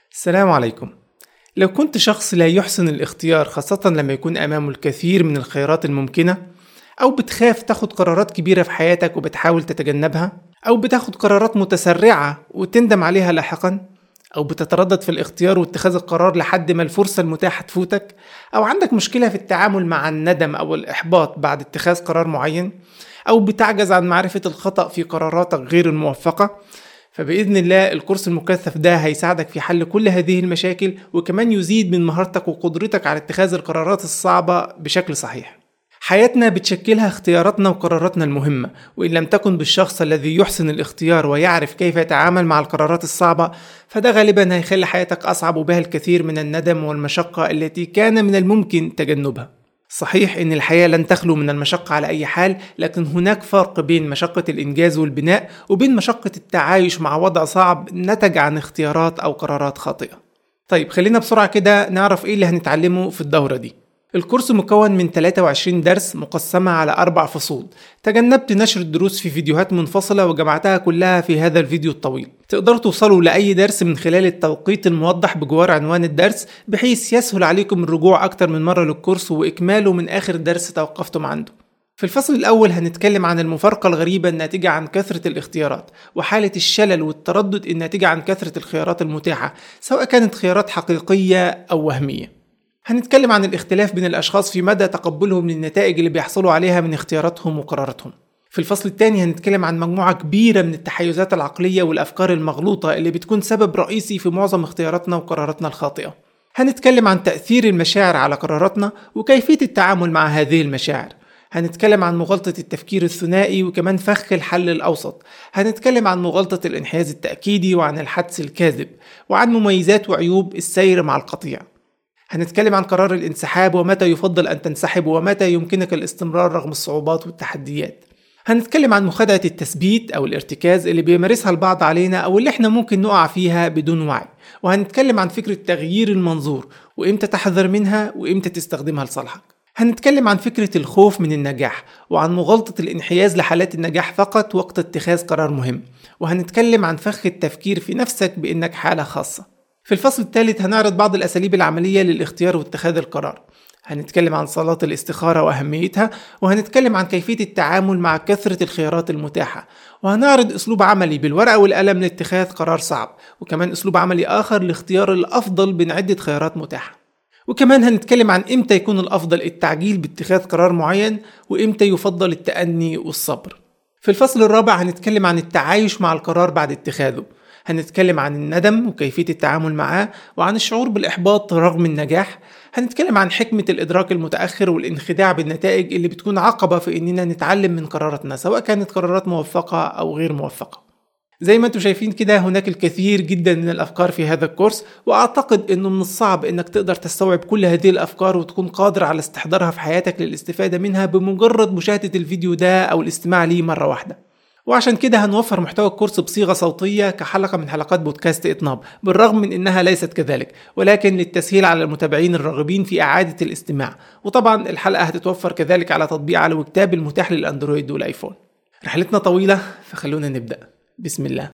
السلام عليكم لو كنت شخص لا يحسن الاختيار خاصة لما يكون أمامه الكثير من الخيارات الممكنة أو بتخاف تاخد قرارات كبيرة في حياتك وبتحاول تتجنبها أو بتاخد قرارات متسرعة وتندم عليها لاحقا أو بتتردد في الاختيار واتخاذ القرار لحد ما الفرصة المتاحة تفوتك أو عندك مشكلة في التعامل مع الندم أو الإحباط بعد اتخاذ قرار معين أو بتعجز عن معرفة الخطأ في قراراتك غير الموفقة فبإذن الله الكورس المكثف ده هيساعدك في حل كل هذه المشاكل وكمان يزيد من مهارتك وقدرتك على اتخاذ القرارات الصعبة بشكل صحيح حياتنا بتشكلها اختياراتنا وقراراتنا المهمة وإن لم تكن بالشخص الذي يحسن الاختيار ويعرف كيف يتعامل مع القرارات الصعبة فده غالبا هيخلي حياتك أصعب وبها الكثير من الندم والمشقة التي كان من الممكن تجنبها صحيح ان الحياه لن تخلو من المشقه على اي حال لكن هناك فرق بين مشقه الانجاز والبناء وبين مشقه التعايش مع وضع صعب نتج عن اختيارات او قرارات خاطئه طيب خلينا بسرعه كده نعرف ايه اللي هنتعلمه في الدوره دي الكورس مكون من 23 درس مقسمة على أربع فصول تجنبت نشر الدروس في فيديوهات منفصلة وجمعتها كلها في هذا الفيديو الطويل تقدروا توصلوا لأي درس من خلال التوقيت الموضح بجوار عنوان الدرس بحيث يسهل عليكم الرجوع أكتر من مرة للكورس وإكماله من آخر درس توقفتم عنده في الفصل الأول هنتكلم عن المفارقة الغريبة الناتجة عن كثرة الاختيارات وحالة الشلل والتردد الناتجة عن كثرة الخيارات المتاحة سواء كانت خيارات حقيقية أو وهمية هنتكلم عن الاختلاف بين الأشخاص في مدى تقبلهم للنتائج اللي بيحصلوا عليها من اختياراتهم وقراراتهم في الفصل الثاني هنتكلم عن مجموعة كبيرة من التحيزات العقلية والأفكار المغلوطة اللي بتكون سبب رئيسي في معظم اختياراتنا وقراراتنا الخاطئة هنتكلم عن تأثير المشاعر على قراراتنا وكيفية التعامل مع هذه المشاعر هنتكلم عن مغالطة التفكير الثنائي وكمان فخ الحل الأوسط هنتكلم عن مغالطة الانحياز التأكيدي وعن الحدس الكاذب وعن مميزات وعيوب السير مع القطيع هنتكلم عن قرار الانسحاب ومتى يفضل أن تنسحب ومتى يمكنك الاستمرار رغم الصعوبات والتحديات هنتكلم عن مخادعة التثبيت أو الارتكاز اللي بيمارسها البعض علينا أو اللي احنا ممكن نقع فيها بدون وعي وهنتكلم عن فكرة تغيير المنظور وإمتى تحذر منها وإمتى تستخدمها لصالحك هنتكلم عن فكرة الخوف من النجاح وعن مغالطة الانحياز لحالات النجاح فقط وقت اتخاذ قرار مهم وهنتكلم عن فخ التفكير في نفسك بإنك حالة خاصة في الفصل الثالث هنعرض بعض الأساليب العملية للاختيار واتخاذ القرار هنتكلم عن صلاة الاستخارة وأهميتها وهنتكلم عن كيفية التعامل مع كثرة الخيارات المتاحة وهنعرض أسلوب عملي بالورقة والقلم لاتخاذ قرار صعب وكمان أسلوب عملي آخر لاختيار الأفضل بين عدة خيارات متاحة وكمان هنتكلم عن إمتى يكون الأفضل التعجيل باتخاذ قرار معين وإمتى يفضل التأني والصبر في الفصل الرابع هنتكلم عن التعايش مع القرار بعد اتخاذه هنتكلم عن الندم وكيفية التعامل معاه وعن الشعور بالإحباط رغم النجاح هنتكلم عن حكمة الإدراك المتأخر والانخداع بالنتائج اللي بتكون عقبة في إننا نتعلم من قراراتنا سواء كانت قرارات موفقة أو غير موفقة زي ما انتم شايفين كده هناك الكثير جدا من الافكار في هذا الكورس واعتقد انه من الصعب انك تقدر تستوعب كل هذه الافكار وتكون قادر على استحضارها في حياتك للاستفادة منها بمجرد مشاهدة الفيديو ده او الاستماع ليه مرة واحدة وعشان كده هنوفر محتوى الكورس بصيغة صوتية كحلقة من حلقات بودكاست إطناب بالرغم من إنها ليست كذلك ولكن للتسهيل على المتابعين الراغبين في إعادة الاستماع وطبعا الحلقة هتتوفر كذلك على تطبيق على وكتاب المتاح للأندرويد والآيفون رحلتنا طويلة فخلونا نبدأ بسم الله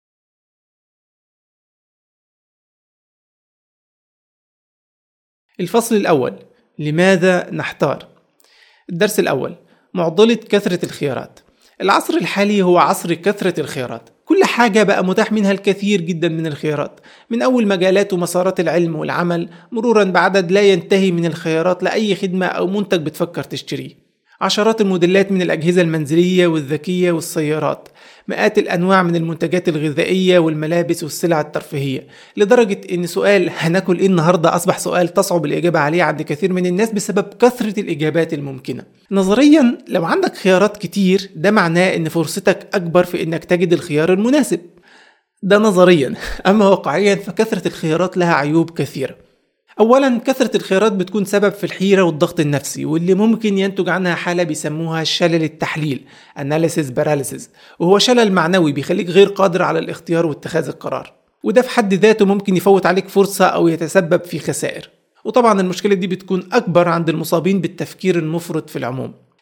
الفصل الأول لماذا نحتار؟ الدرس الأول معضلة كثرة الخيارات العصر الحالي هو عصر كثرة الخيارات كل حاجة بقى متاح منها الكثير جدا من الخيارات من أول مجالات ومسارات العلم والعمل مرورا بعدد لا ينتهي من الخيارات لأي خدمة أو منتج بتفكر تشتريه عشرات الموديلات من الأجهزة المنزلية والذكية والسيارات مئات الأنواع من المنتجات الغذائية والملابس والسلع الترفيهية لدرجة أن سؤال هناكل إيه النهاردة أصبح سؤال تصعب الإجابة عليه عند كثير من الناس بسبب كثرة الإجابات الممكنة نظريا لو عندك خيارات كتير ده معناه أن فرصتك أكبر في أنك تجد الخيار المناسب ده نظريا أما واقعيا فكثرة الخيارات لها عيوب كثيرة اولا كثره الخيارات بتكون سبب في الحيره والضغط النفسي واللي ممكن ينتج عنها حاله بيسموها شلل التحليل analysis paralysis وهو شلل معنوي بيخليك غير قادر على الاختيار واتخاذ القرار وده في حد ذاته ممكن يفوت عليك فرصه او يتسبب في خسائر وطبعا المشكله دي بتكون اكبر عند المصابين بالتفكير المفرط في العموم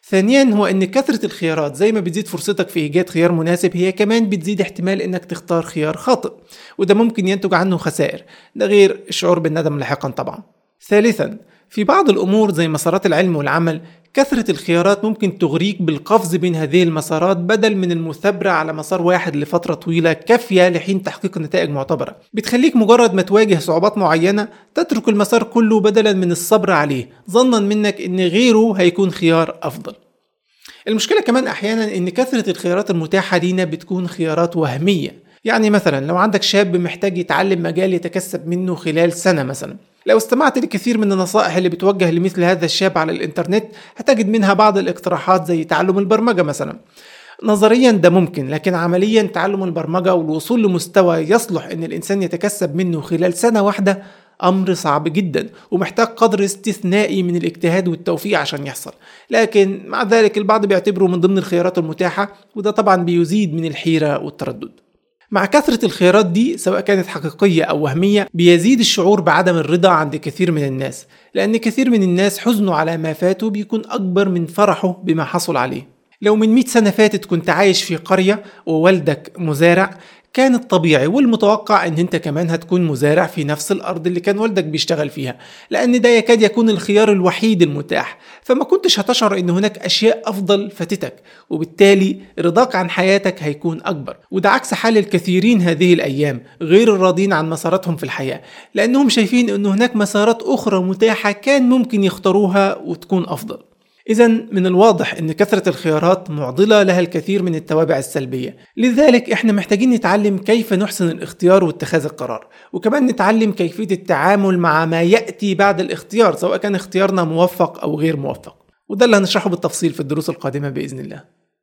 ثانيا هو ان كثرة الخيارات زي ما بتزيد فرصتك في ايجاد خيار مناسب هي كمان بتزيد احتمال انك تختار خيار خاطئ وده ممكن ينتج عنه خسائر ده غير الشعور بالندم لاحقا طبعا ثالثا في بعض الامور زي مسارات العلم والعمل كثرة الخيارات ممكن تغريك بالقفز بين هذه المسارات بدل من المثابرة على مسار واحد لفترة طويلة كافية لحين تحقيق نتائج معتبرة بتخليك مجرد ما تواجه صعوبات معينة تترك المسار كله بدلا من الصبر عليه ظنا منك ان غيره هيكون خيار افضل المشكلة كمان احيانا ان كثرة الخيارات المتاحة لينا بتكون خيارات وهمية يعني مثلا لو عندك شاب محتاج يتعلم مجال يتكسب منه خلال سنة مثلا لو استمعت لكثير من النصائح اللي بتوجه لمثل هذا الشاب على الانترنت هتجد منها بعض الاقتراحات زي تعلم البرمجة مثلا نظريا ده ممكن لكن عمليا تعلم البرمجة والوصول لمستوى يصلح ان الانسان يتكسب منه خلال سنة واحدة امر صعب جدا ومحتاج قدر استثنائي من الاجتهاد والتوفيق عشان يحصل لكن مع ذلك البعض بيعتبره من ضمن الخيارات المتاحة وده طبعا بيزيد من الحيرة والتردد مع كثرة الخيارات دي سواء كانت حقيقية أو وهمية بيزيد الشعور بعدم الرضا عند كثير من الناس لأن كثير من الناس حزنه على ما فاته بيكون أكبر من فرحه بما حصل عليه لو من 100 سنة فاتت كنت عايش في قرية ووالدك مزارع كان الطبيعي والمتوقع ان انت كمان هتكون مزارع في نفس الارض اللي كان والدك بيشتغل فيها لان ده يكاد يكون الخيار الوحيد المتاح فما كنتش هتشعر ان هناك اشياء افضل فاتتك وبالتالي رضاك عن حياتك هيكون اكبر وده عكس حال الكثيرين هذه الايام غير الراضين عن مساراتهم في الحياه لانهم شايفين ان هناك مسارات اخرى متاحه كان ممكن يختاروها وتكون افضل إذا من الواضح أن كثرة الخيارات معضلة لها الكثير من التوابع السلبية، لذلك إحنا محتاجين نتعلم كيف نحسن الاختيار واتخاذ القرار، وكمان نتعلم كيفية التعامل مع ما يأتي بعد الاختيار سواء كان اختيارنا موفق أو غير موفق، وده اللي هنشرحه بالتفصيل في الدروس القادمة بإذن الله.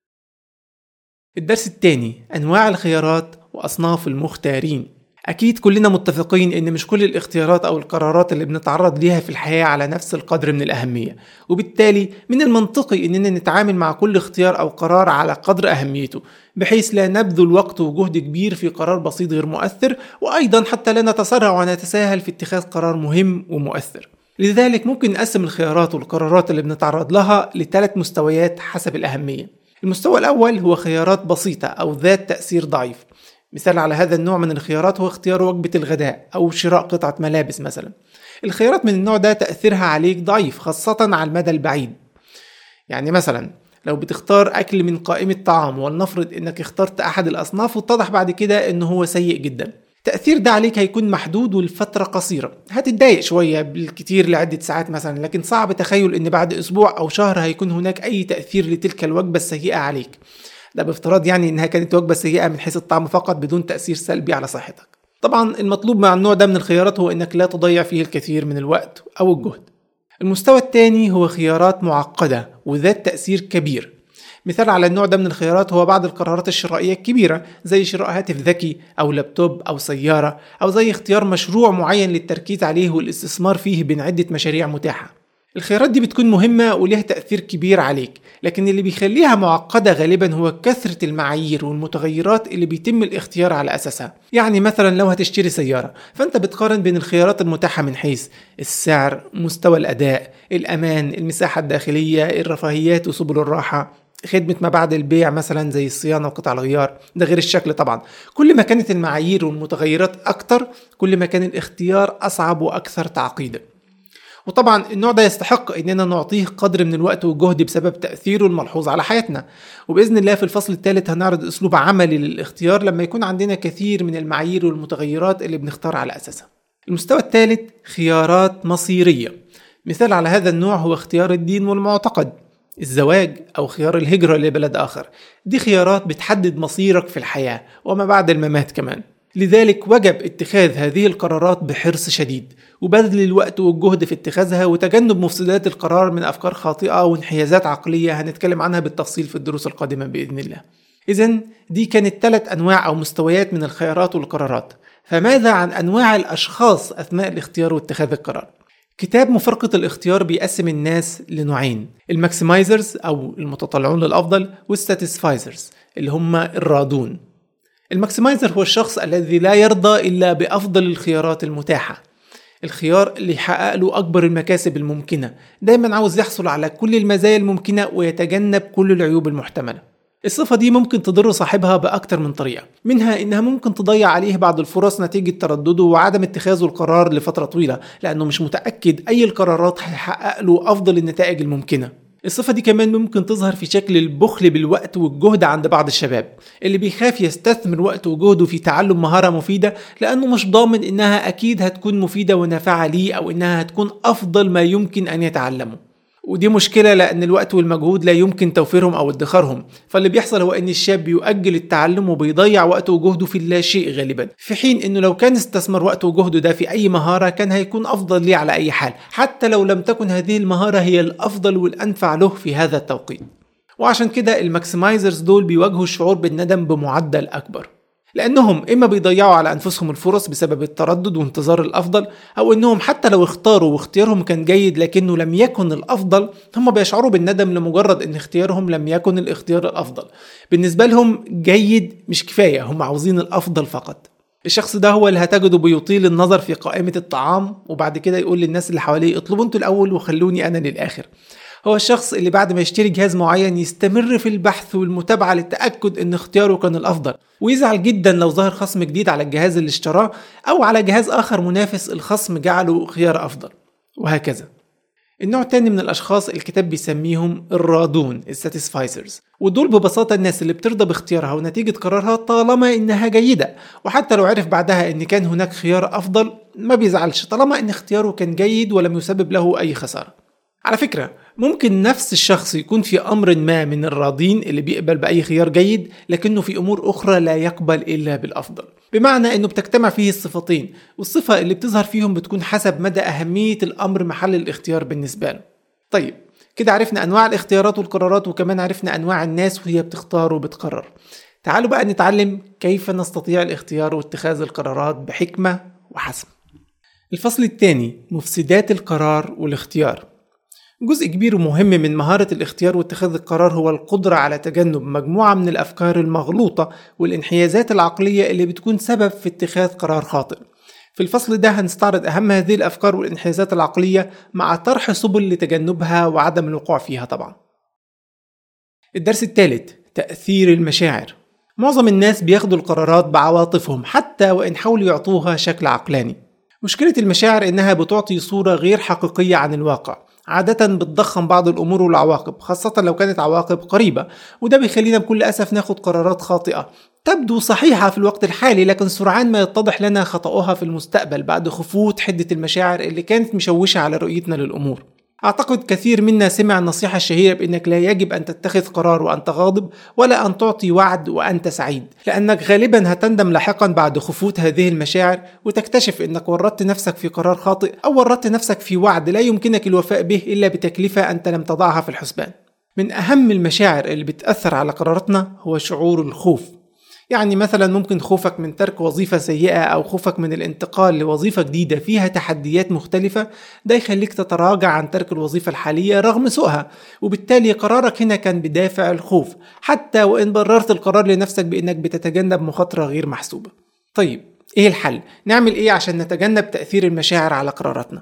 الدرس الثاني أنواع الخيارات وأصناف المختارين أكيد كلنا متفقين إن مش كل الاختيارات أو القرارات اللي بنتعرض ليها في الحياة على نفس القدر من الأهمية وبالتالي من المنطقي إننا نتعامل مع كل اختيار أو قرار على قدر أهميته بحيث لا نبذل وقت وجهد كبير في قرار بسيط غير مؤثر وأيضا حتى لا نتسرع ونتساهل في اتخاذ قرار مهم ومؤثر لذلك ممكن نقسم الخيارات والقرارات اللي بنتعرض لها لثلاث مستويات حسب الأهمية المستوى الأول هو خيارات بسيطة أو ذات تأثير ضعيف مثال على هذا النوع من الخيارات هو اختيار وجبة الغداء أو شراء قطعة ملابس مثلا الخيارات من النوع ده تأثيرها عليك ضعيف خاصة على المدى البعيد يعني مثلا لو بتختار أكل من قائمة طعام ولنفرض إنك اخترت أحد الأصناف واتضح بعد كده إنه هو سيء جدا التأثير ده عليك هيكون محدود ولفترة قصيرة هتتضايق شوية بالكتير لعدة ساعات مثلا لكن صعب تخيل إن بعد أسبوع أو شهر هيكون هناك أي تأثير لتلك الوجبة السيئة عليك ده بافتراض يعني انها كانت وجبه سيئه من حيث الطعم فقط بدون تاثير سلبي على صحتك طبعا المطلوب مع النوع ده من الخيارات هو انك لا تضيع فيه الكثير من الوقت او الجهد المستوى الثاني هو خيارات معقده وذات تاثير كبير مثال على النوع ده من الخيارات هو بعض القرارات الشرائية الكبيرة زي شراء هاتف ذكي أو لابتوب أو سيارة أو زي اختيار مشروع معين للتركيز عليه والاستثمار فيه بين عدة مشاريع متاحة الخيارات دي بتكون مهمة وليها تأثير كبير عليك لكن اللي بيخليها معقدة غالبا هو كثرة المعايير والمتغيرات اللي بيتم الاختيار على أساسها يعني مثلا لو هتشتري سيارة فأنت بتقارن بين الخيارات المتاحة من حيث السعر مستوى الأداء الأمان المساحة الداخلية الرفاهيات وسبل الراحة خدمة ما بعد البيع مثلا زي الصيانة وقطع الغيار ده غير الشكل طبعا كل ما كانت المعايير والمتغيرات أكتر كل ما كان الاختيار أصعب وأكثر تعقيدا وطبعا النوع ده يستحق اننا نعطيه قدر من الوقت والجهد بسبب تاثيره الملحوظ على حياتنا وباذن الله في الفصل الثالث هنعرض اسلوب عملي للاختيار لما يكون عندنا كثير من المعايير والمتغيرات اللي بنختار على اساسها المستوى الثالث خيارات مصيريه مثال على هذا النوع هو اختيار الدين والمعتقد الزواج أو خيار الهجرة لبلد آخر دي خيارات بتحدد مصيرك في الحياة وما بعد الممات كمان لذلك وجب اتخاذ هذه القرارات بحرص شديد وبذل الوقت والجهد في اتخاذها وتجنب مفسدات القرار من أفكار خاطئة وانحيازات عقلية هنتكلم عنها بالتفصيل في الدروس القادمة بإذن الله إذا دي كانت ثلاث أنواع أو مستويات من الخيارات والقرارات فماذا عن أنواع الأشخاص أثناء الاختيار واتخاذ القرار؟ كتاب مفرقة الاختيار بيقسم الناس لنوعين الماكسمايزرز أو المتطلعون للأفضل والساتيسفايزرز اللي هم الرادون الماكسمايزر هو الشخص الذي لا يرضى إلا بأفضل الخيارات المتاحة الخيار اللي يحقق له أكبر المكاسب الممكنة دايما عاوز يحصل على كل المزايا الممكنة ويتجنب كل العيوب المحتملة الصفة دي ممكن تضر صاحبها بأكتر من طريقة منها إنها ممكن تضيع عليه بعض الفرص نتيجة تردده وعدم اتخاذه القرار لفترة طويلة لأنه مش متأكد أي القرارات هيحقق له أفضل النتائج الممكنة الصفة دي كمان ممكن تظهر في شكل البخل بالوقت والجهد عند بعض الشباب اللي بيخاف يستثمر وقته وجهده في تعلم مهارة مفيدة لأنه مش ضامن إنها أكيد هتكون مفيدة ونافعة ليه أو إنها هتكون أفضل ما يمكن أن يتعلمه ودي مشكلة لأن الوقت والمجهود لا يمكن توفيرهم أو ادخارهم فاللي بيحصل هو أن الشاب بيؤجل التعلم وبيضيع وقته وجهده في اللا شيء غالبا في حين أنه لو كان استثمر وقته وجهده ده في أي مهارة كان هيكون أفضل ليه على أي حال حتى لو لم تكن هذه المهارة هي الأفضل والأنفع له في هذا التوقيت وعشان كده الماكسمايزرز دول بيواجهوا الشعور بالندم بمعدل أكبر لأنهم إما بيضيعوا على أنفسهم الفرص بسبب التردد وانتظار الأفضل أو إنهم حتى لو اختاروا واختيارهم كان جيد لكنه لم يكن الأفضل هم بيشعروا بالندم لمجرد إن اختيارهم لم يكن الاختيار الأفضل بالنسبة لهم جيد مش كفاية هم عاوزين الأفضل فقط الشخص ده هو اللي هتجده بيطيل النظر في قائمة الطعام وبعد كده يقول للناس اللي حواليه اطلبوا انتوا الأول وخلوني أنا للآخر هو الشخص اللي بعد ما يشتري جهاز معين يستمر في البحث والمتابعة للتأكد ان اختياره كان الأفضل ويزعل جدا لو ظهر خصم جديد على الجهاز اللي اشتراه أو على جهاز آخر منافس الخصم جعله خيار أفضل وهكذا النوع التاني من الأشخاص الكتاب بيسميهم الرادون الساتيسفايزرز ودول ببساطة الناس اللي بترضى باختيارها ونتيجة قرارها طالما إنها جيدة وحتى لو عرف بعدها إن كان هناك خيار أفضل ما بيزعلش طالما إن اختياره كان جيد ولم يسبب له أي خسارة على فكرة ممكن نفس الشخص يكون في أمر ما من الراضين اللي بيقبل بأي خيار جيد لكنه في أمور أخرى لا يقبل إلا بالأفضل بمعنى أنه بتجتمع فيه الصفتين والصفة اللي بتظهر فيهم بتكون حسب مدى أهمية الأمر محل الاختيار بالنسبة له طيب كده عرفنا أنواع الاختيارات والقرارات وكمان عرفنا أنواع الناس وهي بتختار وبتقرر تعالوا بقى نتعلم كيف نستطيع الاختيار واتخاذ القرارات بحكمة وحسم الفصل الثاني مفسدات القرار والاختيار جزء كبير ومهم من مهارة الاختيار واتخاذ القرار هو القدرة على تجنب مجموعة من الأفكار المغلوطة والانحيازات العقلية اللي بتكون سبب في اتخاذ قرار خاطئ. في الفصل ده هنستعرض أهم هذه الأفكار والانحيازات العقلية مع طرح سبل لتجنبها وعدم الوقوع فيها طبعا. الدرس الثالث تأثير المشاعر معظم الناس بياخدوا القرارات بعواطفهم حتى وإن حاولوا يعطوها شكل عقلاني. مشكلة المشاعر إنها بتعطي صورة غير حقيقية عن الواقع عادة بتضخم بعض الأمور والعواقب خاصة لو كانت عواقب قريبة وده بيخلينا بكل أسف ناخد قرارات خاطئة تبدو صحيحة في الوقت الحالي لكن سرعان ما يتضح لنا خطأها في المستقبل بعد خفوت حدة المشاعر اللي كانت مشوشة على رؤيتنا للأمور أعتقد كثير منا سمع النصيحة الشهيرة بأنك لا يجب أن تتخذ قرار وأنت غاضب ولا أن تعطي وعد وأنت سعيد لأنك غالبا هتندم لاحقا بعد خفوت هذه المشاعر وتكتشف أنك ورطت نفسك في قرار خاطئ أو ورطت نفسك في وعد لا يمكنك الوفاء به إلا بتكلفة أنت لم تضعها في الحسبان من أهم المشاعر اللي بتأثر على قراراتنا هو شعور الخوف يعني مثلا ممكن خوفك من ترك وظيفة سيئة أو خوفك من الانتقال لوظيفة جديدة فيها تحديات مختلفة ده يخليك تتراجع عن ترك الوظيفة الحالية رغم سوءها وبالتالي قرارك هنا كان بدافع الخوف حتى وإن بررت القرار لنفسك بأنك بتتجنب مخاطرة غير محسوبة طيب إيه الحل؟ نعمل إيه عشان نتجنب تأثير المشاعر على قراراتنا؟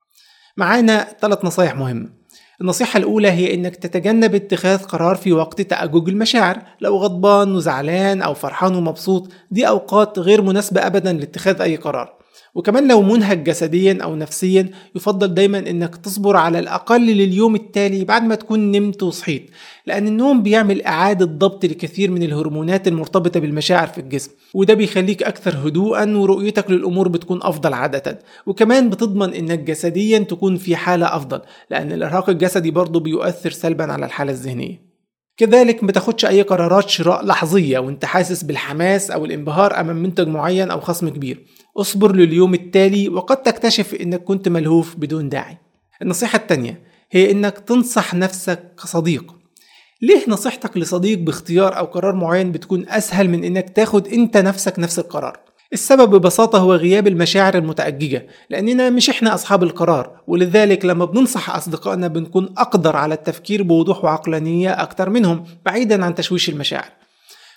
معانا ثلاث نصايح مهمة النصيحة الأولى هي إنك تتجنب اتخاذ قرار في وقت تأجج المشاعر لو غضبان وزعلان أو فرحان ومبسوط دي أوقات غير مناسبة أبدا لاتخاذ أي قرار وكمان لو منهك جسديا أو نفسيا يفضل دايما إنك تصبر على الأقل لليوم التالي بعد ما تكون نمت وصحيت لأن النوم بيعمل إعادة ضبط لكثير من الهرمونات المرتبطة بالمشاعر في الجسم وده بيخليك أكثر هدوءا ورؤيتك للأمور بتكون أفضل عادة وكمان بتضمن إنك جسديا تكون في حالة أفضل لأن الإرهاق الجسدي برضه بيؤثر سلبا على الحالة الذهنية كذلك ما تاخدش اي قرارات شراء لحظيه وانت حاسس بالحماس او الانبهار امام منتج معين او خصم كبير اصبر لليوم التالي وقد تكتشف انك كنت ملهوف بدون داعي النصيحه التانيه هي انك تنصح نفسك كصديق ليه نصيحتك لصديق باختيار او قرار معين بتكون اسهل من انك تاخد انت نفسك نفس القرار السبب ببساطة هو غياب المشاعر المتأججة لأننا مش إحنا أصحاب القرار ولذلك لما بننصح أصدقائنا بنكون أقدر على التفكير بوضوح وعقلانية أكتر منهم بعيدا عن تشويش المشاعر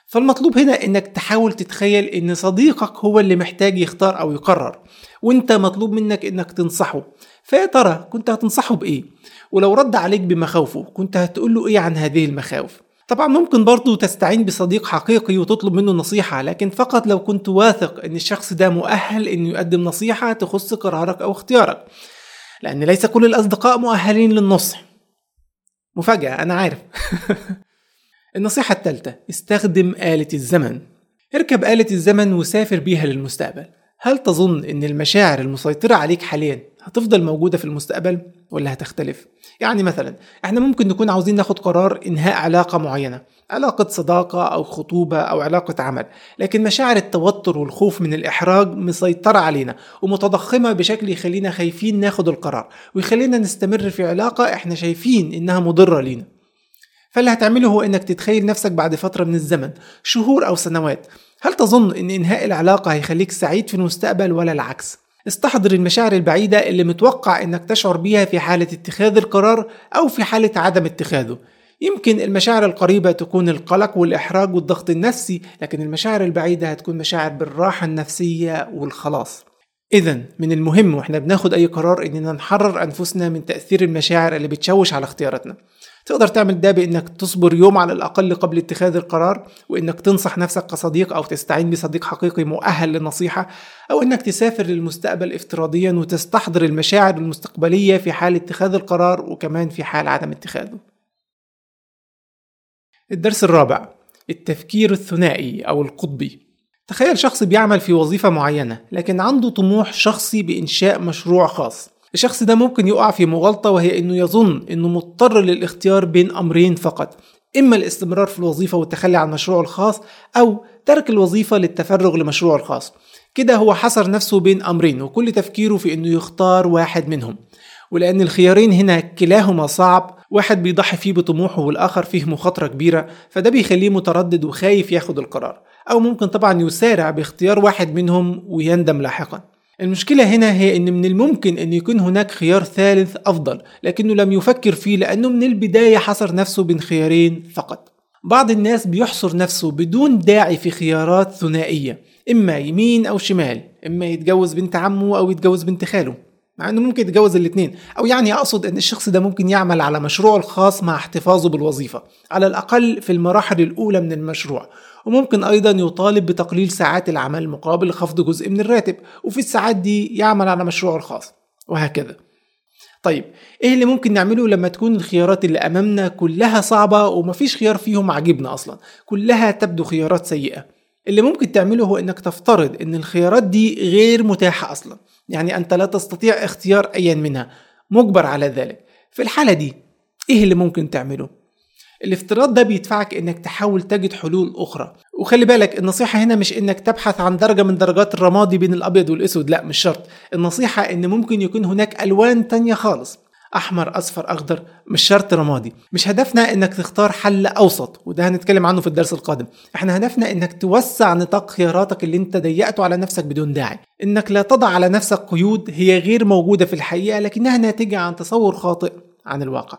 فالمطلوب هنا انك تحاول تتخيل ان صديقك هو اللي محتاج يختار او يقرر وانت مطلوب منك انك تنصحه فيا ترى كنت هتنصحه بايه ولو رد عليك بمخاوفه كنت هتقول له ايه عن هذه المخاوف طبعا ممكن برضه تستعين بصديق حقيقي وتطلب منه نصيحة لكن فقط لو كنت واثق ان الشخص ده مؤهل انه يقدم نصيحة تخص قرارك او اختيارك لان ليس كل الاصدقاء مؤهلين للنصح مفاجأة انا عارف النصيحة الثالثة استخدم آلة الزمن اركب آلة الزمن وسافر بيها للمستقبل هل تظن ان المشاعر المسيطرة عليك حاليا هتفضل موجودة في المستقبل ولا هتختلف؟ يعني مثلا احنا ممكن نكون عاوزين ناخد قرار انهاء علاقة معينة علاقة صداقة او خطوبة او علاقة عمل لكن مشاعر التوتر والخوف من الاحراج مسيطرة علينا ومتضخمة بشكل يخلينا خايفين ناخد القرار ويخلينا نستمر في علاقة احنا شايفين انها مضرة لينا فاللي هتعمله هو انك تتخيل نفسك بعد فترة من الزمن شهور او سنوات هل تظن ان انهاء العلاقة هيخليك سعيد في المستقبل ولا العكس؟ استحضر المشاعر البعيدة اللي متوقع انك تشعر بيها في حالة اتخاذ القرار او في حالة عدم اتخاذه يمكن المشاعر القريبة تكون القلق والإحراج والضغط النفسي لكن المشاعر البعيدة هتكون مشاعر بالراحة النفسية والخلاص إذا من المهم واحنا بناخد أي قرار إننا نحرر أنفسنا من تأثير المشاعر اللي بتشوش على اختياراتنا تقدر تعمل ده بانك تصبر يوم على الاقل قبل اتخاذ القرار وانك تنصح نفسك كصديق او تستعين بصديق حقيقي مؤهل للنصيحه او انك تسافر للمستقبل افتراضيا وتستحضر المشاعر المستقبليه في حال اتخاذ القرار وكمان في حال عدم اتخاذه. الدرس الرابع التفكير الثنائي او القطبي تخيل شخص بيعمل في وظيفة معينة لكن عنده طموح شخصي بإنشاء مشروع خاص الشخص ده ممكن يقع في مغالطة وهي انه يظن انه مضطر للاختيار بين امرين فقط اما الاستمرار في الوظيفة والتخلي عن مشروعه الخاص او ترك الوظيفة للتفرغ لمشروعه الخاص كده هو حصر نفسه بين امرين وكل تفكيره في انه يختار واحد منهم ولان الخيارين هنا كلاهما صعب واحد بيضحي فيه بطموحه والاخر فيه مخاطره كبيره فده بيخليه متردد وخايف ياخد القرار او ممكن طبعا يسارع باختيار واحد منهم ويندم لاحقا المشكلة هنا هي ان من الممكن ان يكون هناك خيار ثالث افضل لكنه لم يفكر فيه لانه من البداية حصر نفسه بين خيارين فقط بعض الناس بيحصر نفسه بدون داعي في خيارات ثنائية اما يمين او شمال اما يتجوز بنت عمه او يتجوز بنت خاله مع انه ممكن يتجوز الاثنين او يعني اقصد ان الشخص ده ممكن يعمل على مشروعه الخاص مع احتفاظه بالوظيفة على الاقل في المراحل الاولى من المشروع وممكن أيضا يطالب بتقليل ساعات العمل مقابل خفض جزء من الراتب وفي الساعات دي يعمل على مشروعه الخاص وهكذا طيب ايه اللي ممكن نعمله لما تكون الخيارات اللي امامنا كلها صعبة ومفيش خيار فيهم عاجبنا اصلا كلها تبدو خيارات سيئة اللي ممكن تعمله هو انك تفترض ان الخيارات دي غير متاحة اصلا يعني انت لا تستطيع اختيار ايا منها مجبر على ذلك في الحالة دي ايه اللي ممكن تعمله الافتراض ده بيدفعك انك تحاول تجد حلول اخرى وخلي بالك النصيحة هنا مش انك تبحث عن درجة من درجات الرمادي بين الابيض والاسود لا مش شرط النصيحة ان ممكن يكون هناك الوان تانية خالص احمر اصفر اخضر مش شرط رمادي مش هدفنا انك تختار حل اوسط وده هنتكلم عنه في الدرس القادم احنا هدفنا انك توسع نطاق خياراتك اللي انت ضيقته على نفسك بدون داعي انك لا تضع على نفسك قيود هي غير موجودة في الحقيقة لكنها ناتجة عن تصور خاطئ عن الواقع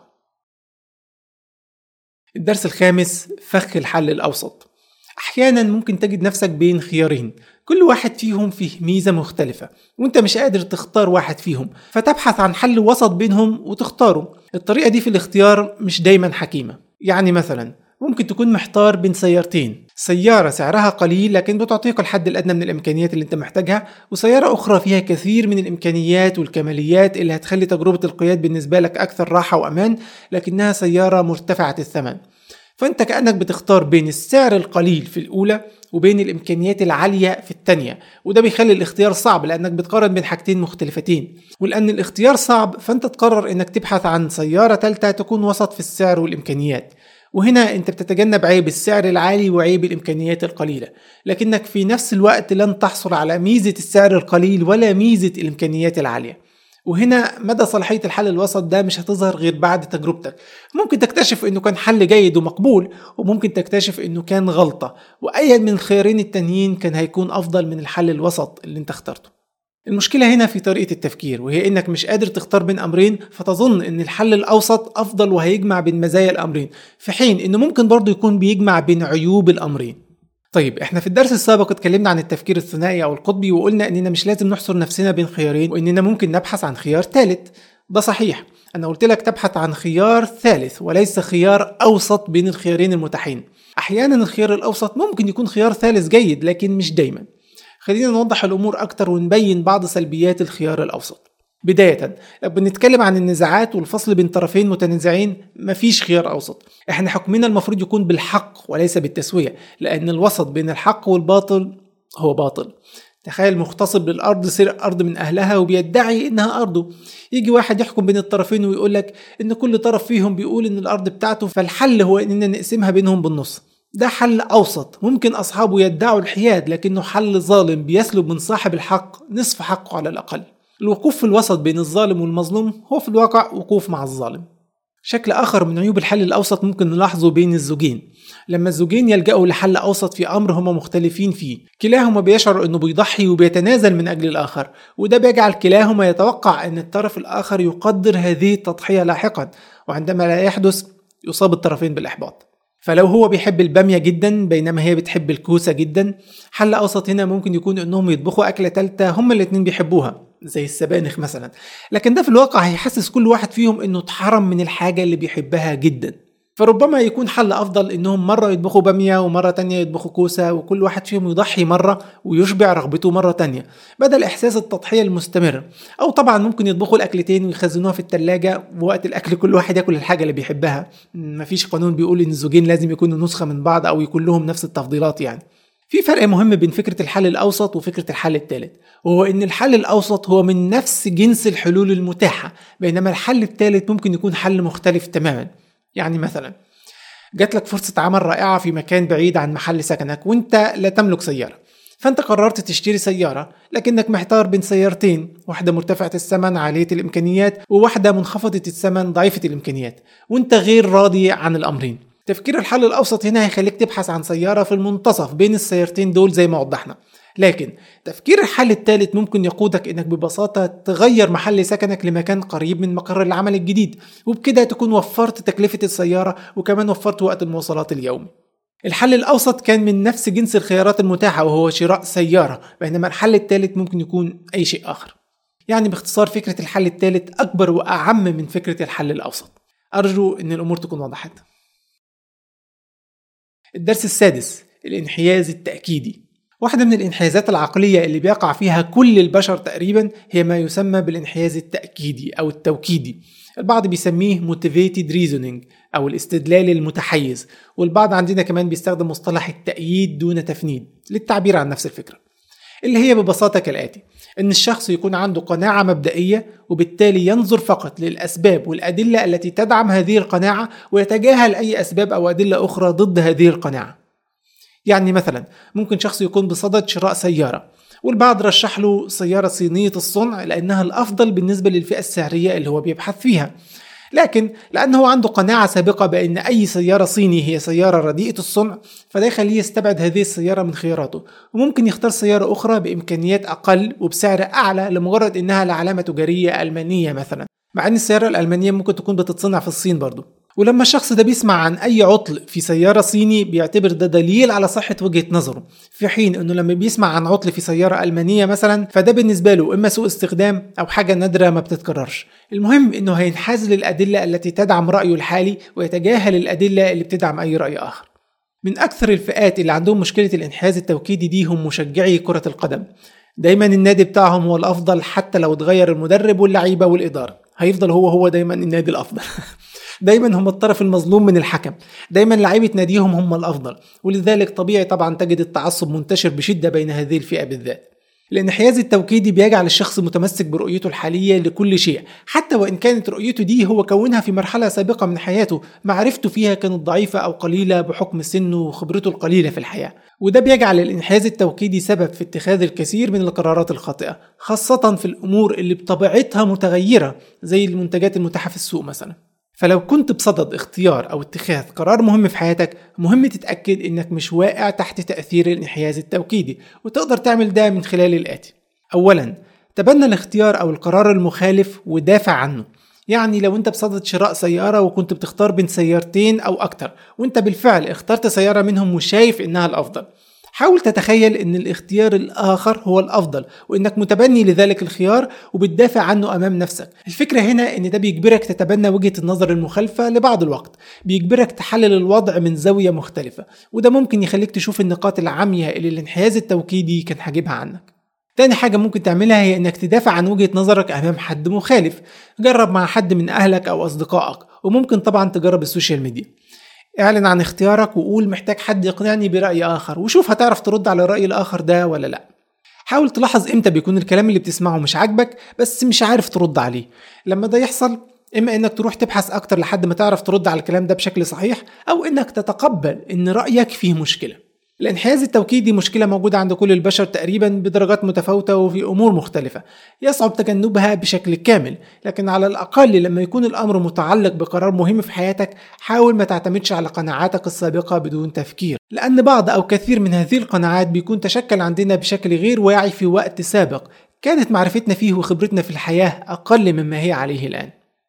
الدرس الخامس فخ الحل الأوسط أحيانا ممكن تجد نفسك بين خيارين كل واحد فيهم فيه ميزة مختلفة وانت مش قادر تختار واحد فيهم فتبحث عن حل وسط بينهم وتختاره الطريقة دي في الاختيار مش دايما حكيمة يعني مثلا ممكن تكون محتار بين سيارتين سيارة سعرها قليل لكن بتعطيك الحد الأدنى من الإمكانيات اللي أنت محتاجها وسيارة أخرى فيها كثير من الإمكانيات والكماليات اللي هتخلي تجربة القياد بالنسبة لك أكثر راحة وأمان لكنها سيارة مرتفعة الثمن فأنت كأنك بتختار بين السعر القليل في الأولى وبين الإمكانيات العالية في الثانية وده بيخلي الاختيار صعب لأنك بتقارن بين حاجتين مختلفتين ولأن الاختيار صعب فأنت تقرر إنك تبحث عن سيارة ثالثة تكون وسط في السعر والإمكانيات وهنا انت بتتجنب عيب السعر العالي وعيب الامكانيات القليله لكنك في نفس الوقت لن تحصل على ميزه السعر القليل ولا ميزه الامكانيات العاليه وهنا مدى صلاحية الحل الوسط ده مش هتظهر غير بعد تجربتك ممكن تكتشف انه كان حل جيد ومقبول وممكن تكتشف انه كان غلطة وايا من الخيارين التانيين كان هيكون افضل من الحل الوسط اللي انت اخترته المشكلة هنا في طريقة التفكير وهي انك مش قادر تختار بين امرين فتظن ان الحل الاوسط افضل وهيجمع بين مزايا الامرين في حين انه ممكن برضه يكون بيجمع بين عيوب الامرين طيب احنا في الدرس السابق اتكلمنا عن التفكير الثنائي او القطبي وقلنا اننا مش لازم نحصر نفسنا بين خيارين واننا ممكن نبحث عن خيار ثالث ده صحيح انا قلت لك تبحث عن خيار ثالث وليس خيار اوسط بين الخيارين المتاحين احيانا الخيار الاوسط ممكن يكون خيار ثالث جيد لكن مش دايما خلينا نوضح الامور اكتر ونبين بعض سلبيات الخيار الاوسط بداية لو بنتكلم عن النزاعات والفصل بين طرفين متنازعين مفيش خيار أوسط احنا حكمنا المفروض يكون بالحق وليس بالتسوية لأن الوسط بين الحق والباطل هو باطل تخيل مغتصب للأرض سرق أرض من أهلها وبيدعي إنها أرضه يجي واحد يحكم بين الطرفين ويقول لك إن كل طرف فيهم بيقول إن الأرض بتاعته فالحل هو إننا نقسمها بينهم بالنص ده حل أوسط ممكن أصحابه يدعوا الحياد لكنه حل ظالم بيسلب من صاحب الحق نصف حقه على الأقل الوقوف في الوسط بين الظالم والمظلوم هو في الواقع وقوف مع الظالم شكل آخر من عيوب الحل الأوسط ممكن نلاحظه بين الزوجين لما الزوجين يلجأوا لحل أوسط في أمر هما مختلفين فيه كلاهما بيشعر أنه بيضحي وبيتنازل من أجل الآخر وده بيجعل كلاهما يتوقع أن الطرف الآخر يقدر هذه التضحية لاحقا وعندما لا يحدث يصاب الطرفين بالإحباط فلو هو بيحب البامية جدا بينما هي بتحب الكوسة جدا حل أوسط هنا ممكن يكون إنهم يطبخوا أكلة تالتة هما الاتنين بيحبوها زي السبانخ مثلا لكن ده في الواقع هيحسس كل واحد فيهم إنه اتحرم من الحاجة اللي بيحبها جدا فربما يكون حل أفضل إنهم مرة يطبخوا بامية ومرة تانية يطبخوا كوسة وكل واحد فيهم يضحي مرة ويشبع رغبته مرة تانية بدل إحساس التضحية المستمر أو طبعا ممكن يطبخوا الأكلتين ويخزنوها في التلاجة ووقت الأكل كل واحد ياكل الحاجة اللي بيحبها مفيش قانون بيقول إن الزوجين لازم يكونوا نسخة من بعض أو يكون لهم نفس التفضيلات يعني في فرق مهم بين فكرة الحل الأوسط وفكرة الحل الثالث وهو إن الحل الأوسط هو من نفس جنس الحلول المتاحة بينما الحل الثالث ممكن يكون حل مختلف تماما يعني مثلا جات لك فرصة عمل رائعة في مكان بعيد عن محل سكنك وانت لا تملك سيارة فانت قررت تشتري سيارة لكنك محتار بين سيارتين واحدة مرتفعة الثمن عالية الإمكانيات وواحدة منخفضة الثمن ضعيفة الإمكانيات وانت غير راضي عن الأمرين تفكير الحل الأوسط هنا هيخليك تبحث عن سيارة في المنتصف بين السيارتين دول زي ما وضحنا لكن تفكير الحل الثالث ممكن يقودك انك ببساطة تغير محل سكنك لمكان قريب من مقر العمل الجديد وبكده تكون وفرت تكلفة السيارة وكمان وفرت وقت المواصلات اليومي الحل الأوسط كان من نفس جنس الخيارات المتاحة وهو شراء سيارة بينما الحل الثالث ممكن يكون أي شيء آخر يعني باختصار فكرة الحل الثالث أكبر وأعم من فكرة الحل الأوسط أرجو أن الأمور تكون وضحت الدرس السادس الانحياز التأكيدي واحدة من الانحيازات العقلية اللي بيقع فيها كل البشر تقريبا هي ما يسمى بالانحياز التأكيدي أو التوكيدي البعض بيسميه motivated reasoning أو الاستدلال المتحيز والبعض عندنا كمان بيستخدم مصطلح التأييد دون تفنيد للتعبير عن نفس الفكرة اللي هي ببساطة كالآتي إن الشخص يكون عنده قناعة مبدئية وبالتالي ينظر فقط للأسباب والأدلة التي تدعم هذه القناعة ويتجاهل أي أسباب أو أدلة أخرى ضد هذه القناعة يعني مثلا ممكن شخص يكون بصدد شراء سيارة والبعض رشح له سيارة صينية الصنع لأنها الأفضل بالنسبة للفئة السعرية اللي هو بيبحث فيها لكن لأنه عنده قناعة سابقة بأن أي سيارة صيني هي سيارة رديئة الصنع فده يخليه يستبعد هذه السيارة من خياراته وممكن يختار سيارة أخرى بإمكانيات أقل وبسعر أعلى لمجرد إنها لعلامة تجارية ألمانية مثلا مع أن السيارة الألمانية ممكن تكون بتتصنع في الصين برضو ولما الشخص ده بيسمع عن اي عطل في سيارة صيني بيعتبر ده دليل على صحة وجهة نظره في حين انه لما بيسمع عن عطل في سيارة المانية مثلا فده بالنسبة له اما سوء استخدام او حاجة نادرة ما بتتكررش المهم انه هينحاز للادلة التي تدعم رأيه الحالي ويتجاهل الادلة اللي بتدعم اي رأي اخر من اكثر الفئات اللي عندهم مشكلة الانحياز التوكيدي دي هم مشجعي كرة القدم دايما النادي بتاعهم هو الافضل حتى لو اتغير المدرب واللعيبة والادارة هيفضل هو هو دايما النادي الافضل دايما هم الطرف المظلوم من الحكم دايما لعيبه ناديهم هم الافضل ولذلك طبيعي طبعا تجد التعصب منتشر بشده بين هذه الفئه بالذات الانحياز التوكيدي بيجعل الشخص متمسك برؤيته الحالية لكل شيء حتى وإن كانت رؤيته دي هو كونها في مرحلة سابقة من حياته معرفته فيها كانت ضعيفة أو قليلة بحكم سنه وخبرته القليلة في الحياة وده بيجعل الانحياز التوكيدي سبب في اتخاذ الكثير من القرارات الخاطئة خاصة في الأمور اللي بطبيعتها متغيرة زي المنتجات المتاحة في السوق مثلا فلو كنت بصدد اختيار أو اتخاذ قرار مهم في حياتك مهم تتأكد إنك مش واقع تحت تأثير الانحياز التوكيدي وتقدر تعمل ده من خلال الآتي أولا تبنى الاختيار أو القرار المخالف ودافع عنه يعني لو انت بصدد شراء سيارة وكنت بتختار بين سيارتين أو أكتر وانت بالفعل اخترت سيارة منهم وشايف إنها الأفضل حاول تتخيل ان الاختيار الاخر هو الافضل وانك متبني لذلك الخيار وبتدافع عنه امام نفسك الفكرة هنا ان ده بيجبرك تتبنى وجهة النظر المخالفة لبعض الوقت بيجبرك تحلل الوضع من زاوية مختلفة وده ممكن يخليك تشوف النقاط العامية اللي الانحياز التوكيدي كان حاجبها عنك تاني حاجة ممكن تعملها هي انك تدافع عن وجهة نظرك امام حد مخالف جرب مع حد من اهلك او اصدقائك وممكن طبعا تجرب السوشيال ميديا اعلن عن اختيارك وقول محتاج حد يقنعني برأي آخر وشوف هتعرف ترد على الرأي الآخر ده ولا لأ حاول تلاحظ امتى بيكون الكلام اللي بتسمعه مش عاجبك بس مش عارف ترد عليه لما ده يحصل اما انك تروح تبحث اكتر لحد ما تعرف ترد على الكلام ده بشكل صحيح او انك تتقبل ان رأيك فيه مشكلة الانحياز التوكيدي مشكلة موجودة عند كل البشر تقريبا بدرجات متفاوتة وفي أمور مختلفة يصعب تجنبها بشكل كامل لكن على الأقل لما يكون الأمر متعلق بقرار مهم في حياتك حاول ما تعتمدش على قناعاتك السابقة بدون تفكير لأن بعض أو كثير من هذه القناعات بيكون تشكل عندنا بشكل غير واعي في وقت سابق كانت معرفتنا فيه وخبرتنا في الحياة أقل مما هي عليه الآن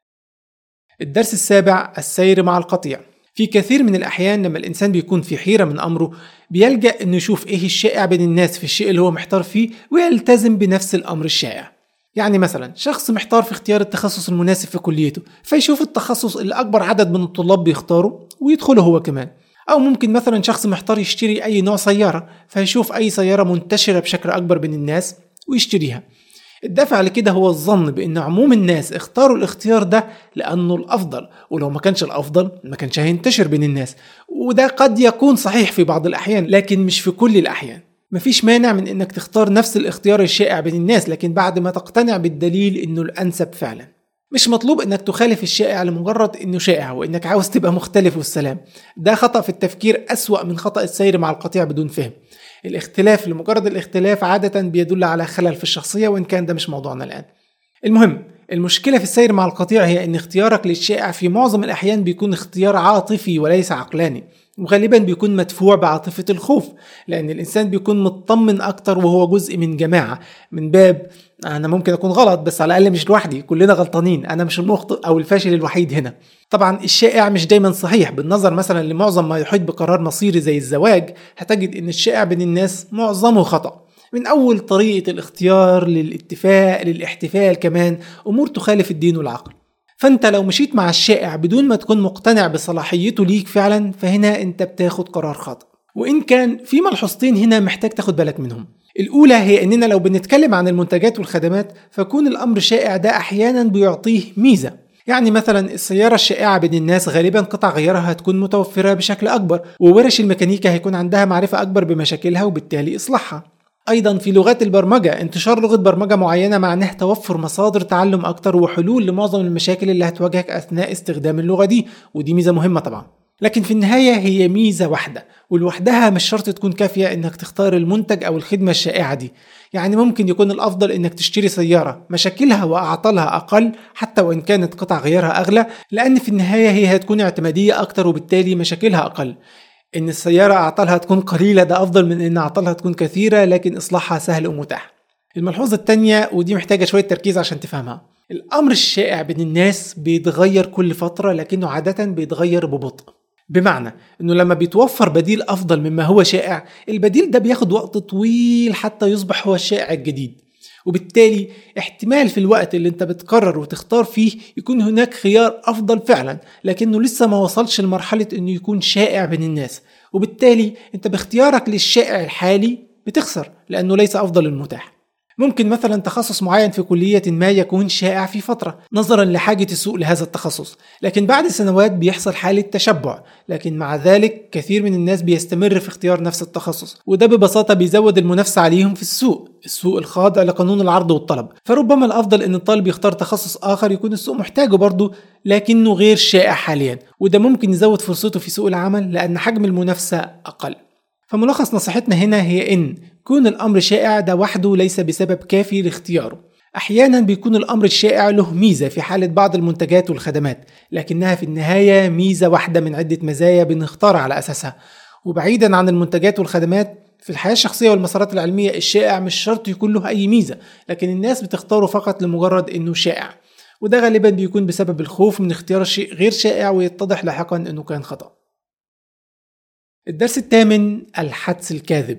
الدرس السابع السير مع القطيع في كثير من الأحيان لما الإنسان بيكون في حيرة من أمره بيلجأ إنه يشوف إيه الشائع بين الناس في الشيء اللي هو محتار فيه ويلتزم بنفس الأمر الشائع يعني مثلا شخص محتار في اختيار التخصص المناسب في كليته فيشوف التخصص اللي أكبر عدد من الطلاب بيختاروا ويدخله هو كمان أو ممكن مثلا شخص محتار يشتري أي نوع سيارة فيشوف أي سيارة منتشرة بشكل أكبر بين الناس ويشتريها الدافع لكده هو الظن بان عموم الناس اختاروا الاختيار ده لانه الافضل ولو ما كانش الافضل ما كانش هينتشر بين الناس وده قد يكون صحيح في بعض الاحيان لكن مش في كل الاحيان مفيش مانع من انك تختار نفس الاختيار الشائع بين الناس لكن بعد ما تقتنع بالدليل انه الانسب فعلا مش مطلوب انك تخالف الشائع لمجرد انه شائع وانك عاوز تبقى مختلف والسلام ده خطأ في التفكير اسوأ من خطأ السير مع القطيع بدون فهم الاختلاف لمجرد الاختلاف عادة بيدل على خلل في الشخصية وإن كان ده مش موضوعنا الآن المهم المشكلة في السير مع القطيع هي أن اختيارك للشائع في معظم الأحيان بيكون اختيار عاطفي وليس عقلاني وغالبا بيكون مدفوع بعاطفة الخوف لأن الإنسان بيكون مطمن أكتر وهو جزء من جماعة من باب أنا ممكن أكون غلط بس على الأقل مش لوحدي كلنا غلطانين أنا مش المخطئ أو الفاشل الوحيد هنا طبعا الشائع مش دايما صحيح بالنظر مثلا لمعظم ما يحيط بقرار مصيري زي الزواج هتجد أن الشائع بين الناس معظمه خطأ من أول طريقة الاختيار للاتفاق للاحتفال كمان أمور تخالف الدين والعقل فانت لو مشيت مع الشائع بدون ما تكون مقتنع بصلاحيته ليك فعلا فهنا انت بتاخد قرار خاطئ وان كان في ملحوظتين هنا محتاج تاخد بالك منهم الأولى هي إننا لو بنتكلم عن المنتجات والخدمات فكون الأمر شائع ده أحيانا بيعطيه ميزة يعني مثلا السيارة الشائعة بين الناس غالبا قطع غيارها هتكون متوفرة بشكل أكبر وورش الميكانيكا هيكون عندها معرفة أكبر بمشاكلها وبالتالي إصلاحها ايضا في لغات البرمجه انتشار لغه برمجه معينه معناه توفر مصادر تعلم اكتر وحلول لمعظم المشاكل اللي هتواجهك اثناء استخدام اللغه دي ودي ميزه مهمه طبعا لكن في النهاية هي ميزة واحدة ولوحدها مش شرط تكون كافية انك تختار المنتج او الخدمة الشائعة دي يعني ممكن يكون الافضل انك تشتري سيارة مشاكلها واعطالها اقل حتى وان كانت قطع غيارها اغلى لان في النهاية هي هتكون اعتمادية اكتر وبالتالي مشاكلها اقل ان السيارة اعطالها تكون قليلة ده افضل من ان اعطالها تكون كثيرة لكن اصلاحها سهل ومتاح الملحوظة التانية ودي محتاجة شوية تركيز عشان تفهمها الامر الشائع بين الناس بيتغير كل فترة لكنه عادة بيتغير ببطء بمعنى انه لما بيتوفر بديل افضل مما هو شائع البديل ده بياخد وقت طويل حتى يصبح هو الشائع الجديد وبالتالي احتمال في الوقت اللي انت بتقرر وتختار فيه يكون هناك خيار افضل فعلا لكنه لسه ما وصلش لمرحلة انه يكون شائع بين الناس وبالتالي انت باختيارك للشائع الحالي بتخسر لانه ليس افضل المتاح ممكن مثلا تخصص معين في كلية ما يكون شائع في فترة نظرا لحاجة السوق لهذا التخصص لكن بعد سنوات بيحصل حالة تشبع لكن مع ذلك كثير من الناس بيستمر في اختيار نفس التخصص وده ببساطة بيزود المنافسة عليهم في السوق السوق الخاضع لقانون العرض والطلب فربما الأفضل أن الطالب يختار تخصص آخر يكون السوق محتاجه برضه لكنه غير شائع حاليا وده ممكن يزود فرصته في سوق العمل لأن حجم المنافسة أقل فملخص نصيحتنا هنا هي إن كون الأمر شائع ده وحده ليس بسبب كافي لاختياره أحيانا بيكون الأمر الشائع له ميزة في حالة بعض المنتجات والخدمات لكنها في النهاية ميزة واحدة من عدة مزايا بنختار على أساسها وبعيدا عن المنتجات والخدمات في الحياة الشخصية والمسارات العلمية الشائع مش شرط يكون له أي ميزة لكن الناس بتختاره فقط لمجرد إنه شائع وده غالبا بيكون بسبب الخوف من اختيار شيء غير شائع ويتضح لاحقا إنه كان خطأ الدرس الثامن الحدس الكاذب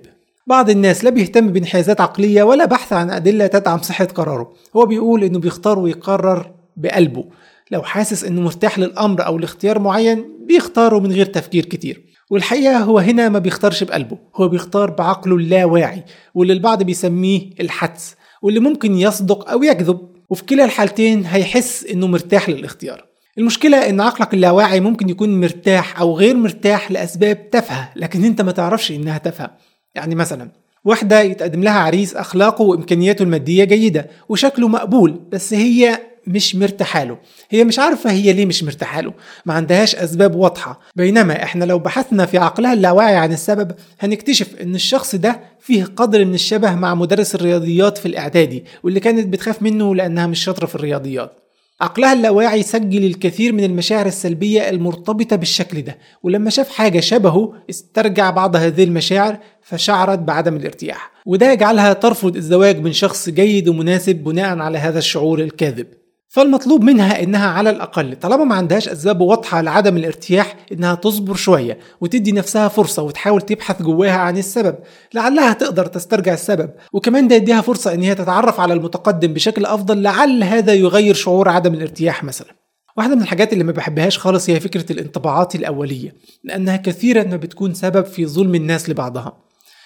بعض الناس لا بيهتم بانحيازات عقلية ولا بحث عن أدلة تدعم صحة قراره هو بيقول إنه بيختار ويقرر بقلبه لو حاسس إنه مرتاح للأمر أو لاختيار معين بيختاره من غير تفكير كتير والحقيقة هو هنا ما بيختارش بقلبه هو بيختار بعقله اللاواعي واللي البعض بيسميه الحدس واللي ممكن يصدق أو يكذب وفي كلا الحالتين هيحس إنه مرتاح للاختيار المشكلة إن عقلك اللاواعي ممكن يكون مرتاح أو غير مرتاح لأسباب تافهة لكن أنت ما تعرفش إنها تافهة يعني مثلا واحدة يتقدم لها عريس أخلاقه وإمكانياته المادية جيدة وشكله مقبول بس هي مش مرتاحه له هي مش عارفه هي ليه مش مرتاحه له ما عندهاش اسباب واضحه بينما احنا لو بحثنا في عقلها اللاواعي عن السبب هنكتشف ان الشخص ده فيه قدر من الشبه مع مدرس الرياضيات في الاعدادي واللي كانت بتخاف منه لانها مش شاطره في الرياضيات عقلها اللاواعي سجل الكثير من المشاعر السلبية المرتبطة بالشكل ده ولما شاف حاجة شبهه استرجع بعض هذه المشاعر فشعرت بعدم الارتياح وده يجعلها ترفض الزواج من شخص جيد ومناسب بناء على هذا الشعور الكاذب فالمطلوب منها انها على الاقل طالما ما عندهاش اسباب واضحه لعدم الارتياح انها تصبر شويه وتدي نفسها فرصه وتحاول تبحث جواها عن السبب لعلها تقدر تسترجع السبب وكمان ده يديها فرصه ان هي تتعرف على المتقدم بشكل افضل لعل هذا يغير شعور عدم الارتياح مثلا واحدة من الحاجات اللي ما بحبهاش خالص هي فكرة الانطباعات الأولية لأنها كثيرا ما بتكون سبب في ظلم الناس لبعضها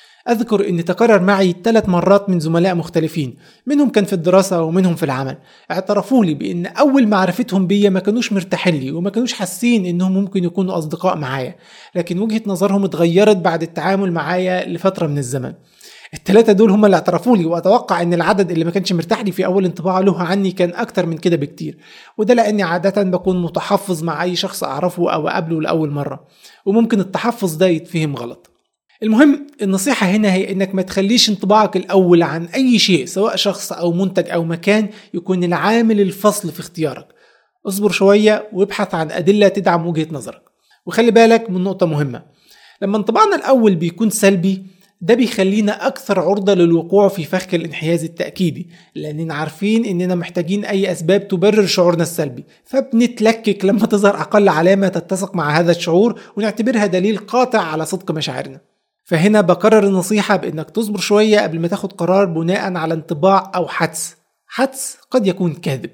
أذكر أن تكرر معي ثلاث مرات من زملاء مختلفين منهم كان في الدراسة ومنهم في العمل اعترفوا لي بأن أول معرفتهم بيا ما كانوش مرتاحين لي وما كانوش حاسين أنهم ممكن يكونوا أصدقاء معايا لكن وجهة نظرهم اتغيرت بعد التعامل معايا لفترة من الزمن الثلاثة دول هم اللي اعترفوا لي واتوقع ان العدد اللي ما كانش مرتاح لي في اول انطباع له عني كان اكتر من كده بكتير وده لاني عادة بكون متحفظ مع اي شخص اعرفه او اقابله لاول مرة وممكن التحفظ ده يتفهم غلط المهم النصيحة هنا هي انك ما تخليش انطباعك الاول عن اي شيء سواء شخص او منتج او مكان يكون العامل الفصل في اختيارك اصبر شوية وابحث عن ادلة تدعم وجهة نظرك وخلي بالك من نقطة مهمة لما انطباعنا الاول بيكون سلبي ده بيخلينا أكثر عرضة للوقوع في فخ الانحياز التأكيدي لأننا عارفين إننا محتاجين أي أسباب تبرر شعورنا السلبي فبنتلكك لما تظهر أقل علامة تتسق مع هذا الشعور ونعتبرها دليل قاطع على صدق مشاعرنا فهنا بكرر النصيحة بإنك تصبر شوية قبل ما تاخد قرار بناء على انطباع أو حدس حدس قد يكون كاذب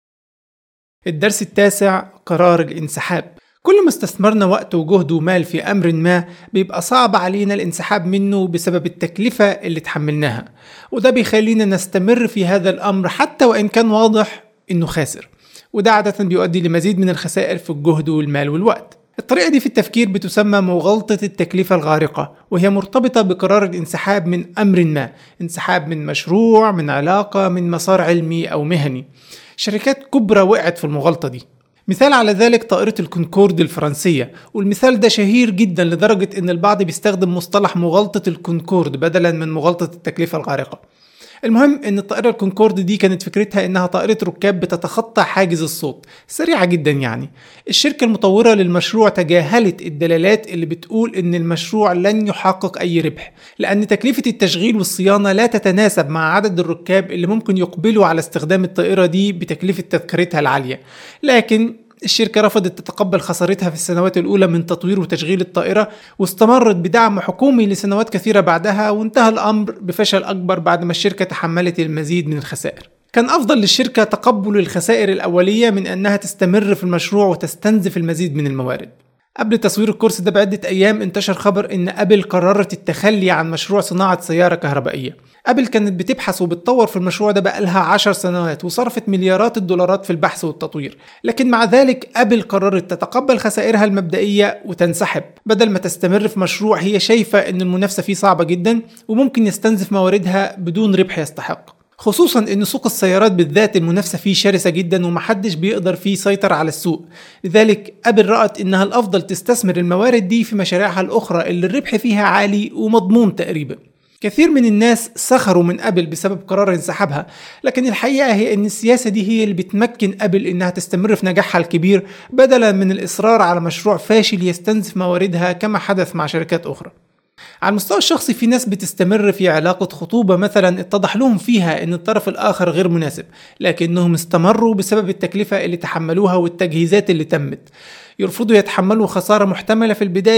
الدرس التاسع قرار الانسحاب كل ما استثمرنا وقت وجهد ومال في أمر ما بيبقى صعب علينا الانسحاب منه بسبب التكلفة اللي تحملناها وده بيخلينا نستمر في هذا الأمر حتى وإن كان واضح إنه خاسر وده عادة بيؤدي لمزيد من الخسائر في الجهد والمال والوقت الطريقة دي في التفكير بتسمى مغالطة التكلفة الغارقة وهي مرتبطة بقرار الانسحاب من أمر ما انسحاب من مشروع من علاقة من مسار علمي أو مهني شركات كبرى وقعت في المغالطة دي مثال على ذلك طائرة الكونكورد الفرنسية والمثال ده شهير جدا لدرجة ان البعض بيستخدم مصطلح مغالطة الكونكورد بدلا من مغالطة التكلفة الغارقة المهم ان الطائرة الكونكورد دي كانت فكرتها انها طائرة ركاب بتتخطى حاجز الصوت سريعة جدا يعني الشركة المطورة للمشروع تجاهلت الدلالات اللي بتقول ان المشروع لن يحقق اي ربح لان تكلفة التشغيل والصيانة لا تتناسب مع عدد الركاب اللي ممكن يقبلوا على استخدام الطائرة دي بتكلفة تذكرتها العالية لكن الشركة رفضت تتقبل خسارتها في السنوات الأولى من تطوير وتشغيل الطائرة واستمرت بدعم حكومي لسنوات كثيرة بعدها وانتهى الأمر بفشل أكبر بعد ما الشركة تحملت المزيد من الخسائر كان أفضل للشركة تقبل الخسائر الأولية من أنها تستمر في المشروع وتستنزف المزيد من الموارد قبل تصوير الكورس ده بعدة أيام انتشر خبر إن أبل قررت التخلي عن مشروع صناعة سيارة كهربائية أبل كانت بتبحث وبتطور في المشروع ده بقالها عشر سنوات وصرفت مليارات الدولارات في البحث والتطوير لكن مع ذلك أبل قررت تتقبل خسائرها المبدئية وتنسحب بدل ما تستمر في مشروع هي شايفة إن المنافسة فيه صعبة جدا وممكن يستنزف مواردها بدون ربح يستحق خصوصا ان سوق السيارات بالذات المنافسه فيه شرسه جدا ومحدش بيقدر فيه يسيطر على السوق لذلك ابل رأت انها الافضل تستثمر الموارد دي في مشاريعها الاخرى اللي الربح فيها عالي ومضمون تقريبا كثير من الناس سخروا من ابل بسبب قرار انسحابها لكن الحقيقه هي ان السياسه دي هي اللي بتمكن ابل انها تستمر في نجاحها الكبير بدلا من الاصرار على مشروع فاشل يستنزف مواردها كما حدث مع شركات اخرى على المستوى الشخصي في ناس بتستمر في علاقة خطوبة مثلا اتضح لهم فيها ان الطرف الاخر غير مناسب لكنهم استمروا بسبب التكلفة اللي تحملوها والتجهيزات اللي تمت يرفضوا يتحملوا خسارة محتملة في البداية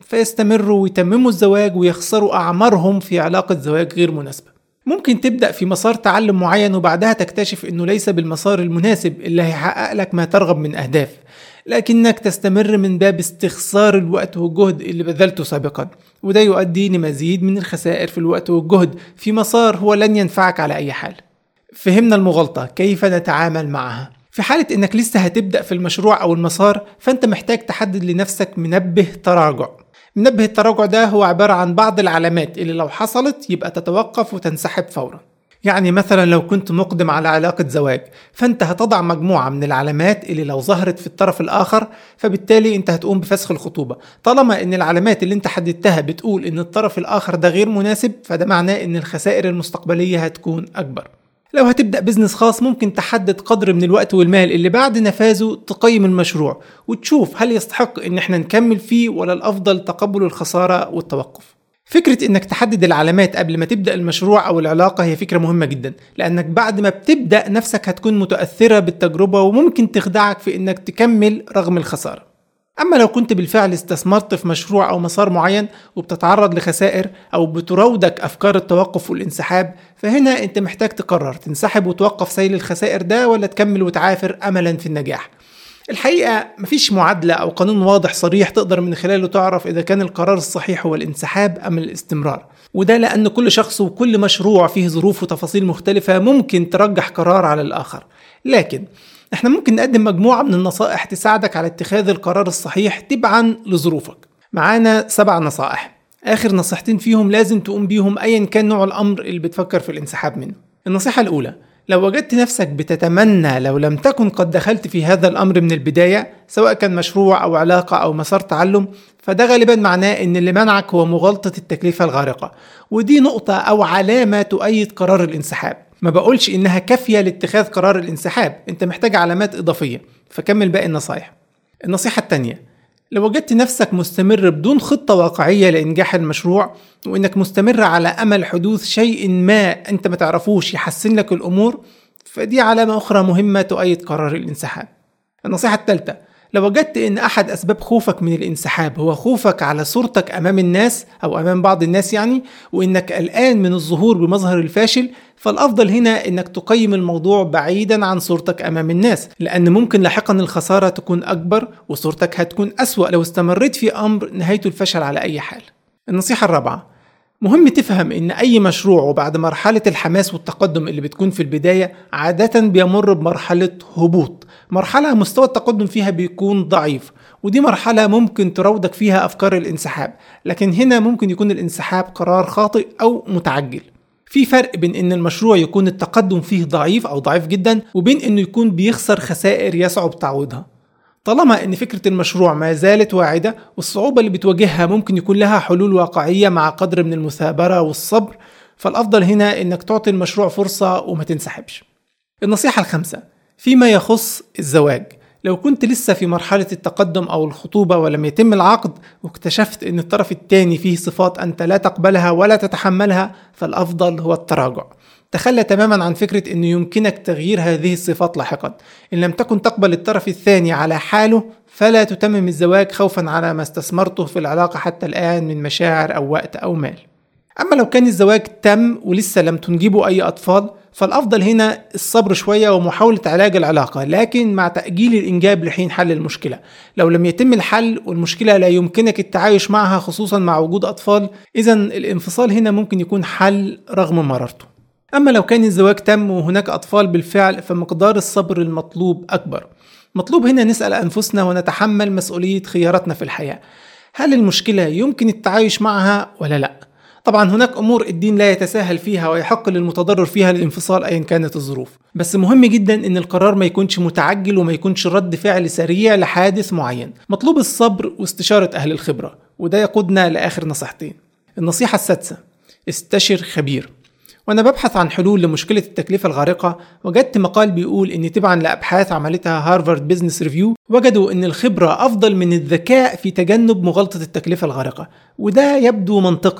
فيستمروا ويتمموا الزواج ويخسروا أعمارهم في علاقة زواج غير مناسبة ممكن تبدأ في مسار تعلم معين وبعدها تكتشف انه ليس بالمسار المناسب اللي هيحقق لك ما ترغب من اهداف لكنك تستمر من باب استخسار الوقت والجهد اللي بذلته سابقا وده يؤدي لمزيد من الخسائر في الوقت والجهد في مسار هو لن ينفعك على اي حال فهمنا المغالطة كيف نتعامل معها في حالة انك لسه هتبدأ في المشروع او المسار فانت محتاج تحدد لنفسك منبه تراجع منبه التراجع ده هو عبارة عن بعض العلامات اللي لو حصلت يبقى تتوقف وتنسحب فورا يعني مثلا لو كنت مقدم على علاقة زواج فانت هتضع مجموعة من العلامات اللي لو ظهرت في الطرف الآخر فبالتالي انت هتقوم بفسخ الخطوبة طالما ان العلامات اللي انت حددتها بتقول ان الطرف الآخر ده غير مناسب فده معناه ان الخسائر المستقبلية هتكون أكبر لو هتبدأ بزنس خاص ممكن تحدد قدر من الوقت والمال اللي بعد نفاذه تقيم المشروع وتشوف هل يستحق ان احنا نكمل فيه ولا الافضل تقبل الخسارة والتوقف فكرة انك تحدد العلامات قبل ما تبدأ المشروع او العلاقة هي فكرة مهمة جدا لانك بعد ما بتبدأ نفسك هتكون متأثرة بالتجربة وممكن تخدعك في انك تكمل رغم الخسارة أما لو كنت بالفعل استثمرت في مشروع أو مسار معين وبتتعرض لخسائر أو بتراودك أفكار التوقف والانسحاب فهنا أنت محتاج تقرر تنسحب وتوقف سيل الخسائر ده ولا تكمل وتعافر أملا في النجاح الحقيقة مفيش معادلة أو قانون واضح صريح تقدر من خلاله تعرف إذا كان القرار الصحيح هو الانسحاب أم الاستمرار وده لأن كل شخص وكل مشروع فيه ظروف وتفاصيل مختلفة ممكن ترجح قرار على الآخر لكن احنا ممكن نقدم مجموعة من النصائح تساعدك على اتخاذ القرار الصحيح تبعا لظروفك معانا سبع نصائح آخر نصيحتين فيهم لازم تقوم بيهم أيا كان نوع الأمر اللي بتفكر في الانسحاب منه النصيحة الأولى لو وجدت نفسك بتتمنى لو لم تكن قد دخلت في هذا الأمر من البداية سواء كان مشروع أو علاقة أو مسار تعلم فده غالبا معناه ان اللي منعك هو مغالطة التكلفة الغارقة ودي نقطة او علامة تؤيد قرار الانسحاب ما بقولش انها كافية لاتخاذ قرار الانسحاب انت محتاج علامات اضافية فكمل باقي النصايح النصيحة التانية لو وجدت نفسك مستمر بدون خطة واقعية لإنجاح المشروع وإنك مستمر على أمل حدوث شيء ما أنت ما تعرفوش يحسن لك الأمور فدي علامة أخرى مهمة تؤيد قرار الانسحاب النصيحة الثالثة لو وجدت ان احد اسباب خوفك من الانسحاب هو خوفك على صورتك امام الناس او امام بعض الناس يعني وانك قلقان من الظهور بمظهر الفاشل فالافضل هنا انك تقيم الموضوع بعيدا عن صورتك امام الناس لان ممكن لاحقا الخساره تكون اكبر وصورتك هتكون اسوا لو استمريت في امر نهايته الفشل على اي حال النصيحه الرابعه مهم تفهم ان اي مشروع وبعد مرحلة الحماس والتقدم اللي بتكون في البداية عادة بيمر بمرحلة هبوط مرحلة مستوى التقدم فيها بيكون ضعيف ودي مرحلة ممكن تراودك فيها افكار الانسحاب لكن هنا ممكن يكون الانسحاب قرار خاطئ او متعجل في فرق بين ان المشروع يكون التقدم فيه ضعيف او ضعيف جدا وبين انه يكون بيخسر خسائر يصعب تعويضها طالما ان فكرة المشروع ما زالت واعدة والصعوبة اللي بتواجهها ممكن يكون لها حلول واقعية مع قدر من المثابرة والصبر فالافضل هنا انك تعطي المشروع فرصة وما تنسحبش النصيحة الخامسة فيما يخص الزواج لو كنت لسه في مرحلة التقدم أو الخطوبة ولم يتم العقد واكتشفت أن الطرف الثاني فيه صفات أنت لا تقبلها ولا تتحملها فالأفضل هو التراجع تخلى تماما عن فكرة أنه يمكنك تغيير هذه الصفات لاحقا إن لم تكن تقبل الطرف الثاني على حاله فلا تتمم الزواج خوفا على ما استثمرته في العلاقة حتى الآن من مشاعر أو وقت أو مال أما لو كان الزواج تم ولسه لم تنجبوا أي أطفال فالأفضل هنا الصبر شوية ومحاولة علاج العلاقة لكن مع تأجيل الإنجاب لحين حل المشكلة لو لم يتم الحل والمشكلة لا يمكنك التعايش معها خصوصا مع وجود أطفال إذا الانفصال هنا ممكن يكون حل رغم مرارته أما لو كان الزواج تم وهناك أطفال بالفعل فمقدار الصبر المطلوب أكبر مطلوب هنا نسأل أنفسنا ونتحمل مسؤولية خياراتنا في الحياة هل المشكلة يمكن التعايش معها ولا لأ؟ طبعا هناك امور الدين لا يتساهل فيها ويحق للمتضرر فيها الانفصال ايا كانت الظروف بس مهم جدا ان القرار ما يكونش متعجل وما يكونش رد فعل سريع لحادث معين مطلوب الصبر واستشاره اهل الخبره وده يقودنا لاخر نصيحتين النصيحه السادسه استشر خبير وانا ببحث عن حلول لمشكله التكلفه الغارقه وجدت مقال بيقول ان تبعا لابحاث عملتها هارفارد بزنس ريفيو وجدوا ان الخبره افضل من الذكاء في تجنب مغالطه التكلفه الغارقه وده يبدو منطقي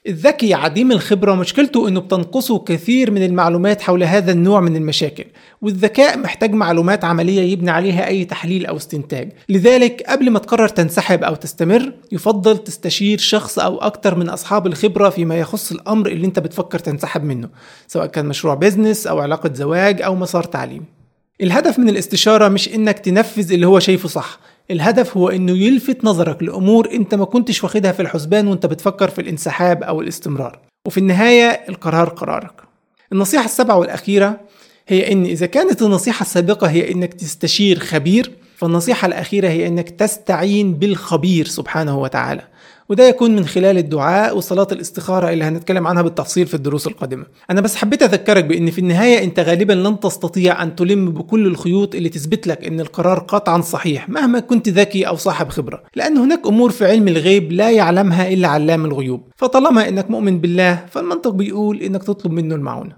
الذكي عديم الخبرة مشكلته انه بتنقصه كثير من المعلومات حول هذا النوع من المشاكل والذكاء محتاج معلومات عملية يبني عليها اي تحليل او استنتاج لذلك قبل ما تقرر تنسحب او تستمر يفضل تستشير شخص او اكتر من اصحاب الخبرة فيما يخص الامر اللي انت بتفكر تنسحب منه سواء كان مشروع بيزنس او علاقة زواج او مسار تعليم الهدف من الاستشارة مش انك تنفذ اللي هو شايفه صح الهدف هو انه يلفت نظرك لامور انت ما كنتش واخدها في الحسبان وانت بتفكر في الانسحاب او الاستمرار وفي النهاية القرار قرارك النصيحة السابعة والأخيرة هي ان اذا كانت النصيحة السابقة هي انك تستشير خبير فالنصيحة الأخيرة هي انك تستعين بالخبير سبحانه وتعالى وده يكون من خلال الدعاء وصلاة الاستخارة اللي هنتكلم عنها بالتفصيل في الدروس القادمة أنا بس حبيت أذكرك بأن في النهاية أنت غالبا لن تستطيع أن تلم بكل الخيوط اللي تثبت لك أن القرار قطعا صحيح مهما كنت ذكي أو صاحب خبرة لأن هناك أمور في علم الغيب لا يعلمها إلا علام الغيوب فطالما أنك مؤمن بالله فالمنطق بيقول أنك تطلب منه المعونة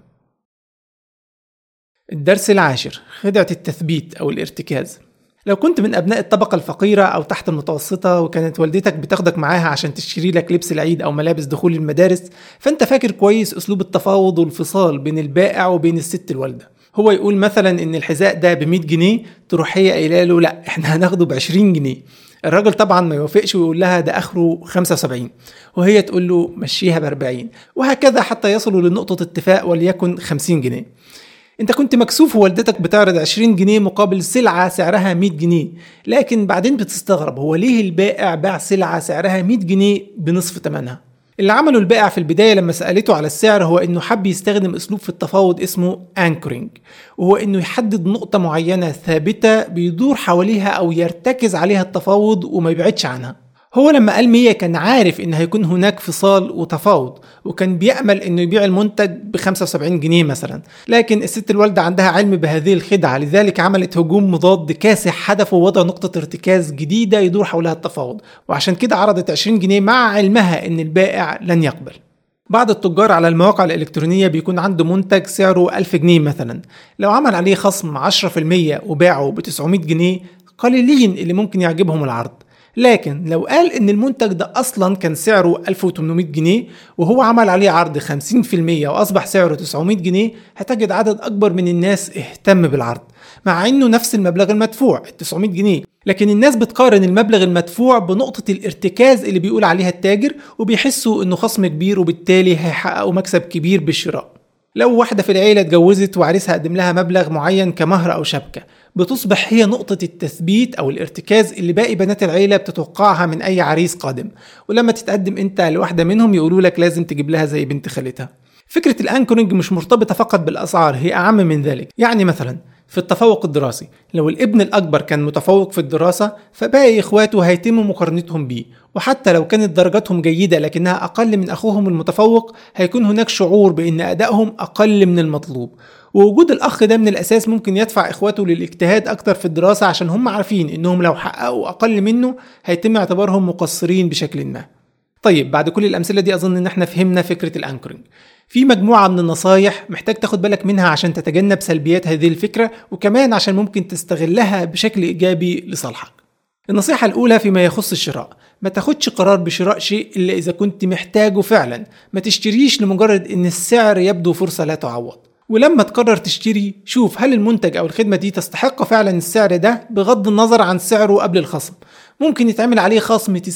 الدرس العاشر خدعة التثبيت أو الارتكاز لو كنت من أبناء الطبقة الفقيرة أو تحت المتوسطة وكانت والدتك بتاخدك معاها عشان تشتري لك لبس العيد أو ملابس دخول المدارس فأنت فاكر كويس أسلوب التفاوض والفصال بين البائع وبين الست الوالدة هو يقول مثلا ان الحذاء ده ب 100 جنيه تروح هي قايله له لا احنا هناخده ب 20 جنيه الراجل طبعا ما يوافقش ويقول لها ده اخره 75 وهي تقول له مشيها ب 40 وهكذا حتى يصلوا لنقطه اتفاق وليكن 50 جنيه انت كنت مكسوف ووالدتك بتعرض 20 جنيه مقابل سلعة سعرها 100 جنيه لكن بعدين بتستغرب هو ليه البائع باع سلعة سعرها 100 جنيه بنصف ثمنها اللي عمله البائع في البداية لما سألته على السعر هو انه حب يستخدم اسلوب في التفاوض اسمه انكرينج وهو انه يحدد نقطة معينة ثابتة بيدور حواليها او يرتكز عليها التفاوض وما يبعدش عنها هو لما قال 100 كان عارف ان هيكون هناك فصال وتفاوض وكان بيأمل انه يبيع المنتج ب 75 جنيه مثلا لكن الست الوالدة عندها علم بهذه الخدعة لذلك عملت هجوم مضاد كاسح هدفه وضع نقطة ارتكاز جديدة يدور حولها التفاوض وعشان كده عرضت 20 جنيه مع علمها ان البائع لن يقبل بعض التجار على المواقع الإلكترونية بيكون عنده منتج سعره 1000 جنيه مثلا لو عمل عليه خصم 10% وباعه ب 900 جنيه قليلين اللي ممكن يعجبهم العرض لكن لو قال ان المنتج ده اصلا كان سعره 1800 جنيه وهو عمل عليه عرض 50% واصبح سعره 900 جنيه هتجد عدد اكبر من الناس اهتم بالعرض مع انه نفس المبلغ المدفوع 900 جنيه لكن الناس بتقارن المبلغ المدفوع بنقطة الارتكاز اللي بيقول عليها التاجر وبيحسوا انه خصم كبير وبالتالي هيحققوا مكسب كبير بالشراء لو واحدة في العيلة اتجوزت وعريسها قدم لها مبلغ معين كمهر أو شبكة بتصبح هي نقطة التثبيت أو الارتكاز اللي باقي بنات العيلة بتتوقعها من أي عريس قادم ولما تتقدم أنت لواحدة منهم يقولوا لك لازم تجيب لها زي بنت خالتها فكرة الأنكورنج مش مرتبطة فقط بالأسعار هي أعم من ذلك يعني مثلا في التفوق الدراسي لو الابن الأكبر كان متفوق في الدراسة فباقي إخواته هيتم مقارنتهم بيه وحتى لو كانت درجاتهم جيدة لكنها أقل من أخوهم المتفوق هيكون هناك شعور بأن أدائهم أقل من المطلوب ووجود الأخ ده من الأساس ممكن يدفع إخواته للاجتهاد أكتر في الدراسة عشان هم عارفين إنهم لو حققوا أقل منه هيتم اعتبارهم مقصرين بشكل ما طيب بعد كل الأمثلة دي أظن إن احنا فهمنا فكرة الأنكرنج في مجموعة من النصايح محتاج تاخد بالك منها عشان تتجنب سلبيات هذه الفكرة وكمان عشان ممكن تستغلها بشكل إيجابي لصالحك النصيحة الأولى فيما يخص الشراء ما تاخدش قرار بشراء شيء إلا إذا كنت محتاجه فعلا ما تشتريش لمجرد إن السعر يبدو فرصة لا تعوض ولما تقرر تشتري شوف هل المنتج أو الخدمة دي تستحق فعلا السعر ده بغض النظر عن سعره قبل الخصم ممكن يتعمل عليه خصم 90%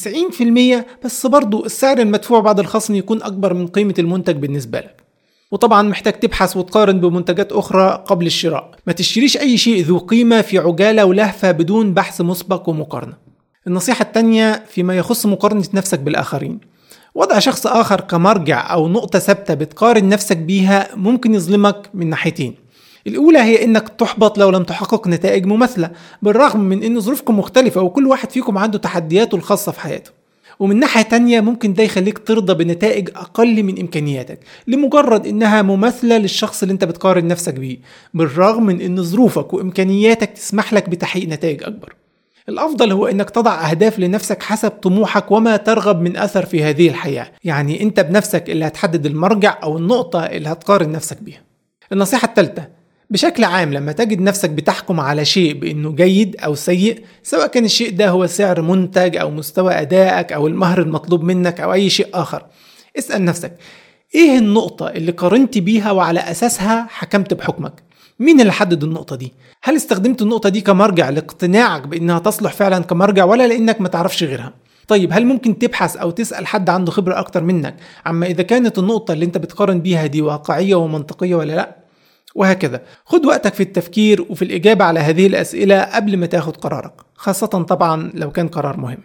بس برضو السعر المدفوع بعد الخصم يكون أكبر من قيمة المنتج بالنسبة لك وطبعا محتاج تبحث وتقارن بمنتجات أخرى قبل الشراء ما تشتريش أي شيء ذو قيمة في عجالة ولهفة بدون بحث مسبق ومقارنة النصيحة التانية فيما يخص مقارنة نفسك بالآخرين وضع شخص آخر كمرجع أو نقطة ثابتة بتقارن نفسك بيها ممكن يظلمك من ناحيتين الأولى هي إنك تحبط لو لم تحقق نتائج مماثلة بالرغم من إن ظروفكم مختلفة وكل واحد فيكم عنده تحدياته الخاصة في حياته ومن ناحية تانية ممكن ده يخليك ترضى بنتائج أقل من إمكانياتك لمجرد إنها مماثلة للشخص اللي أنت بتقارن نفسك بيه بالرغم من إن ظروفك وإمكانياتك تسمح لك بتحقيق نتائج أكبر الأفضل هو إنك تضع أهداف لنفسك حسب طموحك وما ترغب من أثر في هذه الحياة يعني أنت بنفسك اللي هتحدد المرجع أو النقطة اللي هتقارن نفسك بيها النصيحة الثالثة بشكل عام لما تجد نفسك بتحكم على شيء بانه جيد او سيء سواء كان الشيء ده هو سعر منتج او مستوى ادائك او المهر المطلوب منك او اي شيء اخر اسأل نفسك ايه النقطة اللي قارنت بيها وعلى اساسها حكمت بحكمك مين اللي حدد النقطة دي؟ هل استخدمت النقطة دي كمرجع لاقتناعك بانها تصلح فعلا كمرجع ولا لانك ما تعرفش غيرها؟ طيب هل ممكن تبحث او تسأل حد عنده خبرة اكتر منك عما اذا كانت النقطة اللي انت بتقارن بيها دي واقعية ومنطقية ولا لا؟ وهكذا خد وقتك في التفكير وفي الإجابة على هذه الأسئلة قبل ما تاخد قرارك خاصة طبعا لو كان قرار مهم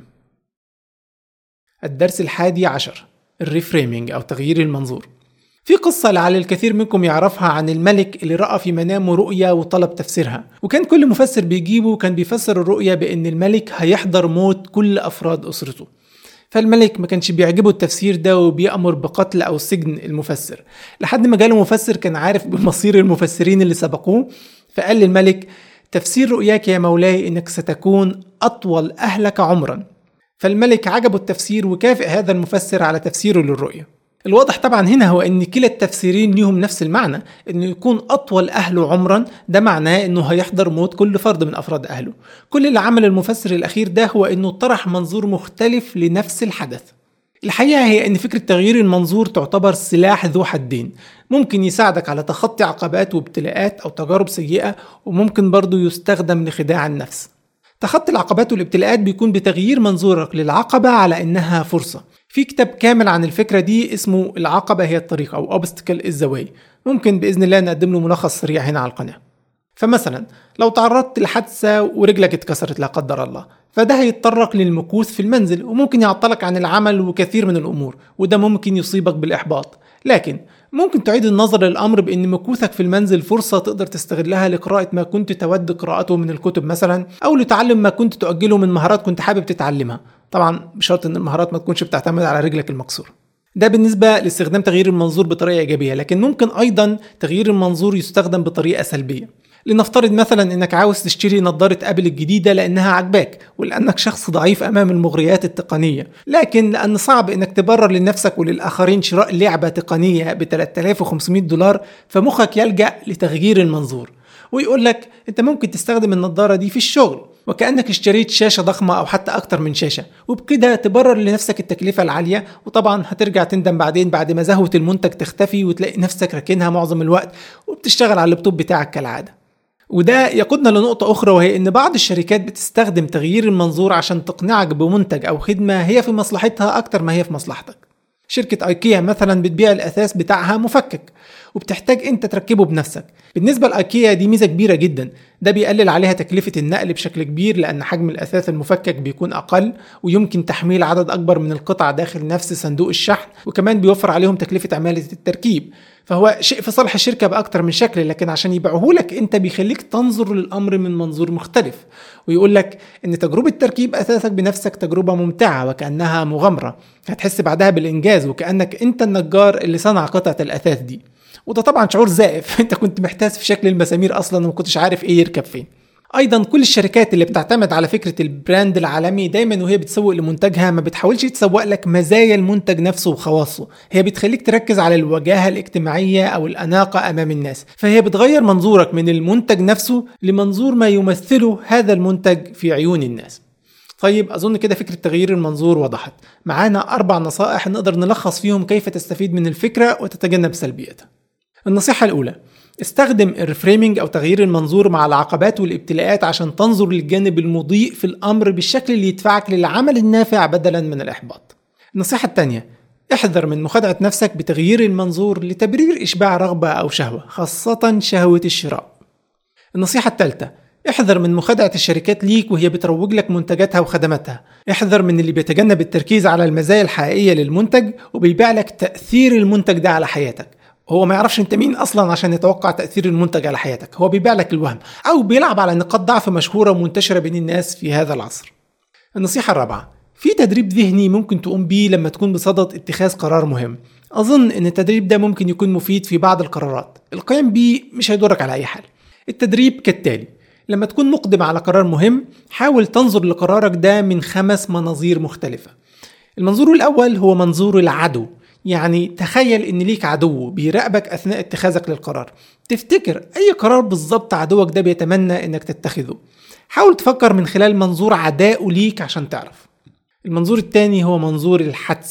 الدرس الحادي عشر الريفريمينج أو تغيير المنظور في قصة لعل الكثير منكم يعرفها عن الملك اللي رأى في منامه رؤية وطلب تفسيرها وكان كل مفسر بيجيبه كان بيفسر الرؤية بأن الملك هيحضر موت كل أفراد أسرته فالملك ما كانش بيعجبه التفسير ده وبيأمر بقتل أو سجن المفسر لحد ما جاله مفسر كان عارف بمصير المفسرين اللي سبقوه فقال للملك تفسير رؤياك يا مولاي إنك ستكون أطول أهلك عمرا فالملك عجبه التفسير وكافئ هذا المفسر على تفسيره للرؤية الواضح طبعا هنا هو ان كلا التفسيرين ليهم نفس المعنى انه يكون اطول اهله عمرا ده معناه انه هيحضر موت كل فرد من افراد اهله كل اللي عمل المفسر الاخير ده هو انه طرح منظور مختلف لنفس الحدث الحقيقة هي أن فكرة تغيير المنظور تعتبر سلاح ذو حدين ممكن يساعدك على تخطي عقبات وابتلاءات أو تجارب سيئة وممكن برضه يستخدم لخداع النفس تخطي العقبات والابتلاءات بيكون بتغيير منظورك للعقبة على إنها فرصة في كتاب كامل عن الفكرة دي اسمه العقبة هي الطريق أو Obstacle is the way ممكن بإذن الله نقدم له ملخص سريع هنا على القناة فمثلا لو تعرضت لحادثة ورجلك اتكسرت لا قدر الله فده هيضطرك للمكوث في المنزل وممكن يعطلك عن العمل وكثير من الأمور وده ممكن يصيبك بالإحباط لكن ممكن تعيد النظر للأمر بأن مكوثك في المنزل فرصة تقدر تستغلها لقراءة ما كنت تود قراءته من الكتب مثلا أو لتعلم ما كنت تؤجله من مهارات كنت حابب تتعلمها طبعا بشرط ان المهارات ما تكونش بتعتمد على رجلك المكسوره ده بالنسبة لاستخدام تغيير المنظور بطريقة إيجابية لكن ممكن أيضا تغيير المنظور يستخدم بطريقة سلبية لنفترض مثلا انك عاوز تشتري نظارة ابل الجديدة لانها عجباك ولانك شخص ضعيف امام المغريات التقنية لكن لان صعب انك تبرر لنفسك وللاخرين شراء لعبة تقنية ب 3500 دولار فمخك يلجأ لتغيير المنظور ويقول لك انت ممكن تستخدم النظارة دي في الشغل وكأنك اشتريت شاشة ضخمة أو حتى أكتر من شاشة وبكده تبرر لنفسك التكلفة العالية وطبعا هترجع تندم بعدين بعد ما زهوة المنتج تختفي وتلاقي نفسك راكنها معظم الوقت وبتشتغل على اللابتوب بتاعك كالعادة وده يقودنا لنقطة أخرى وهي إن بعض الشركات بتستخدم تغيير المنظور عشان تقنعك بمنتج أو خدمة هي في مصلحتها أكتر ما هي في مصلحتك شركة ايكيا مثلا بتبيع الاثاث بتاعها مفكك وبتحتاج انت تركبه بنفسك بالنسبة لايكيا دي ميزة كبيرة جدا ده بيقلل عليها تكلفة النقل بشكل كبير لان حجم الاثاث المفكك بيكون اقل ويمكن تحميل عدد اكبر من القطع داخل نفس صندوق الشحن وكمان بيوفر عليهم تكلفة عمالة التركيب فهو شيء في صالح الشركه باكتر من شكل لكن عشان يبيعوه لك انت بيخليك تنظر للامر من منظور مختلف ويقول لك ان تجربه تركيب اثاثك بنفسك تجربه ممتعه وكانها مغامره هتحس بعدها بالانجاز وكانك انت النجار اللي صنع قطعه الاثاث دي وده طبعا شعور زائف انت كنت محتاس في شكل المسامير اصلا وما كنتش عارف ايه يركب فين ايضا كل الشركات اللي بتعتمد على فكره البراند العالمي دايما وهي بتسوق لمنتجها ما بتحاولش تسوق لك مزايا المنتج نفسه وخواصه هي بتخليك تركز على الوجاهه الاجتماعيه او الاناقه امام الناس فهي بتغير منظورك من المنتج نفسه لمنظور ما يمثله هذا المنتج في عيون الناس طيب اظن كده فكره تغيير المنظور وضحت معانا اربع نصائح نقدر نلخص فيهم كيف تستفيد من الفكره وتتجنب سلبياتها النصيحه الاولى استخدم الريفريمينج او تغيير المنظور مع العقبات والابتلاءات عشان تنظر للجانب المضيء في الامر بالشكل اللي يدفعك للعمل النافع بدلا من الاحباط. النصيحة الثانية احذر من مخادعة نفسك بتغيير المنظور لتبرير إشباع رغبة أو شهوة خاصة شهوة الشراء. النصيحة الثالثة احذر من مخادعة الشركات ليك وهي بتروج لك منتجاتها وخدماتها احذر من اللي بيتجنب التركيز على المزايا الحقيقية للمنتج وبيبيع لك تأثير المنتج ده على حياتك هو ما يعرفش انت مين اصلا عشان يتوقع تاثير المنتج على حياتك هو بيبيع لك الوهم او بيلعب على نقاط ضعف مشهوره ومنتشره بين الناس في هذا العصر النصيحه الرابعه في تدريب ذهني ممكن تقوم بيه لما تكون بصدد اتخاذ قرار مهم اظن ان التدريب ده ممكن يكون مفيد في بعض القرارات القيام بيه مش هيضرك على اي حال التدريب كالتالي لما تكون مقدم على قرار مهم حاول تنظر لقرارك ده من خمس مناظير مختلفه المنظور الاول هو منظور العدو يعني تخيل ان ليك عدو بيراقبك اثناء اتخاذك للقرار تفتكر اي قرار بالظبط عدوك ده بيتمنى انك تتخذه حاول تفكر من خلال منظور عدائه ليك عشان تعرف المنظور الثاني هو منظور الحدس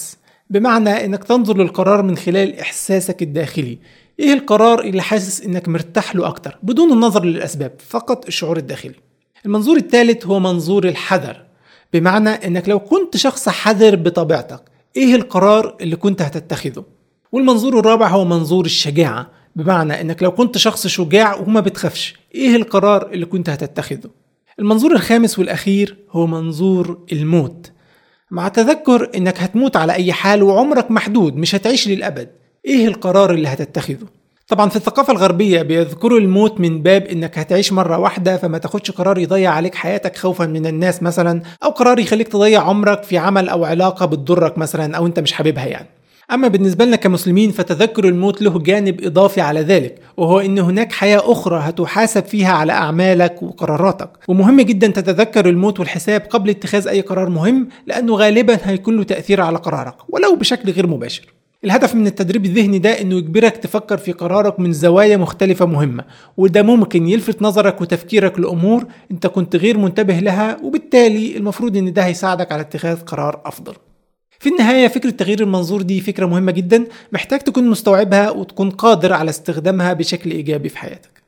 بمعنى انك تنظر للقرار من خلال احساسك الداخلي ايه القرار اللي حاسس انك مرتاح له اكتر بدون النظر للاسباب فقط الشعور الداخلي المنظور الثالث هو منظور الحذر بمعنى انك لو كنت شخص حذر بطبيعتك ايه القرار اللي كنت هتتخذه والمنظور الرابع هو منظور الشجاعة بمعنى انك لو كنت شخص شجاع وما بتخافش ايه القرار اللي كنت هتتخذه المنظور الخامس والاخير هو منظور الموت مع تذكر انك هتموت على اي حال وعمرك محدود مش هتعيش للابد ايه القرار اللي هتتخذه طبعا في الثقافة الغربية بيذكروا الموت من باب انك هتعيش مرة واحدة فما تاخدش قرار يضيع عليك حياتك خوفا من الناس مثلا او قرار يخليك تضيع عمرك في عمل او علاقة بتضرك مثلا او انت مش حاببها يعني أما بالنسبة لنا كمسلمين فتذكر الموت له جانب إضافي على ذلك وهو أن هناك حياة أخرى هتحاسب فيها على أعمالك وقراراتك ومهم جدا تتذكر الموت والحساب قبل اتخاذ أي قرار مهم لأنه غالبا هيكون له تأثير على قرارك ولو بشكل غير مباشر الهدف من التدريب الذهني ده انه يجبرك تفكر في قرارك من زوايا مختلفة مهمة وده ممكن يلفت نظرك وتفكيرك لأمور انت كنت غير منتبه لها وبالتالي المفروض ان ده هيساعدك على اتخاذ قرار أفضل في النهاية فكرة تغيير المنظور دي فكرة مهمة جدا محتاج تكون مستوعبها وتكون قادر على استخدامها بشكل إيجابي في حياتك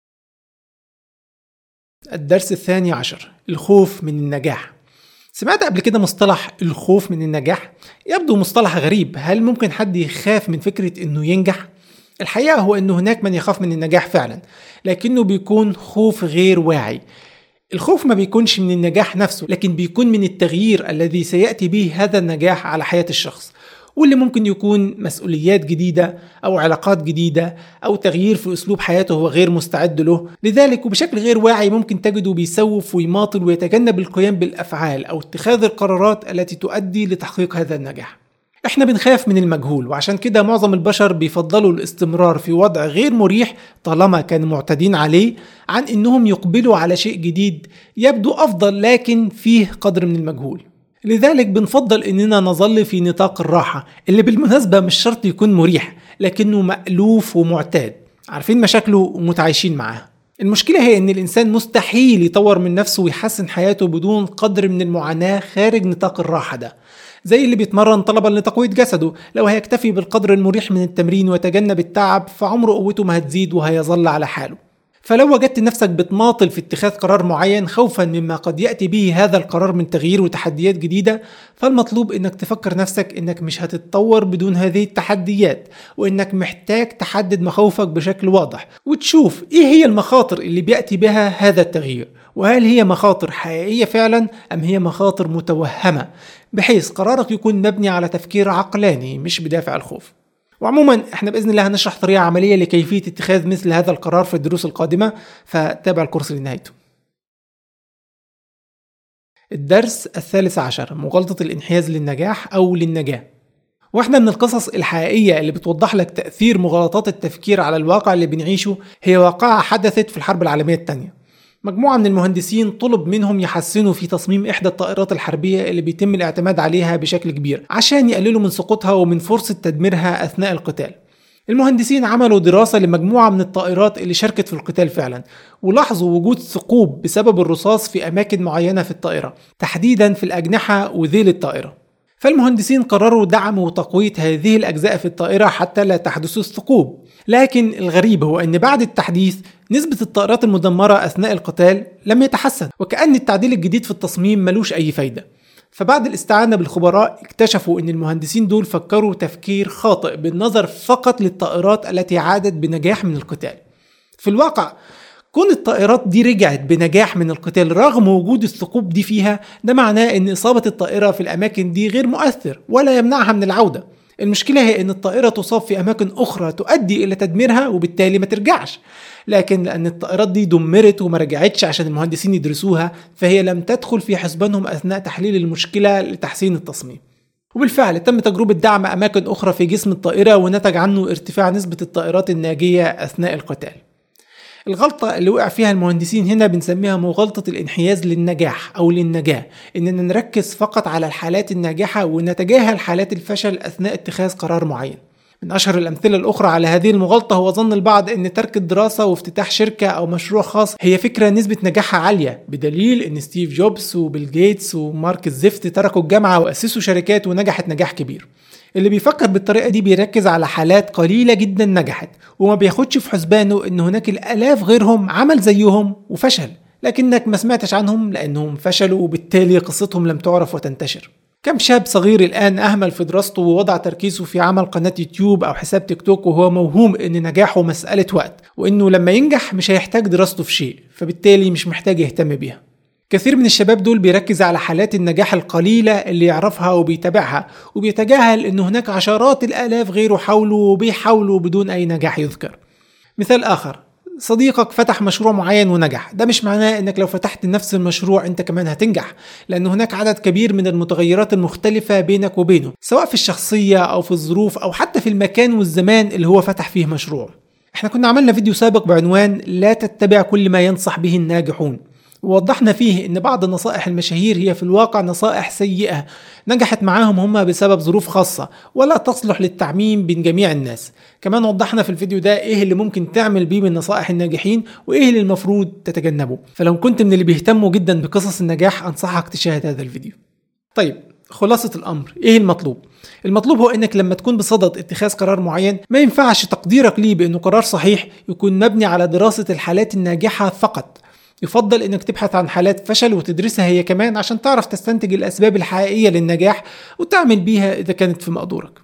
الدرس الثاني عشر الخوف من النجاح سمعت قبل كده مصطلح الخوف من النجاح يبدو مصطلح غريب هل ممكن حد يخاف من فكرة انه ينجح الحقيقة هو انه هناك من يخاف من النجاح فعلا لكنه بيكون خوف غير واعي الخوف ما بيكونش من النجاح نفسه لكن بيكون من التغيير الذي سيأتي به هذا النجاح على حياة الشخص واللي ممكن يكون مسؤوليات جديدة أو علاقات جديدة أو تغيير في أسلوب حياته هو غير مستعد له لذلك وبشكل غير واعي ممكن تجده بيسوف ويماطل ويتجنب القيام بالأفعال أو اتخاذ القرارات التي تؤدي لتحقيق هذا النجاح احنا بنخاف من المجهول وعشان كده معظم البشر بيفضلوا الاستمرار في وضع غير مريح طالما كانوا معتادين عليه عن انهم يقبلوا على شيء جديد يبدو افضل لكن فيه قدر من المجهول لذلك بنفضل اننا نظل في نطاق الراحة اللي بالمناسبة مش شرط يكون مريح لكنه مألوف ومعتاد عارفين مشاكله ومتعايشين معاها المشكلة هي ان الانسان مستحيل يطور من نفسه ويحسن حياته بدون قدر من المعاناة خارج نطاق الراحة ده زي اللي بيتمرن طلبا لتقوية جسده لو هيكتفي بالقدر المريح من التمرين ويتجنب التعب فعمره قوته ما هتزيد وهيظل على حاله فلو وجدت نفسك بتماطل في اتخاذ قرار معين خوفا مما قد ياتي به هذا القرار من تغيير وتحديات جديده فالمطلوب انك تفكر نفسك انك مش هتتطور بدون هذه التحديات وانك محتاج تحدد مخاوفك بشكل واضح وتشوف ايه هي المخاطر اللي بياتي بها هذا التغيير وهل هي مخاطر حقيقيه فعلا ام هي مخاطر متوهمه بحيث قرارك يكون مبني على تفكير عقلاني مش بدافع الخوف وعموما احنا باذن الله هنشرح طريقه عمليه لكيفيه اتخاذ مثل هذا القرار في الدروس القادمه فتابع الكورس لنهايته الدرس الثالث عشر مغالطة الانحياز للنجاح أو للنجاة واحدة من القصص الحقيقية اللي بتوضح لك تأثير مغالطات التفكير على الواقع اللي بنعيشه هي واقعة حدثت في الحرب العالمية الثانية مجموعة من المهندسين طلب منهم يحسنوا في تصميم إحدى الطائرات الحربية اللي بيتم الاعتماد عليها بشكل كبير عشان يقللوا من سقوطها ومن فرصة تدميرها أثناء القتال المهندسين عملوا دراسة لمجموعة من الطائرات اللي شاركت في القتال فعلا ولاحظوا وجود ثقوب بسبب الرصاص في أماكن معينة في الطائرة تحديدا في الأجنحة وذيل الطائرة فالمهندسين قرروا دعم وتقوية هذه الأجزاء في الطائرة حتى لا تحدث الثقوب لكن الغريب هو أن بعد التحديث نسبة الطائرات المدمرة أثناء القتال لم يتحسن وكأن التعديل الجديد في التصميم ملوش أي فايدة فبعد الاستعانة بالخبراء اكتشفوا أن المهندسين دول فكروا تفكير خاطئ بالنظر فقط للطائرات التي عادت بنجاح من القتال في الواقع كون الطائرات دي رجعت بنجاح من القتال رغم وجود الثقوب دي فيها ده معناه ان اصابة الطائرة في الاماكن دي غير مؤثر ولا يمنعها من العودة المشكلة هي ان الطائرة تصاب في اماكن اخرى تؤدي الى تدميرها وبالتالي ما ترجعش لكن لان الطائرات دي دمرت وما رجعتش عشان المهندسين يدرسوها فهي لم تدخل في حسبانهم اثناء تحليل المشكلة لتحسين التصميم وبالفعل تم تجربة دعم أماكن أخرى في جسم الطائرة ونتج عنه ارتفاع نسبة الطائرات الناجية أثناء القتال الغلطة اللي وقع فيها المهندسين هنا بنسميها مغالطة الانحياز للنجاح أو للنجاة إننا نركز فقط على الحالات الناجحة ونتجاهل حالات الفشل أثناء اتخاذ قرار معين من أشهر الأمثلة الأخرى على هذه المغالطة هو ظن البعض أن ترك الدراسة وافتتاح شركة أو مشروع خاص هي فكرة نسبة نجاحها عالية بدليل أن ستيف جوبز وبيل جيتس ومارك الزفت تركوا الجامعة وأسسوا شركات ونجحت نجاح كبير اللي بيفكر بالطريقة دي بيركز على حالات قليلة جدا نجحت وما بياخدش في حسبانه ان هناك الالاف غيرهم عمل زيهم وفشل لكنك ما سمعتش عنهم لانهم فشلوا وبالتالي قصتهم لم تعرف وتنتشر كم شاب صغير الآن أهمل في دراسته ووضع تركيزه في عمل قناة يوتيوب أو حساب تيك توك وهو موهوم إن نجاحه مسألة وقت وإنه لما ينجح مش هيحتاج دراسته في شيء فبالتالي مش محتاج يهتم بيها كثير من الشباب دول بيركز على حالات النجاح القليلة اللي يعرفها وبيتابعها وبيتجاهل إن هناك عشرات الآلاف غيره حاولوا وبيحاولوا بدون أي نجاح يذكر مثال آخر صديقك فتح مشروع معين ونجح ده مش معناه انك لو فتحت نفس المشروع انت كمان هتنجح لان هناك عدد كبير من المتغيرات المختلفة بينك وبينه سواء في الشخصية او في الظروف او حتى في المكان والزمان اللي هو فتح فيه مشروع احنا كنا عملنا فيديو سابق بعنوان لا تتبع كل ما ينصح به الناجحون ووضحنا فيه ان بعض نصائح المشاهير هي في الواقع نصائح سيئة نجحت معاهم هم بسبب ظروف خاصة ولا تصلح للتعميم بين جميع الناس كمان وضحنا في الفيديو ده ايه اللي ممكن تعمل بيه من نصائح الناجحين وايه اللي المفروض تتجنبه فلو كنت من اللي بيهتموا جدا بقصص النجاح انصحك تشاهد هذا الفيديو طيب خلاصة الأمر إيه المطلوب؟ المطلوب هو إنك لما تكون بصدد اتخاذ قرار معين ما ينفعش تقديرك ليه بإنه قرار صحيح يكون مبني على دراسة الحالات الناجحة فقط يفضل انك تبحث عن حالات فشل وتدرسها هي كمان عشان تعرف تستنتج الاسباب الحقيقيه للنجاح وتعمل بيها اذا كانت في مقدورك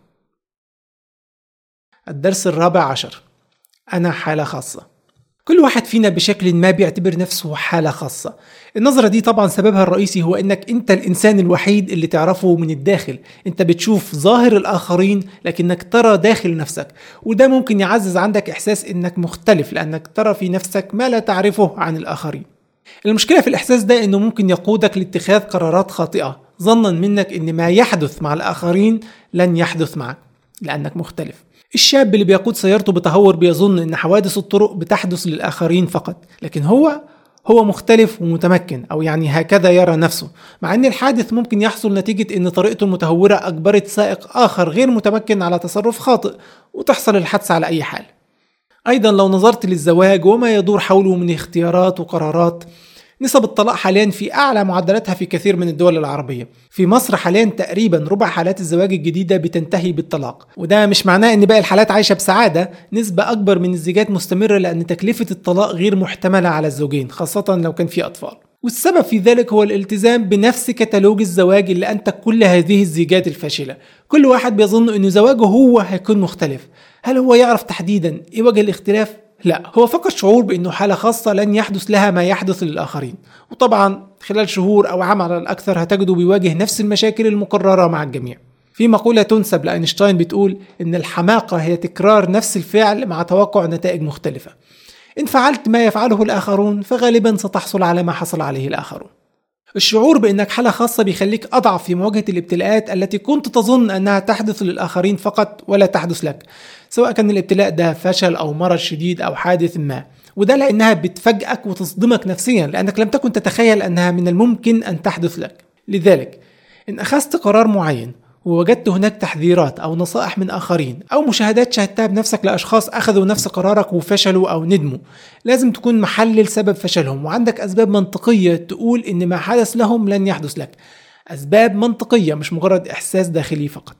الدرس الرابع عشر انا حاله خاصه كل واحد فينا بشكل ما بيعتبر نفسه حالة خاصة النظرة دي طبعا سببها الرئيسي هو انك انت الانسان الوحيد اللي تعرفه من الداخل انت بتشوف ظاهر الاخرين لكنك ترى داخل نفسك وده ممكن يعزز عندك احساس انك مختلف لانك ترى في نفسك ما لا تعرفه عن الاخرين المشكلة في الاحساس ده انه ممكن يقودك لاتخاذ قرارات خاطئة ظنا منك ان ما يحدث مع الاخرين لن يحدث معك لانك مختلف الشاب اللي بيقود سيارته بتهور بيظن ان حوادث الطرق بتحدث للاخرين فقط لكن هو هو مختلف ومتمكن او يعني هكذا يرى نفسه مع ان الحادث ممكن يحصل نتيجة ان طريقته المتهورة اجبرت سائق اخر غير متمكن على تصرف خاطئ وتحصل الحادثة على اي حال ايضا لو نظرت للزواج وما يدور حوله من اختيارات وقرارات نسب الطلاق حاليا في أعلى معدلاتها في كثير من الدول العربية في مصر حاليا تقريبا ربع حالات الزواج الجديدة بتنتهي بالطلاق وده مش معناه ان باقي الحالات عايشة بسعادة نسبة أكبر من الزيجات مستمرة لأن تكلفة الطلاق غير محتملة على الزوجين خاصة لو كان في أطفال والسبب في ذلك هو الالتزام بنفس كتالوج الزواج اللي أنتج كل هذه الزيجات الفاشلة كل واحد بيظن أن زواجه هو هيكون مختلف هل هو يعرف تحديدا إيه وجه الاختلاف؟ لا هو فقط شعور بأنه حالة خاصة لن يحدث لها ما يحدث للآخرين وطبعا خلال شهور أو عام على الأكثر هتجده بيواجه نفس المشاكل المكررة مع الجميع في مقولة تنسب لأينشتاين بتقول إن الحماقة هي تكرار نفس الفعل مع توقع نتائج مختلفة إن فعلت ما يفعله الآخرون فغالبا ستحصل على ما حصل عليه الآخرون الشعور بأنك حالة خاصة بيخليك أضعف في مواجهة الابتلاءات التي كنت تظن أنها تحدث للآخرين فقط ولا تحدث لك سواء كان الابتلاء ده فشل أو مرض شديد أو حادث ما وده لأنها بتفاجئك وتصدمك نفسيا لأنك لم تكن تتخيل أنها من الممكن أن تحدث لك لذلك إن أخذت قرار معين ووجدت هناك تحذيرات أو نصائح من آخرين أو مشاهدات شاهدتها بنفسك لأشخاص أخذوا نفس قرارك وفشلوا أو ندموا لازم تكون محلل سبب فشلهم وعندك أسباب منطقية تقول إن ما حدث لهم لن يحدث لك أسباب منطقية مش مجرد إحساس داخلي فقط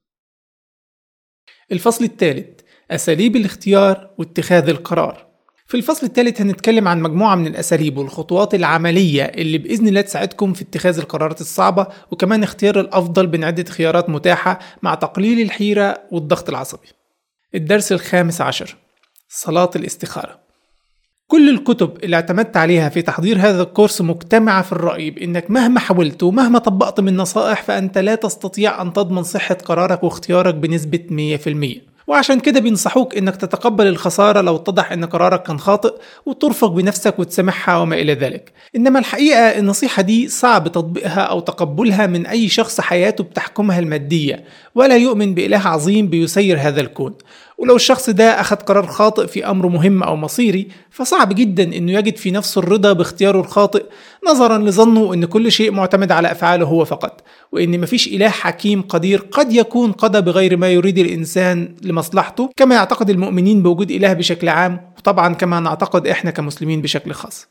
الفصل الثالث أساليب الاختيار واتخاذ القرار في الفصل الثالث هنتكلم عن مجموعة من الأساليب والخطوات العملية اللي بإذن الله تساعدكم في اتخاذ القرارات الصعبة وكمان اختيار الأفضل بين عدة خيارات متاحة مع تقليل الحيرة والضغط العصبي الدرس الخامس عشر صلاة الاستخارة كل الكتب اللي اعتمدت عليها في تحضير هذا الكورس مجتمعة في الرأي بأنك مهما حاولت ومهما طبقت من نصائح فأنت لا تستطيع أن تضمن صحة قرارك واختيارك بنسبة 100% وعشان كده بينصحوك انك تتقبل الخسارة لو اتضح ان قرارك كان خاطئ وترفق بنفسك وتسامحها وما الى ذلك انما الحقيقة النصيحة دي صعب تطبيقها او تقبلها من اي شخص حياته بتحكمها المادية ولا يؤمن بإله عظيم بيسير هذا الكون ولو الشخص ده أخذ قرار خاطئ في أمر مهم أو مصيري فصعب جدا إنه يجد في نفسه الرضا باختياره الخاطئ نظرا لظنه إن كل شيء معتمد على أفعاله هو فقط وإن مفيش إله حكيم قدير قد يكون قضى بغير ما يريد الإنسان لمصلحته كما يعتقد المؤمنين بوجود إله بشكل عام وطبعا كما نعتقد إحنا كمسلمين بشكل خاص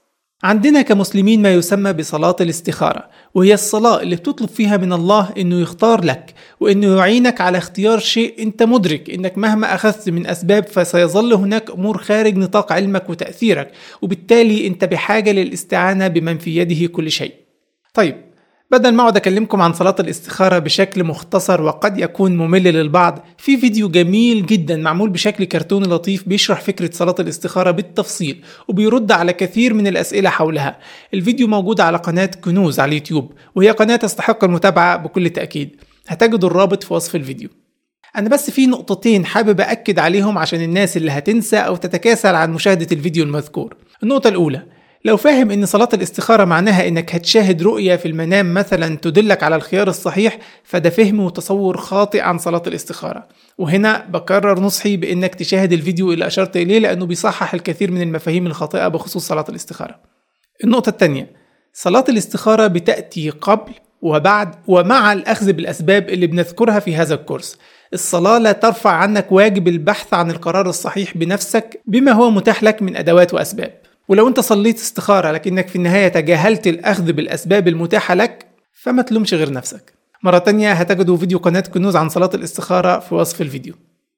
عندنا كمسلمين ما يسمى بصلاة الاستخارة وهي الصلاة اللي بتطلب فيها من الله انه يختار لك وانه يعينك على اختيار شيء انت مدرك انك مهما اخذت من اسباب فسيظل هناك امور خارج نطاق علمك وتأثيرك وبالتالي انت بحاجة للاستعانة بمن في يده كل شيء طيب بدل ما اقعد اكلمكم عن صلاة الاستخارة بشكل مختصر وقد يكون ممل للبعض في فيديو جميل جدا معمول بشكل كرتوني لطيف بيشرح فكرة صلاة الاستخارة بالتفصيل وبيرد على كثير من الاسئلة حولها الفيديو موجود على قناة كنوز على اليوتيوب وهي قناة تستحق المتابعة بكل تأكيد هتجدوا الرابط في وصف الفيديو أنا بس في نقطتين حابب أكد عليهم عشان الناس اللي هتنسى أو تتكاسل عن مشاهدة الفيديو المذكور النقطة الأولى لو فاهم ان صلاة الاستخارة معناها انك هتشاهد رؤية في المنام مثلا تدلك على الخيار الصحيح فده فهم وتصور خاطئ عن صلاة الاستخارة وهنا بكرر نصحي بانك تشاهد الفيديو اللي اشرت اليه لانه بيصحح الكثير من المفاهيم الخاطئة بخصوص صلاة الاستخارة النقطة الثانية صلاة الاستخارة بتأتي قبل وبعد ومع الأخذ بالأسباب اللي بنذكرها في هذا الكورس الصلاة لا ترفع عنك واجب البحث عن القرار الصحيح بنفسك بما هو متاح لك من أدوات وأسباب ولو انت صليت استخارة لكنك في النهاية تجاهلت الأخذ بالأسباب المتاحة لك فما تلومش غير نفسك مرة تانية هتجدوا فيديو قناة كنوز عن صلاة الاستخارة في وصف الفيديو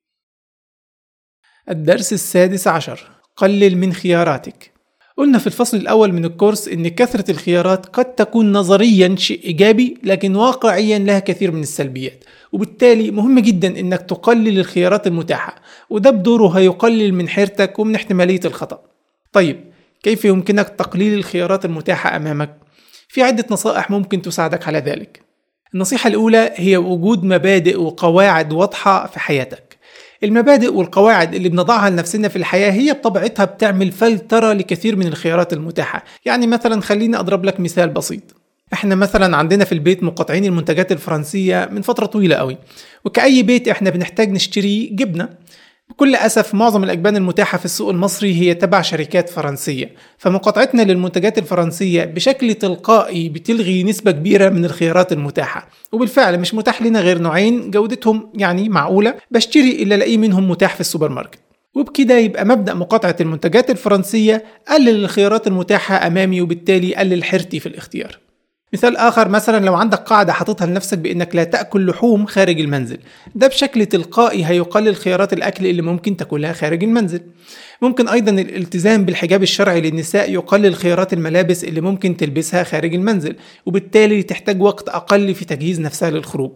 الدرس السادس عشر قلل من خياراتك قلنا في الفصل الأول من الكورس إن كثرة الخيارات قد تكون نظريا شيء إيجابي لكن واقعيا لها كثير من السلبيات وبالتالي مهم جدا إنك تقلل الخيارات المتاحة وده بدوره هيقلل من حيرتك ومن احتمالية الخطأ طيب كيف يمكنك تقليل الخيارات المتاحة أمامك؟ في عدة نصائح ممكن تساعدك على ذلك. النصيحة الأولى هي وجود مبادئ وقواعد واضحة في حياتك. المبادئ والقواعد اللي بنضعها لنفسنا في الحياة هي بطبيعتها بتعمل فلترة لكثير من الخيارات المتاحة، يعني مثلا خليني أضرب لك مثال بسيط. احنا مثلا عندنا في البيت مقاطعين المنتجات الفرنسية من فترة طويلة قوي وكأي بيت احنا بنحتاج نشتري جبنة بكل أسف معظم الأجبان المتاحة في السوق المصري هي تبع شركات فرنسية فمقاطعتنا للمنتجات الفرنسية بشكل تلقائي بتلغي نسبة كبيرة من الخيارات المتاحة وبالفعل مش متاح لنا غير نوعين جودتهم يعني معقولة بشتري إلا ألاقيه منهم متاح في السوبر ماركت وبكده يبقى مبدأ مقاطعة المنتجات الفرنسية قلل الخيارات المتاحة أمامي وبالتالي قلل حيرتي في الاختيار مثال آخر مثلا لو عندك قاعدة حاططها لنفسك بإنك لا تأكل لحوم خارج المنزل ده بشكل تلقائي هيقلل خيارات الأكل اللي ممكن تاكلها خارج المنزل ممكن أيضا الالتزام بالحجاب الشرعي للنساء يقلل خيارات الملابس اللي ممكن تلبسها خارج المنزل وبالتالي تحتاج وقت أقل في تجهيز نفسها للخروج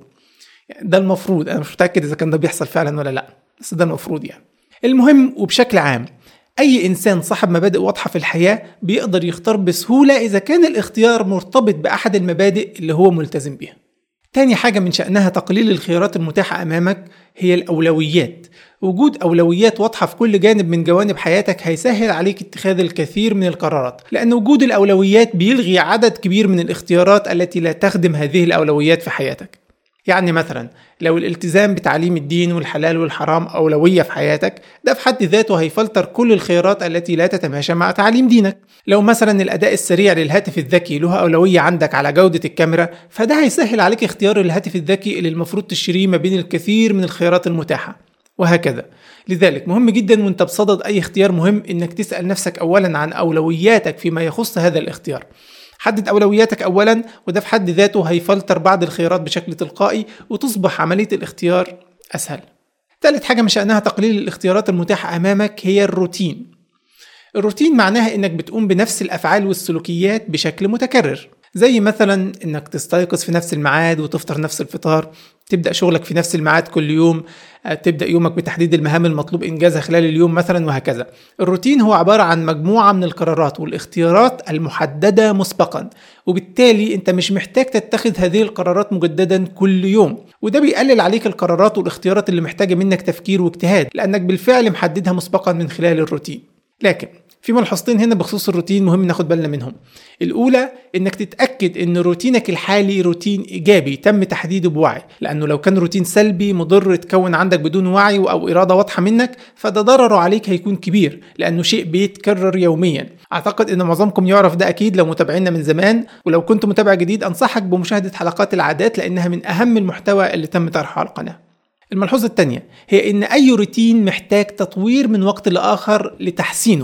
ده المفروض أنا مش متأكد إذا كان ده بيحصل فعلا ولا لأ بس ده المفروض يعني المهم وبشكل عام أي إنسان صاحب مبادئ واضحة في الحياة بيقدر يختار بسهولة إذا كان الاختيار مرتبط بأحد المبادئ اللي هو ملتزم بيها. تاني حاجة من شأنها تقليل الخيارات المتاحة أمامك هي الأولويات. وجود أولويات واضحة في كل جانب من جوانب حياتك هيسهل عليك اتخاذ الكثير من القرارات، لأن وجود الأولويات بيلغي عدد كبير من الاختيارات التي لا تخدم هذه الأولويات في حياتك. يعني مثلا لو الالتزام بتعليم الدين والحلال والحرام أولوية في حياتك ده في حد ذاته هيفلتر كل الخيارات التي لا تتماشى مع تعليم دينك لو مثلا الأداء السريع للهاتف الذكي له أولوية عندك على جودة الكاميرا فده هيسهل عليك اختيار الهاتف الذكي اللي المفروض تشتريه ما بين الكثير من الخيارات المتاحة وهكذا لذلك مهم جدا وانت بصدد اي اختيار مهم انك تسأل نفسك اولا عن اولوياتك فيما يخص هذا الاختيار حدد أولوياتك أولا وده في حد ذاته هيفلتر بعض الخيارات بشكل تلقائي وتصبح عملية الاختيار أسهل ثالث حاجة من شأنها تقليل الاختيارات المتاحة أمامك هي الروتين الروتين معناها انك بتقوم بنفس الافعال والسلوكيات بشكل متكرر زي مثلا انك تستيقظ في نفس الميعاد وتفطر نفس الفطار تبدا شغلك في نفس الميعاد كل يوم آه، تبدا يومك بتحديد المهام المطلوب انجازها خلال اليوم مثلا وهكذا الروتين هو عباره عن مجموعه من القرارات والاختيارات المحدده مسبقا وبالتالي انت مش محتاج تتخذ هذه القرارات مجددا كل يوم وده بيقلل عليك القرارات والاختيارات اللي محتاجه منك تفكير واجتهاد لانك بالفعل محددها مسبقا من خلال الروتين لكن في ملحوظتين هنا بخصوص الروتين مهم ناخد بالنا منهم الاولى انك تتاكد ان روتينك الحالي روتين ايجابي تم تحديده بوعي لانه لو كان روتين سلبي مضر تكون عندك بدون وعي او اراده واضحه منك فده ضرره عليك هيكون كبير لانه شيء بيتكرر يوميا اعتقد ان معظمكم يعرف ده اكيد لو متابعينا من زمان ولو كنت متابع جديد انصحك بمشاهده حلقات العادات لانها من اهم المحتوى اللي تم طرحه على القناه الملحوظة الثانية هي إن أي روتين محتاج تطوير من وقت لآخر لتحسينه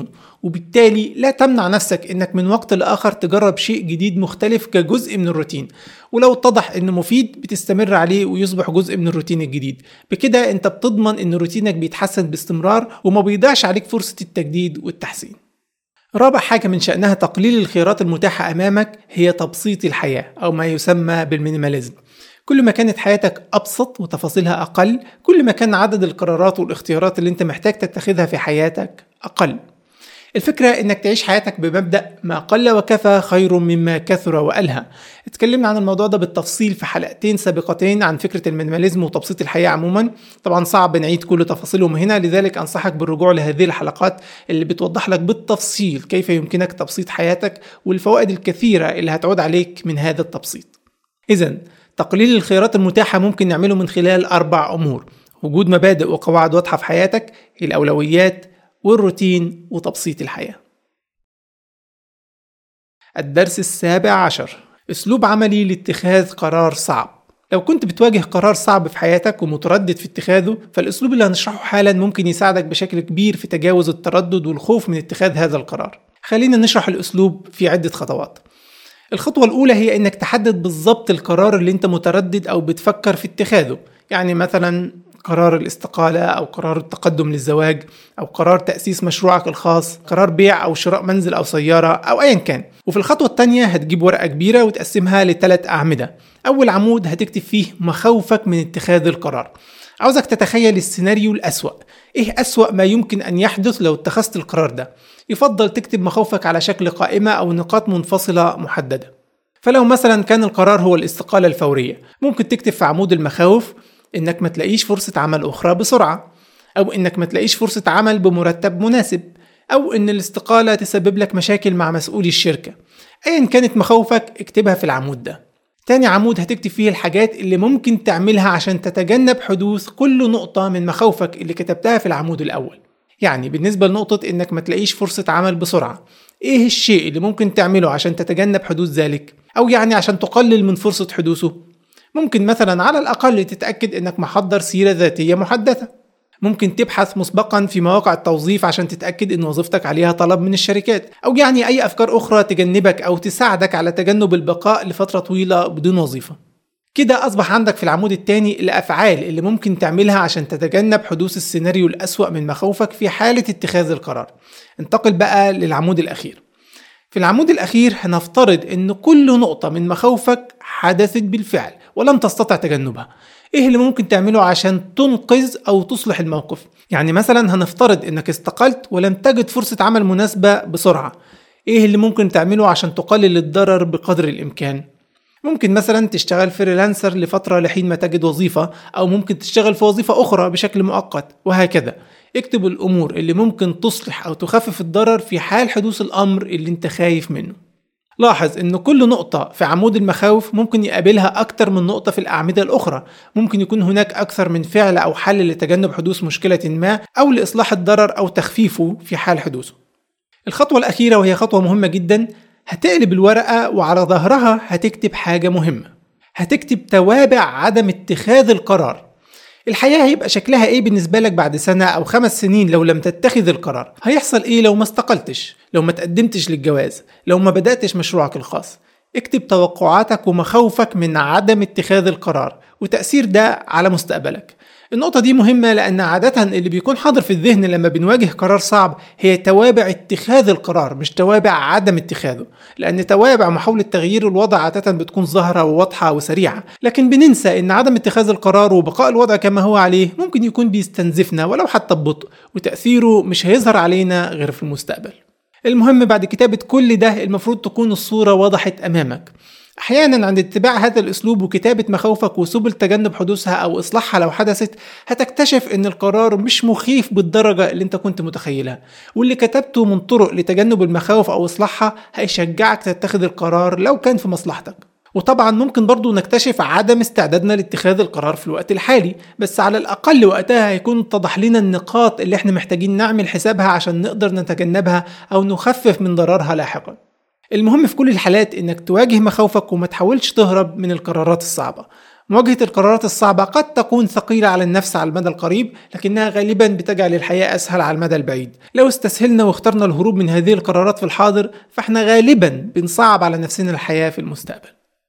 وبالتالي لا تمنع نفسك انك من وقت لاخر تجرب شيء جديد مختلف كجزء من الروتين ولو اتضح انه مفيد بتستمر عليه ويصبح جزء من الروتين الجديد بكده انت بتضمن ان روتينك بيتحسن باستمرار وما بيضيعش عليك فرصة التجديد والتحسين رابع حاجة من شأنها تقليل الخيارات المتاحة أمامك هي تبسيط الحياة أو ما يسمى بالمينيماليزم كل ما كانت حياتك أبسط وتفاصيلها أقل كل ما كان عدد القرارات والاختيارات اللي أنت محتاج تتخذها في حياتك أقل الفكرة انك تعيش حياتك بمبدأ ما قل وكفى خير مما كثر وألهى اتكلمنا عن الموضوع ده بالتفصيل في حلقتين سابقتين عن فكرة المينيماليزم وتبسيط الحياة عموما طبعا صعب نعيد كل تفاصيلهم هنا لذلك أنصحك بالرجوع لهذه الحلقات اللي بتوضح لك بالتفصيل كيف يمكنك تبسيط حياتك والفوائد الكثيرة اللي هتعود عليك من هذا التبسيط إذا تقليل الخيارات المتاحة ممكن نعمله من خلال أربع أمور وجود مبادئ وقواعد واضحة في حياتك الأولويات والروتين وتبسيط الحياة الدرس السابع عشر أسلوب عملي لاتخاذ قرار صعب لو كنت بتواجه قرار صعب في حياتك ومتردد في اتخاذه فالأسلوب اللي هنشرحه حالا ممكن يساعدك بشكل كبير في تجاوز التردد والخوف من اتخاذ هذا القرار خلينا نشرح الأسلوب في عدة خطوات الخطوة الأولى هي إنك تحدد بالظبط القرار اللي أنت متردد أو بتفكر في اتخاذه يعني مثلا قرار الاستقالة أو قرار التقدم للزواج أو قرار تأسيس مشروعك الخاص قرار بيع أو شراء منزل أو سيارة أو أيا كان وفي الخطوة الثانية هتجيب ورقة كبيرة وتقسمها لثلاث أعمدة أول عمود هتكتب فيه مخاوفك من اتخاذ القرار عاوزك تتخيل السيناريو الأسوأ إيه أسوأ ما يمكن أن يحدث لو اتخذت القرار ده يفضل تكتب مخاوفك على شكل قائمة أو نقاط منفصلة محددة فلو مثلا كان القرار هو الاستقالة الفورية ممكن تكتب في عمود المخاوف انك ما تلاقيش فرصة عمل اخرى بسرعة او انك ما تلاقيش فرصة عمل بمرتب مناسب او ان الاستقالة تسبب لك مشاكل مع مسؤولي الشركة ايا كانت مخاوفك اكتبها في العمود ده تاني عمود هتكتب فيه الحاجات اللي ممكن تعملها عشان تتجنب حدوث كل نقطة من مخاوفك اللي كتبتها في العمود الأول يعني بالنسبة لنقطة إنك ما تلاقيش فرصة عمل بسرعة إيه الشيء اللي ممكن تعمله عشان تتجنب حدوث ذلك؟ أو يعني عشان تقلل من فرصة حدوثه؟ ممكن مثلا على الأقل تتأكد إنك محضر سيرة ذاتية محدثة ممكن تبحث مسبقا في مواقع التوظيف عشان تتأكد إن وظيفتك عليها طلب من الشركات أو يعني أي أفكار أخرى تجنبك أو تساعدك على تجنب البقاء لفترة طويلة بدون وظيفة كده أصبح عندك في العمود الثاني الأفعال اللي ممكن تعملها عشان تتجنب حدوث السيناريو الأسوأ من مخاوفك في حالة اتخاذ القرار انتقل بقى للعمود الأخير في العمود الأخير هنفترض إن كل نقطة من مخاوفك حدثت بالفعل ولم تستطع تجنبها ايه اللي ممكن تعمله عشان تنقذ او تصلح الموقف يعني مثلا هنفترض انك استقلت ولم تجد فرصة عمل مناسبة بسرعة ايه اللي ممكن تعمله عشان تقلل الضرر بقدر الامكان ممكن مثلا تشتغل فريلانسر لفترة لحين ما تجد وظيفة أو ممكن تشتغل في وظيفة أخرى بشكل مؤقت وهكذا اكتب الأمور اللي ممكن تصلح أو تخفف الضرر في حال حدوث الأمر اللي انت خايف منه لاحظ ان كل نقطة في عمود المخاوف ممكن يقابلها اكتر من نقطة في الاعمدة الاخرى ممكن يكون هناك اكثر من فعل او حل لتجنب حدوث مشكلة ما او لاصلاح الضرر او تخفيفه في حال حدوثه الخطوة الاخيرة وهي خطوة مهمة جدا هتقلب الورقة وعلى ظهرها هتكتب حاجة مهمة هتكتب توابع عدم اتخاذ القرار الحياة هيبقى شكلها ايه بالنسبة لك بعد سنة او خمس سنين لو لم تتخذ القرار هيحصل ايه لو ما استقلتش لو ما تقدمتش للجواز لو ما بدأتش مشروعك الخاص اكتب توقعاتك ومخاوفك من عدم اتخاذ القرار وتأثير ده على مستقبلك النقطة دي مهمة لأن عادة اللي بيكون حاضر في الذهن لما بنواجه قرار صعب هي توابع اتخاذ القرار مش توابع عدم اتخاذه لأن توابع محاولة تغيير الوضع عادة بتكون ظاهرة وواضحة وسريعة لكن بننسى إن عدم اتخاذ القرار وبقاء الوضع كما هو عليه ممكن يكون بيستنزفنا ولو حتى ببطء وتأثيره مش هيظهر علينا غير في المستقبل المهم بعد كتابة كل ده المفروض تكون الصورة وضحت أمامك احيانا عند اتباع هذا الاسلوب وكتابه مخاوفك وسبل تجنب حدوثها او اصلاحها لو حدثت هتكتشف ان القرار مش مخيف بالدرجه اللي انت كنت متخيلها واللي كتبته من طرق لتجنب المخاوف او اصلاحها هيشجعك تتخذ القرار لو كان في مصلحتك وطبعا ممكن برضو نكتشف عدم استعدادنا لاتخاذ القرار في الوقت الحالي بس على الأقل وقتها هيكون اتضح لنا النقاط اللي احنا محتاجين نعمل حسابها عشان نقدر نتجنبها أو نخفف من ضررها لاحقا المهم في كل الحالات انك تواجه مخاوفك وما تحاولش تهرب من القرارات الصعبة مواجهة القرارات الصعبة قد تكون ثقيلة على النفس على المدى القريب لكنها غالبا بتجعل الحياة أسهل على المدى البعيد لو استسهلنا واخترنا الهروب من هذه القرارات في الحاضر فاحنا غالبا بنصعب على نفسنا الحياة في المستقبل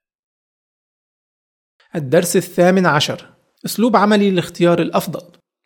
الدرس الثامن عشر أسلوب عملي لاختيار الأفضل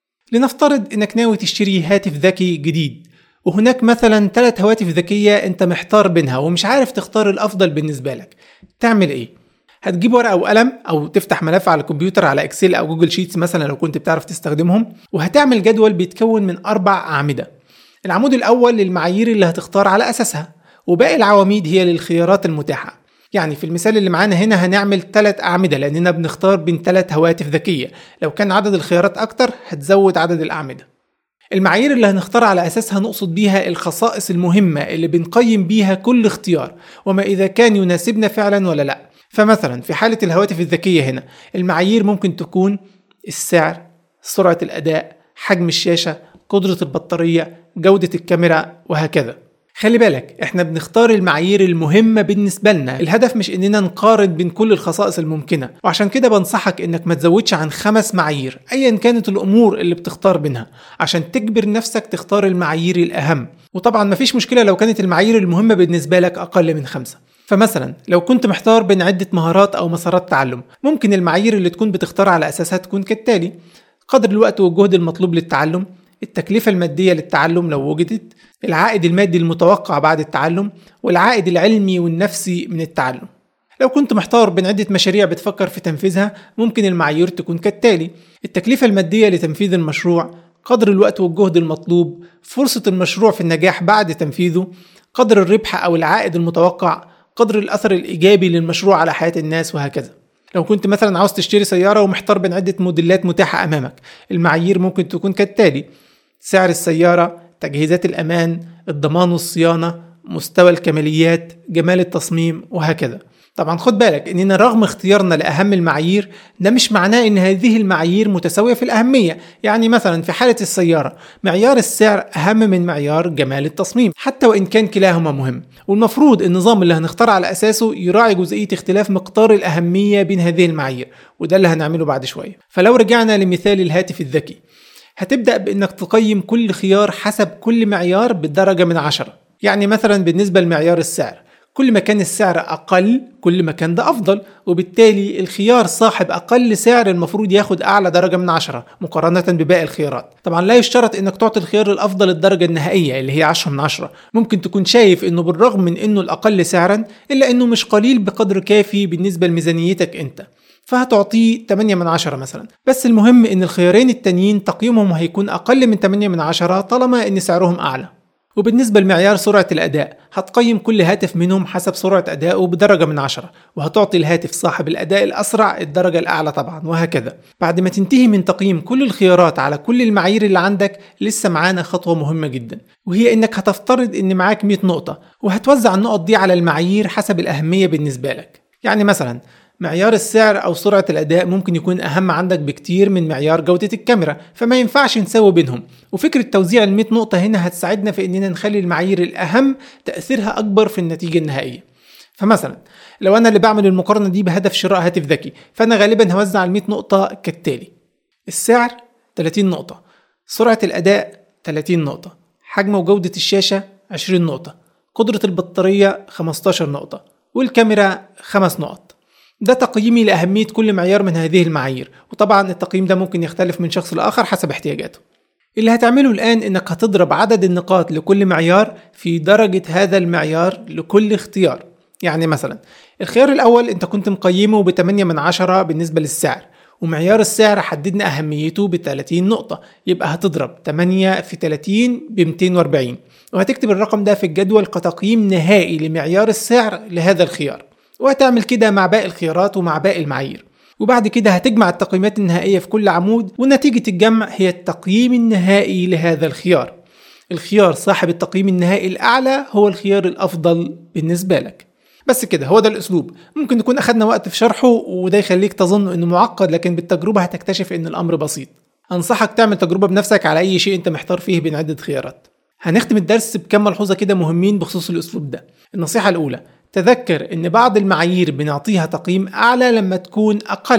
لنفترض إنك ناوي تشتري هاتف ذكي جديد وهناك مثلا ثلاث هواتف ذكية انت محتار بينها ومش عارف تختار الافضل بالنسبة لك تعمل ايه؟ هتجيب ورقة وقلم او تفتح ملف على الكمبيوتر على اكسل او جوجل شيتس مثلا لو كنت بتعرف تستخدمهم وهتعمل جدول بيتكون من اربع اعمدة العمود الاول للمعايير اللي هتختار على اساسها وباقي العواميد هي للخيارات المتاحة يعني في المثال اللي معانا هنا هنعمل ثلاث أعمدة لأننا بنختار بين ثلاث هواتف ذكية لو كان عدد الخيارات أكتر هتزود عدد الأعمدة المعايير اللي هنختار على أساسها نقصد بيها الخصائص المهمة اللي بنقيم بيها كل اختيار وما إذا كان يناسبنا فعلا ولا لأ فمثلا في حالة الهواتف الذكية هنا المعايير ممكن تكون السعر سرعة الأداء حجم الشاشة قدرة البطارية جودة الكاميرا وهكذا خلي بالك احنا بنختار المعايير المهمة بالنسبة لنا الهدف مش اننا نقارن بين كل الخصائص الممكنة وعشان كده بنصحك انك ما تزودش عن خمس معايير ايا كانت الامور اللي بتختار بينها عشان تجبر نفسك تختار المعايير الاهم وطبعا مفيش مشكلة لو كانت المعايير المهمة بالنسبة لك اقل من خمسة فمثلا لو كنت محتار بين عدة مهارات أو مسارات تعلم ممكن المعايير اللي تكون بتختار على أساسها تكون كالتالي قدر الوقت والجهد المطلوب للتعلم التكلفة المادية للتعلم لو وجدت العائد المادي المتوقع بعد التعلم والعائد العلمي والنفسي من التعلم لو كنت محتار بين عدة مشاريع بتفكر في تنفيذها ممكن المعايير تكون كالتالي التكلفة المادية لتنفيذ المشروع قدر الوقت والجهد المطلوب فرصة المشروع في النجاح بعد تنفيذه قدر الربح أو العائد المتوقع قدر الأثر الإيجابي للمشروع على حياة الناس وهكذا لو كنت مثلا عاوز تشتري سيارة ومحتار بين عدة موديلات متاحة أمامك المعايير ممكن تكون كالتالي سعر السيارة تجهيزات الأمان الضمان والصيانة مستوى الكماليات جمال التصميم وهكذا طبعا خد بالك اننا رغم اختيارنا لاهم المعايير ده مش معناه ان هذه المعايير متساويه في الاهميه يعني مثلا في حاله السياره معيار السعر اهم من معيار جمال التصميم حتى وان كان كلاهما مهم والمفروض النظام اللي هنختار على اساسه يراعي جزئيه اختلاف مقدار الاهميه بين هذه المعايير وده اللي هنعمله بعد شويه فلو رجعنا لمثال الهاتف الذكي هتبدأ بإنك تقيم كل خيار حسب كل معيار بالدرجة من عشرة يعني مثلا بالنسبة لمعيار السعر كل ما كان السعر أقل كل ما كان ده أفضل وبالتالي الخيار صاحب أقل سعر المفروض ياخد أعلى درجة من عشرة مقارنة بباقي الخيارات طبعا لا يشترط إنك تعطي الخيار الأفضل الدرجة النهائية اللي هي عشرة من عشرة ممكن تكون شايف إنه بالرغم من إنه الأقل سعرا إلا إنه مش قليل بقدر كافي بالنسبة لميزانيتك أنت فهتعطيه 8 من 10 مثلا بس المهم ان الخيارين التانيين تقييمهم هيكون اقل من 8 من 10 طالما ان سعرهم اعلى وبالنسبة لمعيار سرعة الأداء هتقيم كل هاتف منهم حسب سرعة أدائه بدرجة من عشرة وهتعطي الهاتف صاحب الأداء الأسرع الدرجة الأعلى طبعا وهكذا بعد ما تنتهي من تقييم كل الخيارات على كل المعايير اللي عندك لسه معانا خطوة مهمة جدا وهي إنك هتفترض إن معاك 100 نقطة وهتوزع النقط دي على المعايير حسب الأهمية بالنسبة لك يعني مثلا معيار السعر أو سرعة الأداء ممكن يكون أهم عندك بكتير من معيار جودة الكاميرا فما ينفعش نساوي بينهم وفكرة توزيع ال 100 نقطة هنا هتساعدنا في إننا نخلي المعايير الأهم تأثيرها أكبر في النتيجة النهائية فمثلا لو أنا اللي بعمل المقارنة دي بهدف شراء هاتف ذكي فأنا غالبا هوزع ال 100 نقطة كالتالي السعر 30 نقطة سرعة الأداء 30 نقطة حجم وجودة الشاشة 20 نقطة قدرة البطارية 15 نقطة والكاميرا 5 نقط ده تقييمي لأهمية كل معيار من هذه المعايير وطبعا التقييم ده ممكن يختلف من شخص لآخر حسب احتياجاته اللي هتعمله الآن إنك هتضرب عدد النقاط لكل معيار في درجة هذا المعيار لكل اختيار يعني مثلا الخيار الأول أنت كنت مقيمه ب 8 من 10 بالنسبة للسعر ومعيار السعر حددنا أهميته ب 30 نقطة يبقى هتضرب 8 في 30 ب 240 وهتكتب الرقم ده في الجدول كتقييم نهائي لمعيار السعر لهذا الخيار وهتعمل كده مع باقي الخيارات ومع باقي المعايير وبعد كده هتجمع التقييمات النهائية في كل عمود ونتيجة الجمع هي التقييم النهائي لهذا الخيار الخيار صاحب التقييم النهائي الأعلى هو الخيار الأفضل بالنسبة لك بس كده هو ده الأسلوب ممكن نكون أخدنا وقت في شرحه وده يخليك تظن أنه معقد لكن بالتجربة هتكتشف أن الأمر بسيط أنصحك تعمل تجربة بنفسك على أي شيء أنت محتار فيه بين عدة خيارات هنختم الدرس بكم ملحوظة كده مهمين بخصوص الأسلوب ده النصيحة الأولى تذكر ان بعض المعايير بنعطيها تقييم اعلى لما تكون اقل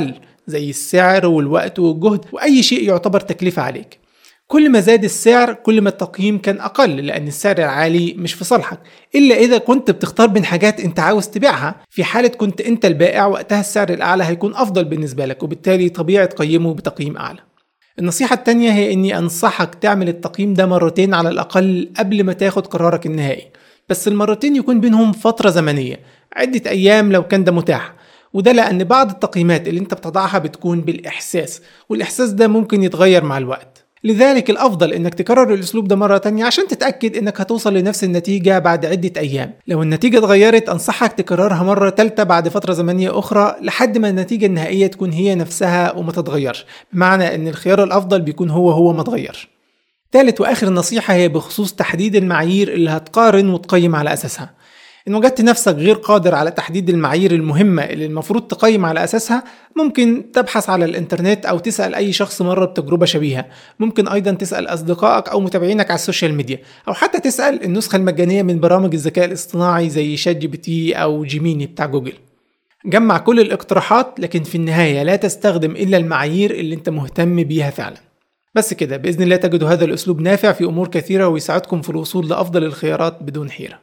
زي السعر والوقت والجهد وأي شيء يعتبر تكلفة عليك كل ما زاد السعر كل ما التقييم كان أقل لأن السعر العالي مش في صالحك إلا إذا كنت بتختار بين حاجات أنت عاوز تبيعها في حالة كنت أنت البائع وقتها السعر الأعلى هيكون أفضل بالنسبة لك وبالتالي طبيعي تقيمه بتقييم أعلى النصيحة التانية هي إني أنصحك تعمل التقييم ده مرتين على الأقل قبل ما تاخد قرارك النهائي بس المرتين يكون بينهم فترة زمنية عدة أيام لو كان ده متاح وده لأن بعض التقييمات اللي أنت بتضعها بتكون بالإحساس والإحساس ده ممكن يتغير مع الوقت لذلك الأفضل إنك تكرر الأسلوب ده مرة تانية عشان تتأكد إنك هتوصل لنفس النتيجة بعد عدة أيام لو النتيجة اتغيرت أنصحك تكررها مرة تالتة بعد فترة زمنية أخرى لحد ما النتيجة النهائية تكون هي نفسها وما تتغيرش بمعنى إن الخيار الأفضل بيكون هو هو ما تغيرش ثالث وآخر نصيحة هي بخصوص تحديد المعايير اللي هتقارن وتقيم على أساسها إن وجدت نفسك غير قادر على تحديد المعايير المهمة اللي المفروض تقيم على أساسها ممكن تبحث على الإنترنت أو تسأل أي شخص مر بتجربة شبيهة ممكن أيضا تسأل أصدقائك أو متابعينك على السوشيال ميديا أو حتى تسأل النسخة المجانية من برامج الذكاء الاصطناعي زي شات جي بي تي أو جيميني بتاع جوجل جمع كل الاقتراحات لكن في النهاية لا تستخدم إلا المعايير اللي أنت مهتم بيها فعلا بس كده بإذن الله تجدوا هذا الأسلوب نافع في أمور كثيرة ويساعدكم في الوصول لأفضل الخيارات بدون حيرة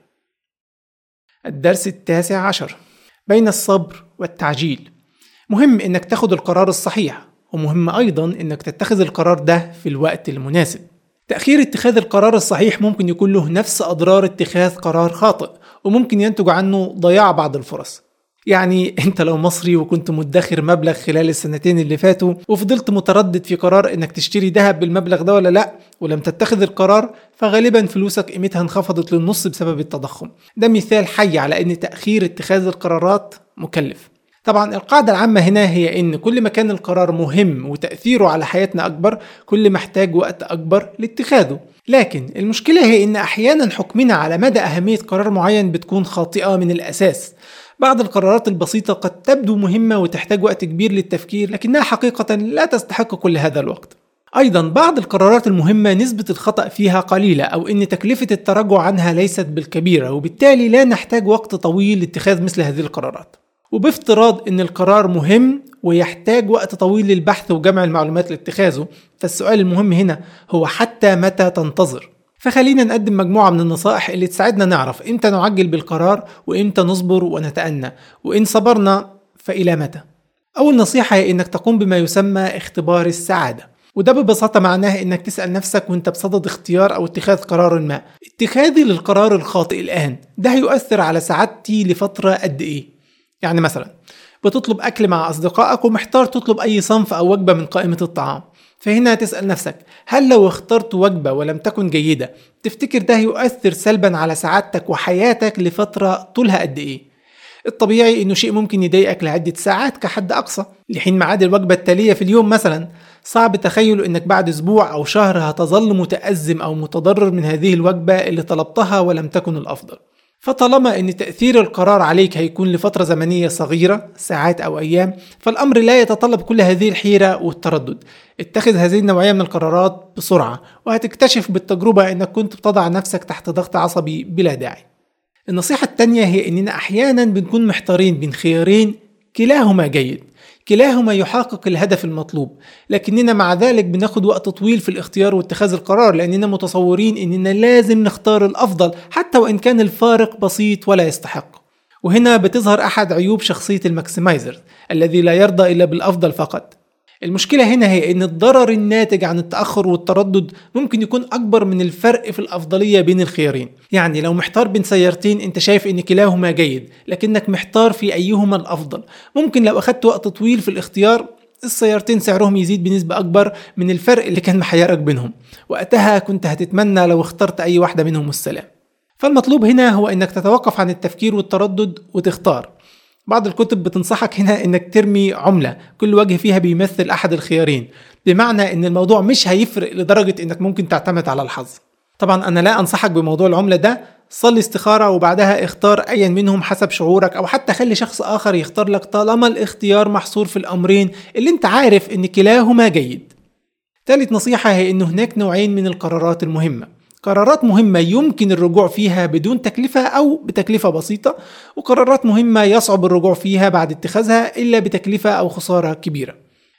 الدرس التاسع عشر بين الصبر والتعجيل مهم انك تاخد القرار الصحيح ومهم ايضا انك تتخذ القرار ده في الوقت المناسب تأخير اتخاذ القرار الصحيح ممكن يكون له نفس أضرار اتخاذ قرار خاطئ وممكن ينتج عنه ضياع بعض الفرص يعني انت لو مصري وكنت مدخر مبلغ خلال السنتين اللي فاتوا وفضلت متردد في قرار انك تشتري ذهب بالمبلغ ده ولا لا ولم تتخذ القرار فغالبا فلوسك قيمتها انخفضت للنص بسبب التضخم ده مثال حي على ان تأخير اتخاذ القرارات مكلف طبعا القاعدة العامة هنا هي ان كل ما كان القرار مهم وتأثيره على حياتنا اكبر كل ما احتاج وقت اكبر لاتخاذه لكن المشكلة هي ان احيانا حكمنا على مدى اهمية قرار معين بتكون خاطئة من الاساس بعض القرارات البسيطة قد تبدو مهمة وتحتاج وقت كبير للتفكير لكنها حقيقة لا تستحق كل هذا الوقت أيضا بعض القرارات المهمة نسبة الخطأ فيها قليلة أو أن تكلفة التراجع عنها ليست بالكبيرة وبالتالي لا نحتاج وقت طويل لاتخاذ مثل هذه القرارات وبافتراض أن القرار مهم ويحتاج وقت طويل للبحث وجمع المعلومات لاتخاذه فالسؤال المهم هنا هو حتى متى تنتظر فخلينا نقدم مجموعة من النصائح اللي تساعدنا نعرف امتى نعجل بالقرار وامتى نصبر ونتأنى وإن صبرنا فإلى متى أول نصيحة هي إنك تقوم بما يسمى اختبار السعادة وده ببساطة معناه إنك تسأل نفسك وإنت بصدد اختيار أو اتخاذ قرار ما اتخاذي للقرار الخاطئ الآن ده هيؤثر على سعادتي لفترة قد إيه يعني مثلا بتطلب أكل مع أصدقائك ومحتار تطلب أي صنف أو وجبة من قائمة الطعام فهنا تسأل نفسك هل لو اخترت وجبة ولم تكن جيدة تفتكر ده يؤثر سلبا على سعادتك وحياتك لفترة طولها قد ايه؟ الطبيعي انه شيء ممكن يضايقك لعدة ساعات كحد اقصى لحين ميعاد الوجبة التالية في اليوم مثلا صعب تخيل انك بعد اسبوع او شهر هتظل متأزم او متضرر من هذه الوجبة اللي طلبتها ولم تكن الافضل فطالما ان تأثير القرار عليك هيكون لفترة زمنية صغيرة ساعات او ايام فالامر لا يتطلب كل هذه الحيرة والتردد اتخذ هذه النوعية من القرارات بسرعة وهتكتشف بالتجربة انك كنت بتضع نفسك تحت ضغط عصبي بلا داعي النصيحة التانية هي اننا احيانا بنكون محتارين بين خيارين كلاهما جيد كلاهما يحقق الهدف المطلوب لكننا مع ذلك بناخد وقت طويل في الاختيار واتخاذ القرار لأننا متصورين أننا لازم نختار الأفضل حتى وإن كان الفارق بسيط ولا يستحق وهنا بتظهر أحد عيوب شخصية الماكسمايزر الذي لا يرضى إلا بالأفضل فقط المشكلة هنا هي إن الضرر الناتج عن التأخر والتردد ممكن يكون أكبر من الفرق في الأفضلية بين الخيارين يعني لو محتار بين سيارتين أنت شايف إن كلاهما جيد لكنك محتار في أيهما الأفضل ممكن لو أخدت وقت طويل في الاختيار السيارتين سعرهم يزيد بنسبة أكبر من الفرق اللي كان محيرك بينهم وقتها كنت هتتمنى لو اخترت أي واحدة منهم السلام فالمطلوب هنا هو إنك تتوقف عن التفكير والتردد وتختار بعض الكتب بتنصحك هنا انك ترمي عملة كل وجه فيها بيمثل احد الخيارين بمعنى ان الموضوع مش هيفرق لدرجة انك ممكن تعتمد على الحظ طبعا انا لا انصحك بموضوع العملة ده صلي استخارة وبعدها اختار ايا منهم حسب شعورك او حتى خلي شخص اخر يختار لك طالما الاختيار محصور في الامرين اللي انت عارف ان كلاهما جيد ثالث نصيحة هي ان هناك نوعين من القرارات المهمة قرارات مهمة يمكن الرجوع فيها بدون تكلفة أو بتكلفة بسيطة وقرارات مهمة يصعب الرجوع فيها بعد اتخاذها إلا بتكلفة أو خسارة كبيرة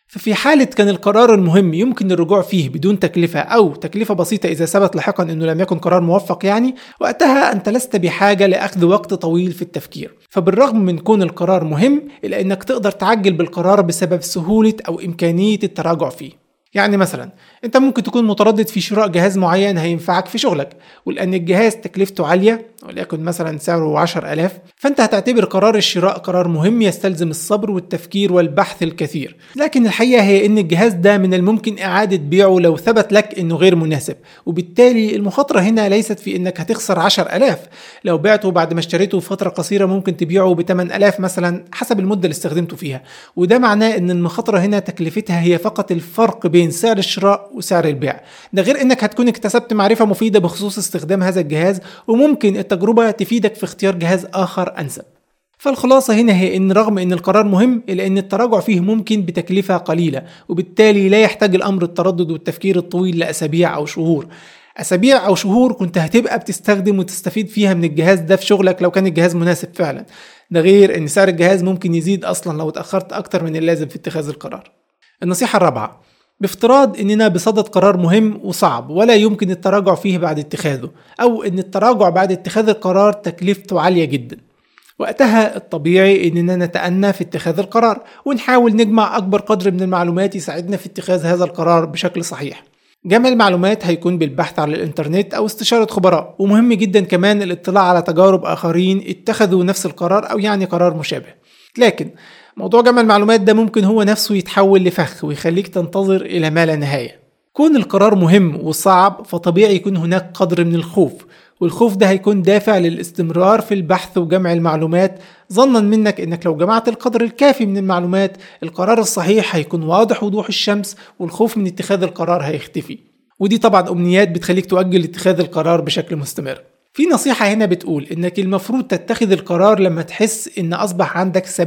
ففي حالة كان القرار المهم يمكن الرجوع فيه بدون تكلفة أو تكلفة بسيطة إذا ثبت لاحقا أنه لم يكن قرار موفق يعني وقتها أنت لست بحاجة لأخذ وقت طويل في التفكير فبالرغم من كون القرار مهم إلا أنك تقدر تعجل بالقرار بسبب سهولة أو إمكانية التراجع فيه يعني مثلا انت ممكن تكون متردد في شراء جهاز معين هينفعك في شغلك ولان الجهاز تكلفته عاليه وليكن مثلا سعره 10000 فانت هتعتبر قرار الشراء قرار مهم يستلزم الصبر والتفكير والبحث الكثير لكن الحقيقه هي ان الجهاز ده من الممكن اعاده بيعه لو ثبت لك انه غير مناسب وبالتالي المخاطره هنا ليست في انك هتخسر 10000 لو بعته بعد ما اشتريته فتره قصيره ممكن تبيعه ب 8000 مثلا حسب المده اللي استخدمته فيها وده معناه ان المخاطره هنا تكلفتها هي فقط الفرق بين سعر الشراء وسعر البيع ده غير انك هتكون اكتسبت معرفه مفيده بخصوص استخدام هذا الجهاز وممكن التجربه تفيدك في اختيار جهاز اخر انسب فالخلاصة هنا هي إن رغم إن القرار مهم إلا إن التراجع فيه ممكن بتكلفة قليلة وبالتالي لا يحتاج الأمر التردد والتفكير الطويل لأسابيع أو شهور أسابيع أو شهور كنت هتبقى بتستخدم وتستفيد فيها من الجهاز ده في شغلك لو كان الجهاز مناسب فعلا ده غير إن سعر الجهاز ممكن يزيد أصلا لو اتأخرت أكتر من اللازم في اتخاذ القرار النصيحة الرابعة بافتراض اننا بصدد قرار مهم وصعب ولا يمكن التراجع فيه بعد اتخاذه او ان التراجع بعد اتخاذ القرار تكلفته عاليه جدا وقتها الطبيعي اننا نتأنى في اتخاذ القرار ونحاول نجمع اكبر قدر من المعلومات يساعدنا في اتخاذ هذا القرار بشكل صحيح جمع المعلومات هيكون بالبحث على الانترنت او استشارة خبراء ومهم جدا كمان الاطلاع على تجارب اخرين اتخذوا نفس القرار او يعني قرار مشابه لكن موضوع جمع المعلومات ده ممكن هو نفسه يتحول لفخ ويخليك تنتظر إلى ما لا نهاية كون القرار مهم وصعب فطبيعي يكون هناك قدر من الخوف والخوف ده هيكون دافع للاستمرار في البحث وجمع المعلومات ظنا منك انك لو جمعت القدر الكافي من المعلومات القرار الصحيح هيكون واضح وضوح الشمس والخوف من اتخاذ القرار هيختفي ودي طبعا امنيات بتخليك تؤجل اتخاذ القرار بشكل مستمر في نصيحة هنا بتقول إنك المفروض تتخذ القرار لما تحس إن أصبح عندك 70%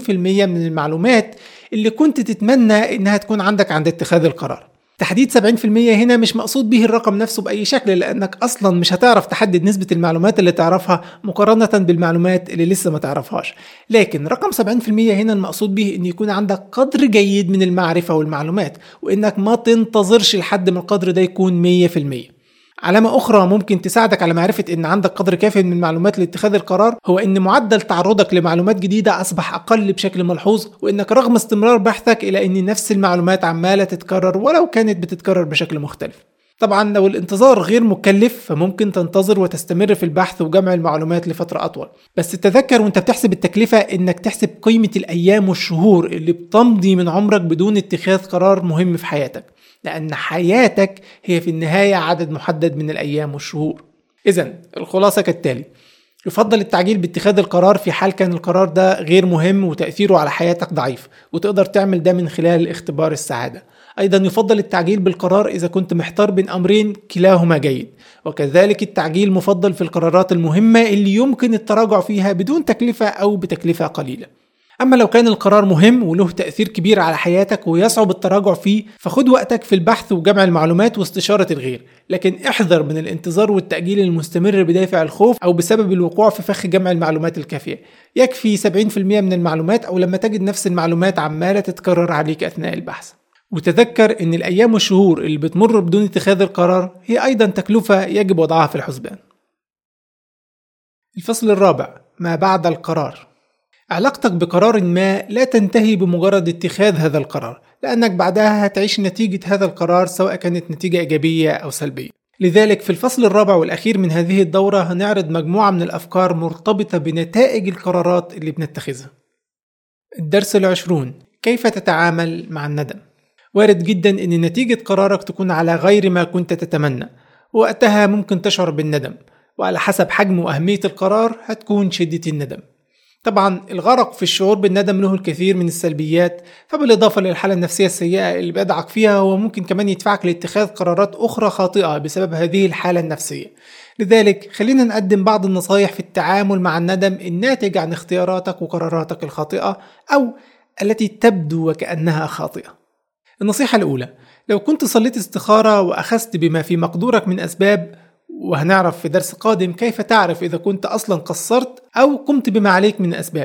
من المعلومات اللي كنت تتمنى إنها تكون عندك عند اتخاذ القرار. تحديد 70% هنا مش مقصود به الرقم نفسه بأي شكل لأنك أصلا مش هتعرف تحدد نسبة المعلومات اللي تعرفها مقارنة بالمعلومات اللي لسه ما تعرفهاش لكن رقم 70% هنا المقصود به أن يكون عندك قدر جيد من المعرفة والمعلومات وإنك ما تنتظرش لحد ما القدر ده يكون 100% علامة أخرى ممكن تساعدك على معرفة إن عندك قدر كافي من المعلومات لاتخاذ القرار هو إن معدل تعرضك لمعلومات جديدة أصبح أقل بشكل ملحوظ وإنك رغم استمرار بحثك إلى إن نفس المعلومات عمالة تتكرر ولو كانت بتتكرر بشكل مختلف. طبعا لو الانتظار غير مكلف فممكن تنتظر وتستمر في البحث وجمع المعلومات لفترة أطول بس تذكر وانت بتحسب التكلفة انك تحسب قيمة الأيام والشهور اللي بتمضي من عمرك بدون اتخاذ قرار مهم في حياتك لأن حياتك هي في النهاية عدد محدد من الأيام والشهور إذا الخلاصة كالتالي يفضل التعجيل باتخاذ القرار في حال كان القرار ده غير مهم وتأثيره على حياتك ضعيف وتقدر تعمل ده من خلال اختبار السعادة أيضا يفضل التعجيل بالقرار إذا كنت محتار بين أمرين كلاهما جيد وكذلك التعجيل مفضل في القرارات المهمة اللي يمكن التراجع فيها بدون تكلفة أو بتكلفة قليلة أما لو كان القرار مهم وله تأثير كبير على حياتك ويصعب التراجع فيه فخد وقتك في البحث وجمع المعلومات واستشارة الغير لكن احذر من الانتظار والتأجيل المستمر بدافع الخوف أو بسبب الوقوع في فخ جمع المعلومات الكافية يكفي 70% من المعلومات أو لما تجد نفس المعلومات عمالة تتكرر عليك أثناء البحث وتذكر ان الايام والشهور اللي بتمر بدون اتخاذ القرار هي ايضا تكلفة يجب وضعها في الحسبان الفصل الرابع ما بعد القرار علاقتك بقرار ما لا تنتهي بمجرد اتخاذ هذا القرار لأنك بعدها هتعيش نتيجة هذا القرار سواء كانت نتيجة إيجابية أو سلبية لذلك في الفصل الرابع والأخير من هذه الدورة هنعرض مجموعة من الأفكار مرتبطة بنتائج القرارات اللي بنتخذها الدرس العشرون كيف تتعامل مع الندم وارد جدا ان نتيجة قرارك تكون على غير ما كنت تتمنى وقتها ممكن تشعر بالندم وعلى حسب حجم وأهمية القرار هتكون شدة الندم طبعا الغرق في الشعور بالندم له الكثير من السلبيات فبالإضافة للحالة النفسية السيئة اللي بيدعك فيها هو ممكن كمان يدفعك لاتخاذ قرارات أخرى خاطئة بسبب هذه الحالة النفسية لذلك خلينا نقدم بعض النصايح في التعامل مع الندم الناتج عن اختياراتك وقراراتك الخاطئة أو التي تبدو وكأنها خاطئة النصيحة الأولى لو كنت صليت استخارة وأخذت بما في مقدورك من أسباب وهنعرف في درس قادم كيف تعرف إذا كنت أصلا قصرت أو قمت بما عليك من أسباب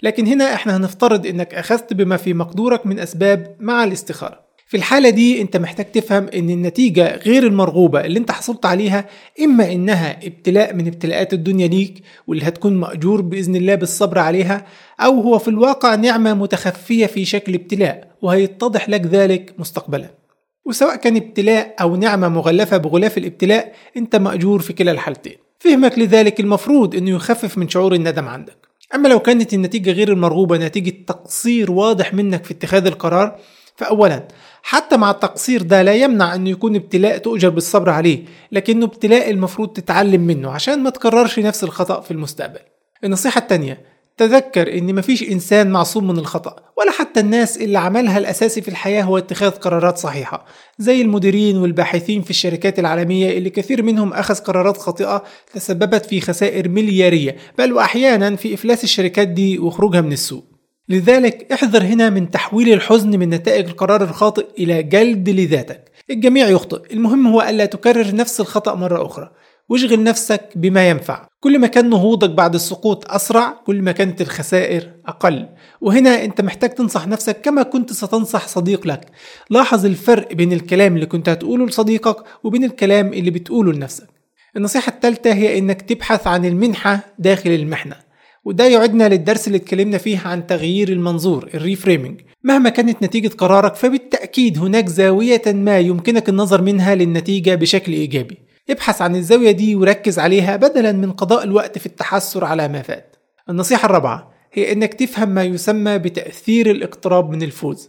لكن هنا احنا هنفترض انك اخذت بما في مقدورك من اسباب مع الاستخارة في الحالة دي انت محتاج تفهم ان النتيجة غير المرغوبة اللي انت حصلت عليها اما انها ابتلاء من ابتلاءات الدنيا ليك واللي هتكون مأجور بإذن الله بالصبر عليها او هو في الواقع نعمة متخفية في شكل ابتلاء وهيتضح لك ذلك مستقبلا وسواء كان ابتلاء او نعمة مغلفة بغلاف الابتلاء انت مأجور في كلا الحالتين فهمك لذلك المفروض انه يخفف من شعور الندم عندك اما لو كانت النتيجة غير المرغوبة نتيجة تقصير واضح منك في اتخاذ القرار فأولا حتى مع التقصير ده لا يمنع انه يكون ابتلاء تؤجر بالصبر عليه لكنه ابتلاء المفروض تتعلم منه عشان ما تكررش نفس الخطأ في المستقبل النصيحة التانية تذكر ان مفيش انسان معصوم من الخطأ ولا حتى الناس اللي عملها الاساسي في الحياة هو اتخاذ قرارات صحيحة زي المديرين والباحثين في الشركات العالمية اللي كثير منهم اخذ قرارات خاطئة تسببت في خسائر مليارية بل واحيانا في افلاس الشركات دي وخروجها من السوق لذلك احذر هنا من تحويل الحزن من نتائج القرار الخاطئ إلى جلد لذاتك الجميع يخطئ المهم هو ألا تكرر نفس الخطأ مرة أخرى واشغل نفسك بما ينفع كل ما كان نهوضك بعد السقوط أسرع كل ما كانت الخسائر أقل وهنا أنت محتاج تنصح نفسك كما كنت ستنصح صديق لك لاحظ الفرق بين الكلام اللي كنت هتقوله لصديقك وبين الكلام اللي بتقوله لنفسك النصيحة الثالثة هي أنك تبحث عن المنحة داخل المحنة وده يعدنا للدرس اللي اتكلمنا فيه عن تغيير المنظور الريفريمينج مهما كانت نتيجة قرارك فبالتأكيد هناك زاوية ما يمكنك النظر منها للنتيجة بشكل إيجابي ابحث عن الزاوية دي وركز عليها بدلا من قضاء الوقت في التحسر على ما فات النصيحة الرابعة هي انك تفهم ما يسمى بتأثير الاقتراب من الفوز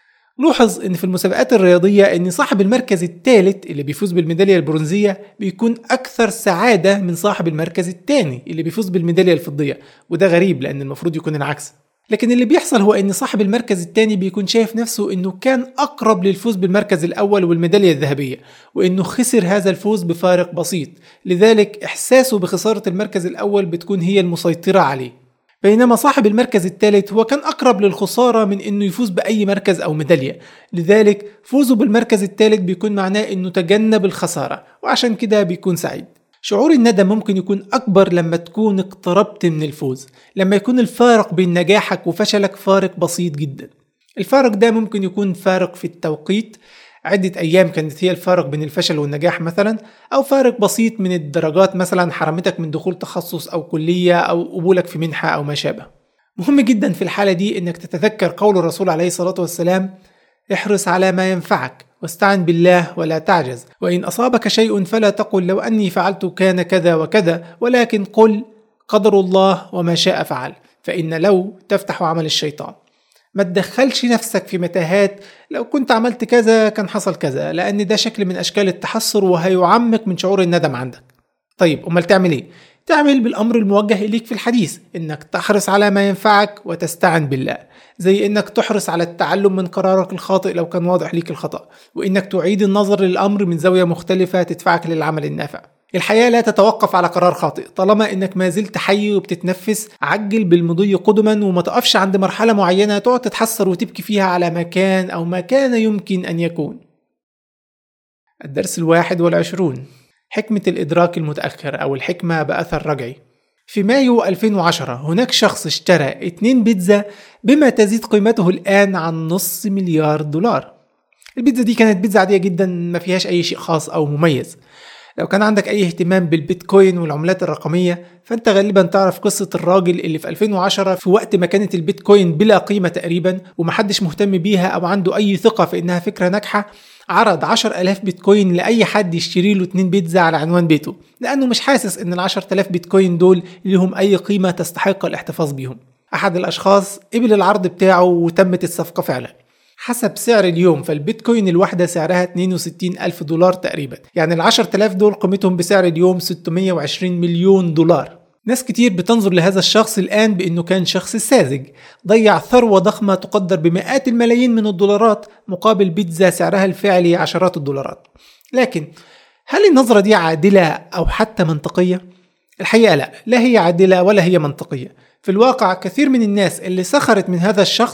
لوحظ ان في المسابقات الرياضية ان صاحب المركز الثالث اللي بيفوز بالميدالية البرونزية بيكون اكثر سعادة من صاحب المركز الثاني اللي بيفوز بالميدالية الفضية وده غريب لان المفروض يكون العكس لكن اللي بيحصل هو ان صاحب المركز الثاني بيكون شايف نفسه انه كان اقرب للفوز بالمركز الاول والميداليه الذهبيه وانه خسر هذا الفوز بفارق بسيط لذلك احساسه بخساره المركز الاول بتكون هي المسيطره عليه بينما صاحب المركز الثالث هو كان أقرب للخسارة من إنه يفوز بأي مركز أو ميدالية لذلك فوزه بالمركز الثالث بيكون معناه إنه تجنب الخسارة وعشان كده بيكون سعيد شعور الندم ممكن يكون أكبر لما تكون اقتربت من الفوز لما يكون الفارق بين نجاحك وفشلك فارق بسيط جدا الفارق ده ممكن يكون فارق في التوقيت عدة أيام كانت هي الفارق بين الفشل والنجاح مثلا أو فارق بسيط من الدرجات مثلا حرمتك من دخول تخصص أو كلية أو قبولك في منحة أو ما شابه مهم جدا في الحالة دي إنك تتذكر قول الرسول عليه الصلاة والسلام احرص على ما ينفعك واستعن بالله ولا تعجز وإن أصابك شيء فلا تقل لو أني فعلت كان كذا وكذا ولكن قل قدر الله وما شاء فعل فإن لو تفتح عمل الشيطان ما تدخلش نفسك في متاهات لو كنت عملت كذا كان حصل كذا لان ده شكل من اشكال التحسر وهيعمق من شعور الندم عندك طيب امال تعمل ايه تعمل بالامر الموجه اليك في الحديث انك تحرص على ما ينفعك وتستعن بالله زي انك تحرص على التعلم من قرارك الخاطئ لو كان واضح ليك الخطا وانك تعيد النظر للامر من زاويه مختلفه تدفعك للعمل النافع الحياة لا تتوقف على قرار خاطئ طالما انك ما زلت حي وبتتنفس عجل بالمضي قدما وما تقفش عند مرحلة معينة تقعد تتحسر وتبكي فيها على مكان او ما كان يمكن ان يكون الدرس الواحد والعشرون حكمة الإدراك المتأخر أو الحكمة بأثر رجعي في مايو 2010 هناك شخص اشترى اتنين بيتزا بما تزيد قيمته الآن عن نص مليار دولار البيتزا دي كانت بيتزا عادية جدا ما فيهاش أي شيء خاص أو مميز لو كان عندك أي اهتمام بالبيتكوين والعملات الرقمية فأنت غالبا تعرف قصة الراجل اللي في 2010 في وقت ما كانت البيتكوين بلا قيمة تقريبا ومحدش مهتم بيها أو عنده أي ثقة في إنها فكرة ناجحة عرض 10000 بيتكوين لأي حد يشتري له 2 بيتزا على عنوان بيته لأنه مش حاسس إن ال 10000 بيتكوين دول لهم أي قيمة تستحق الاحتفاظ بيهم أحد الأشخاص قبل العرض بتاعه وتمت الصفقة فعلا حسب سعر اليوم فالبيتكوين الواحدة سعرها 62 ألف دولار تقريبا يعني ال 10000 دول قيمتهم بسعر اليوم 620 مليون دولار ناس كتير بتنظر لهذا الشخص الآن بأنه كان شخص ساذج ضيع ثروة ضخمة تقدر بمئات الملايين من الدولارات مقابل بيتزا سعرها الفعلي عشرات الدولارات لكن هل النظرة دي عادلة أو حتى منطقية؟ الحقيقة لا لا هي عادلة ولا هي منطقية في الواقع كثير من الناس اللي سخرت من هذا الشخص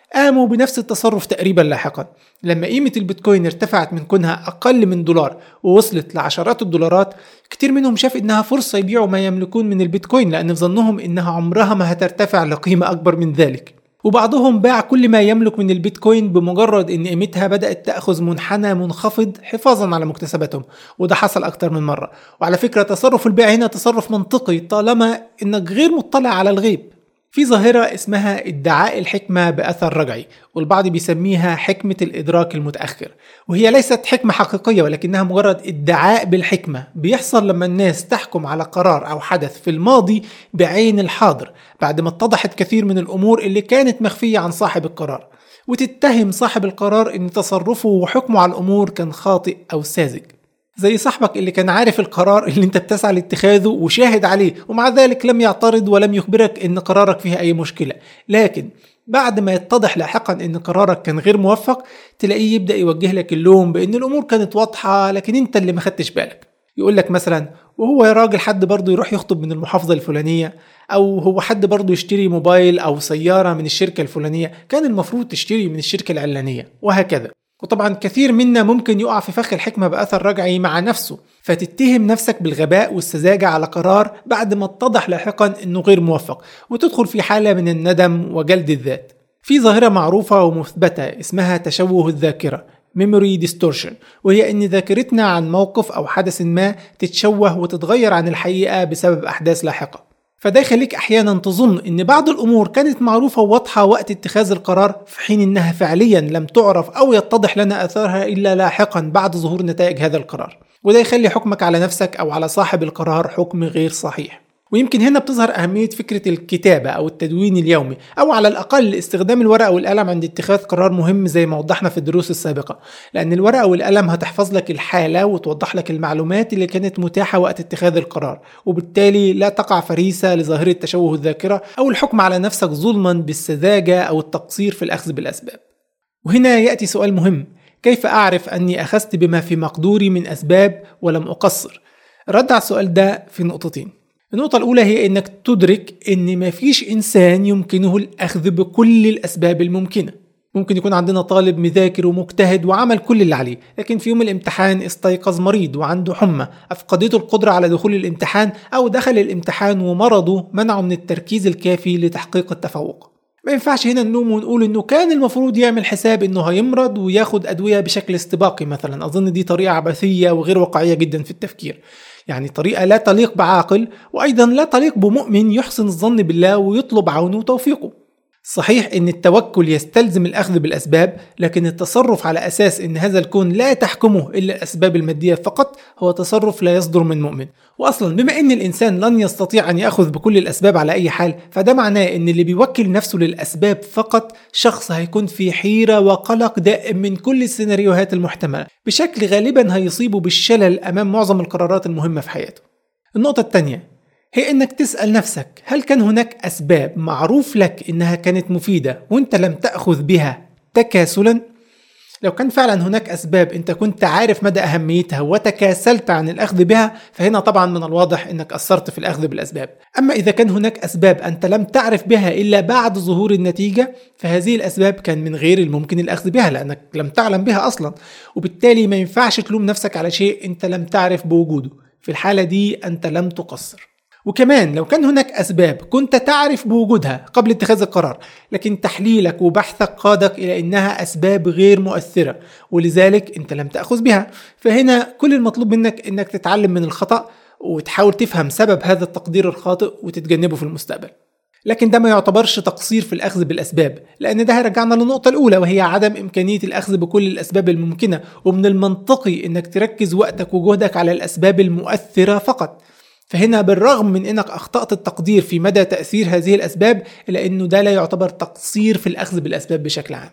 قاموا بنفس التصرف تقريبا لاحقا لما قيمة البيتكوين ارتفعت من كونها أقل من دولار ووصلت لعشرات الدولارات كتير منهم شاف إنها فرصة يبيعوا ما يملكون من البيتكوين لأن في ظنهم إنها عمرها ما هترتفع لقيمة أكبر من ذلك وبعضهم باع كل ما يملك من البيتكوين بمجرد ان قيمتها بدأت تأخذ منحنى منخفض حفاظا على مكتسباتهم وده حصل أكتر من مرة وعلى فكرة تصرف البيع هنا تصرف منطقي طالما انك غير مطلع على الغيب في ظاهرة اسمها ادعاء الحكمة بأثر رجعي والبعض بيسميها حكمة الإدراك المتأخر وهي ليست حكمة حقيقية ولكنها مجرد ادعاء بالحكمة بيحصل لما الناس تحكم على قرار أو حدث في الماضي بعين الحاضر بعد ما اتضحت كثير من الأمور اللي كانت مخفية عن صاحب القرار وتتهم صاحب القرار ان تصرفه وحكمه على الامور كان خاطئ او ساذج زي صاحبك اللي كان عارف القرار اللي انت بتسعى لاتخاذه وشاهد عليه ومع ذلك لم يعترض ولم يخبرك ان قرارك فيه اي مشكلة لكن بعد ما يتضح لاحقا ان قرارك كان غير موفق تلاقيه يبدا يوجه لك اللوم بان الامور كانت واضحه لكن انت اللي ما خدتش بالك يقول لك مثلا وهو يا راجل حد برضه يروح يخطب من المحافظه الفلانيه او هو حد برضه يشتري موبايل او سياره من الشركه الفلانيه كان المفروض تشتري من الشركه العلانيه وهكذا وطبعا كثير منا ممكن يقع في فخ الحكمة بأثر رجعي مع نفسه فتتهم نفسك بالغباء والسذاجة على قرار بعد ما اتضح لاحقا انه غير موفق وتدخل في حالة من الندم وجلد الذات في ظاهرة معروفة ومثبتة اسمها تشوه الذاكرة memory distortion وهي ان ذاكرتنا عن موقف او حدث ما تتشوه وتتغير عن الحقيقة بسبب احداث لاحقة فده يخليك احيانا تظن ان بعض الامور كانت معروفه وواضحه وقت اتخاذ القرار في حين انها فعليا لم تعرف او يتضح لنا اثارها الا لاحقا بعد ظهور نتائج هذا القرار وده يخلي حكمك على نفسك او على صاحب القرار حكم غير صحيح ويمكن هنا بتظهر أهمية فكرة الكتابة أو التدوين اليومي أو على الأقل استخدام الورقة والقلم عند اتخاذ قرار مهم زي ما وضحنا في الدروس السابقة لأن الورقة والقلم هتحفظ لك الحالة وتوضح لك المعلومات اللي كانت متاحة وقت اتخاذ القرار وبالتالي لا تقع فريسة لظاهرة تشوه الذاكرة أو الحكم على نفسك ظلما بالسذاجة أو التقصير في الأخذ بالأسباب وهنا يأتي سؤال مهم كيف أعرف أني أخذت بما في مقدوري من أسباب ولم أقصر؟ رد على السؤال ده في نقطتين النقطة الأولى هي إنك تدرك إن مفيش إنسان يمكنه الأخذ بكل الأسباب الممكنة ممكن يكون عندنا طالب مذاكر ومجتهد وعمل كل اللي عليه لكن في يوم الامتحان استيقظ مريض وعنده حمى أفقدته القدرة على دخول الامتحان أو دخل الامتحان ومرضه منعه من التركيز الكافي لتحقيق التفوق ما ينفعش هنا نلوم ونقول انه كان المفروض يعمل حساب انه هيمرض وياخد ادويه بشكل استباقي مثلا اظن دي طريقه عبثيه وغير واقعيه جدا في التفكير يعني طريقة لا تليق بعاقل وأيضا لا تليق بمؤمن يحسن الظن بالله ويطلب عونه وتوفيقه صحيح ان التوكل يستلزم الاخذ بالاسباب لكن التصرف على اساس ان هذا الكون لا تحكمه الا الاسباب الماديه فقط هو تصرف لا يصدر من مؤمن واصلا بما ان الانسان لن يستطيع ان ياخذ بكل الاسباب على اي حال فده معناه ان اللي بيوكل نفسه للاسباب فقط شخص هيكون في حيره وقلق دائم من كل السيناريوهات المحتمله بشكل غالبا هيصيبه بالشلل امام معظم القرارات المهمه في حياته النقطه الثانيه هي انك تسأل نفسك هل كان هناك اسباب معروف لك انها كانت مفيدة وانت لم تأخذ بها تكاسلا؟ لو كان فعلا هناك اسباب انت كنت عارف مدى اهميتها وتكاسلت عن الاخذ بها فهنا طبعا من الواضح انك قصرت في الاخذ بالاسباب اما اذا كان هناك اسباب انت لم تعرف بها الا بعد ظهور النتيجه فهذه الاسباب كان من غير الممكن الاخذ بها لانك لم تعلم بها اصلا وبالتالي ما ينفعش تلوم نفسك على شيء انت لم تعرف بوجوده في الحاله دي انت لم تقصر وكمان لو كان هناك أسباب كنت تعرف بوجودها قبل اتخاذ القرار لكن تحليلك وبحثك قادك إلى أنها أسباب غير مؤثرة ولذلك أنت لم تأخذ بها فهنا كل المطلوب منك أنك تتعلم من الخطأ وتحاول تفهم سبب هذا التقدير الخاطئ وتتجنبه في المستقبل لكن ده ما يعتبرش تقصير في الأخذ بالأسباب لأن ده هيرجعنا للنقطة الأولى وهي عدم إمكانية الأخذ بكل الأسباب الممكنة ومن المنطقي أنك تركز وقتك وجهدك على الأسباب المؤثرة فقط فهنا بالرغم من انك اخطأت التقدير في مدى تأثير هذه الاسباب الا انه ده لا يعتبر تقصير في الاخذ بالاسباب بشكل عام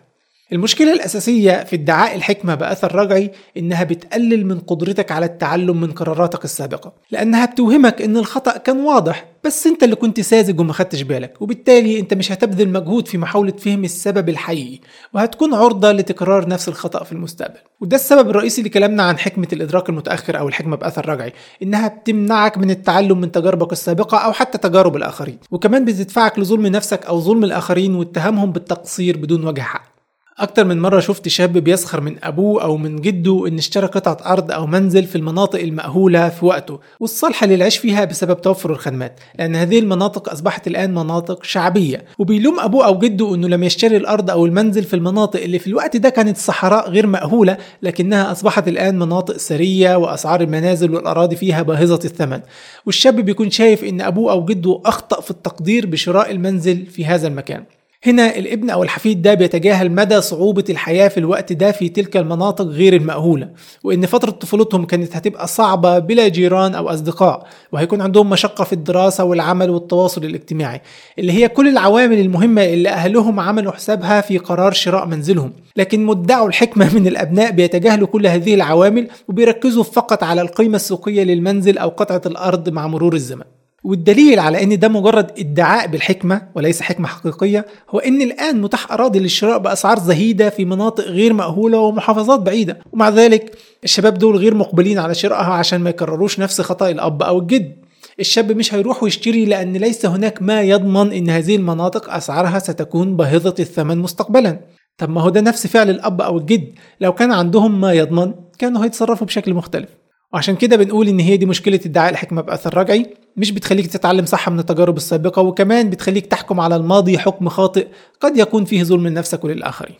المشكلة الأساسية في ادعاء الحكمة بأثر رجعي إنها بتقلل من قدرتك على التعلم من قراراتك السابقة لأنها بتوهمك إن الخطأ كان واضح بس أنت اللي كنت ساذج وما خدتش بالك وبالتالي أنت مش هتبذل مجهود في محاولة فهم السبب الحقيقي وهتكون عرضة لتكرار نفس الخطأ في المستقبل وده السبب الرئيسي لكلامنا عن حكمة الإدراك المتأخر أو الحكمة بأثر رجعي إنها بتمنعك من التعلم من تجاربك السابقة أو حتى تجارب الآخرين وكمان بتدفعك لظلم نفسك أو ظلم الآخرين واتهامهم بالتقصير بدون وجه حق أكتر من مرة شفت شاب بيسخر من أبوه أو من جده إن اشترى قطعة أرض أو منزل في المناطق المأهولة في وقته والصالحة للعيش فيها بسبب توفر الخدمات لأن هذه المناطق أصبحت الآن مناطق شعبية وبيلوم أبوه أو جده إنه لم يشتري الأرض أو المنزل في المناطق اللي في الوقت ده كانت صحراء غير مأهولة لكنها أصبحت الآن مناطق ثرية وأسعار المنازل والأراضي فيها باهظة الثمن والشاب بيكون شايف إن أبوه أو جده أخطأ في التقدير بشراء المنزل في هذا المكان هنا الابن او الحفيد ده بيتجاهل مدى صعوبة الحياة في الوقت ده في تلك المناطق غير المأهولة وان فترة طفولتهم كانت هتبقى صعبة بلا جيران او اصدقاء وهيكون عندهم مشقة في الدراسة والعمل والتواصل الاجتماعي اللي هي كل العوامل المهمة اللي اهلهم عملوا حسابها في قرار شراء منزلهم لكن مدعوا الحكمة من الابناء بيتجاهلوا كل هذه العوامل وبيركزوا فقط على القيمة السوقية للمنزل او قطعة الارض مع مرور الزمن والدليل على ان ده مجرد ادعاء بالحكمه وليس حكمه حقيقيه هو ان الان متاح اراضي للشراء باسعار زهيده في مناطق غير مأهوله ومحافظات بعيده ومع ذلك الشباب دول غير مقبلين على شرائها عشان ما يكرروش نفس خطا الاب او الجد الشاب مش هيروح ويشتري لان ليس هناك ما يضمن ان هذه المناطق اسعارها ستكون باهظه الثمن مستقبلا طب ما هو ده نفس فعل الاب او الجد لو كان عندهم ما يضمن كانوا هيتصرفوا بشكل مختلف وعشان كده بنقول ان هي دي مشكله ادعاء الحكمه باثر رجعي مش بتخليك تتعلم صح من التجارب السابقه وكمان بتخليك تحكم على الماضي حكم خاطئ قد يكون فيه ظلم لنفسك وللاخرين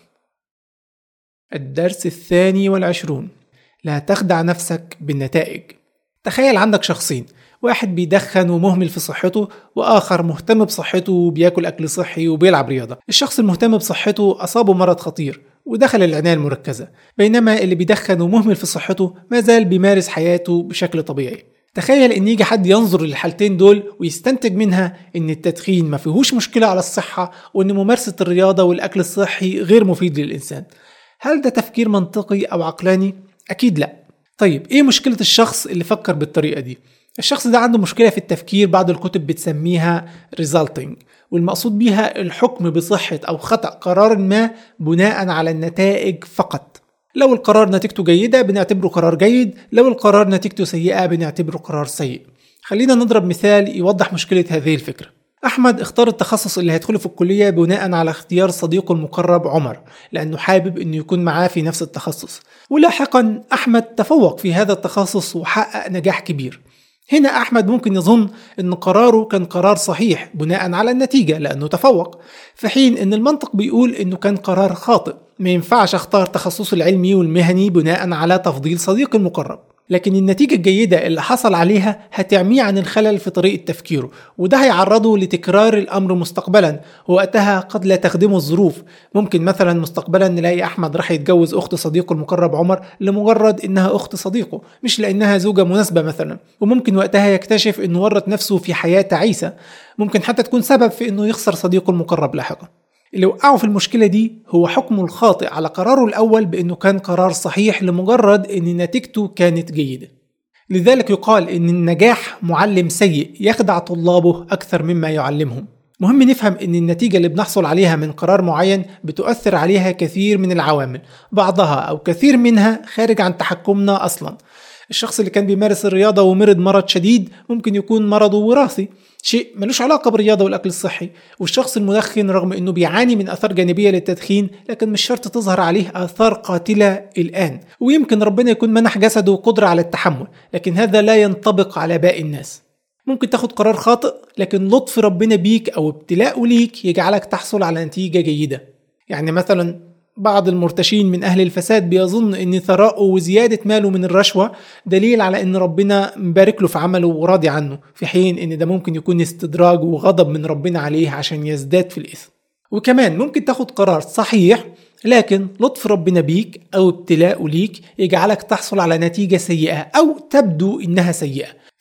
الدرس الثاني والعشرون لا تخدع نفسك بالنتائج تخيل عندك شخصين واحد بيدخن ومهمل في صحته واخر مهتم بصحته وبياكل اكل صحي وبيلعب رياضه الشخص المهتم بصحته اصابه مرض خطير ودخل العناية المركزة بينما اللي بيدخن ومهمل في صحته ما زال بيمارس حياته بشكل طبيعي تخيل ان يجي حد ينظر للحالتين دول ويستنتج منها ان التدخين ما فيهوش مشكلة على الصحة وان ممارسة الرياضة والاكل الصحي غير مفيد للانسان هل ده تفكير منطقي او عقلاني؟ اكيد لا طيب ايه مشكلة الشخص اللي فكر بالطريقة دي؟ الشخص ده عنده مشكلة في التفكير بعض الكتب بتسميها resulting والمقصود بيها الحكم بصحة أو خطأ قرار ما بناء على النتائج فقط لو القرار نتيجته جيدة بنعتبره قرار جيد لو القرار نتيجته سيئة بنعتبره قرار سيء خلينا نضرب مثال يوضح مشكلة هذه الفكرة أحمد اختار التخصص اللي هيدخله في الكلية بناء على اختيار صديقه المقرب عمر لأنه حابب أنه يكون معاه في نفس التخصص ولاحقا أحمد تفوق في هذا التخصص وحقق نجاح كبير هنا أحمد ممكن يظن أن قراره كان قرار صحيح بناء على النتيجة لأنه تفوق في حين أن المنطق بيقول أنه كان قرار خاطئ ما ينفعش اختار تخصصي العلمي والمهني بناء على تفضيل صديقي المقرب لكن النتيجة الجيدة اللي حصل عليها هتعميه عن الخلل في طريقة تفكيره وده هيعرضه لتكرار الأمر مستقبلا ووقتها قد لا تخدمه الظروف ممكن مثلا مستقبلا نلاقي أحمد راح يتجوز أخت صديقه المقرب عمر لمجرد إنها أخت صديقه مش لأنها زوجة مناسبة مثلا وممكن وقتها يكتشف إنه ورط نفسه في حياة تعيسة ممكن حتى تكون سبب في إنه يخسر صديقه المقرب لاحقا اللي وقعه في المشكلة دي هو حكمه الخاطئ على قراره الأول بأنه كان قرار صحيح لمجرد أن نتيجته كانت جيدة لذلك يقال أن النجاح معلم سيء يخدع طلابه أكثر مما يعلمهم مهم نفهم ان النتيجة اللي بنحصل عليها من قرار معين بتؤثر عليها كثير من العوامل بعضها او كثير منها خارج عن تحكمنا اصلا الشخص اللي كان بيمارس الرياضة ومرض مرض شديد ممكن يكون مرضه وراثي شيء ملوش علاقة بالرياضة والأكل الصحي والشخص المدخن رغم أنه بيعاني من آثار جانبية للتدخين لكن مش شرط تظهر عليه آثار قاتلة الآن ويمكن ربنا يكون منح جسده قدرة على التحمل لكن هذا لا ينطبق على باقي الناس ممكن تاخد قرار خاطئ لكن لطف ربنا بيك أو ابتلاءه ليك يجعلك تحصل على نتيجة جيدة يعني مثلا بعض المرتشين من أهل الفساد بيظن أن ثراءه وزيادة ماله من الرشوة دليل على أن ربنا مبارك له في عمله وراضي عنه في حين أن ده ممكن يكون استدراج وغضب من ربنا عليه عشان يزداد في الإثم وكمان ممكن تاخد قرار صحيح لكن لطف ربنا بيك أو ابتلاءه ليك يجعلك تحصل على نتيجة سيئة أو تبدو إنها سيئة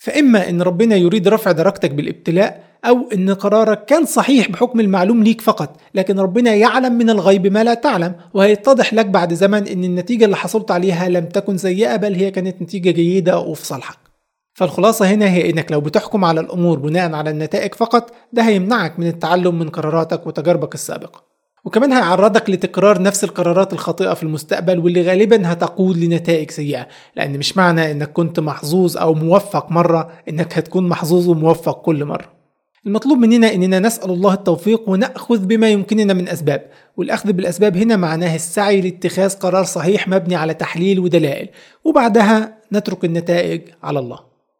فإما إن ربنا يريد رفع درجتك بالابتلاء أو إن قرارك كان صحيح بحكم المعلوم ليك فقط لكن ربنا يعلم من الغيب ما لا تعلم وهيتضح لك بعد زمن إن النتيجة اللي حصلت عليها لم تكن سيئة بل هي كانت نتيجة جيدة وفي صالحك فالخلاصة هنا هي إنك لو بتحكم على الأمور بناء على النتائج فقط ده هيمنعك من التعلم من قراراتك وتجاربك السابقة وكمان هيعرضك لتكرار نفس القرارات الخاطئة في المستقبل واللي غالبا هتقود لنتائج سيئة لأن مش معنى إنك كنت محظوظ أو موفق مرة إنك هتكون محظوظ وموفق كل مرة المطلوب مننا اننا نسال الله التوفيق وناخذ بما يمكننا من اسباب والاخذ بالاسباب هنا معناه السعي لاتخاذ قرار صحيح مبني على تحليل ودلائل وبعدها نترك النتائج على الله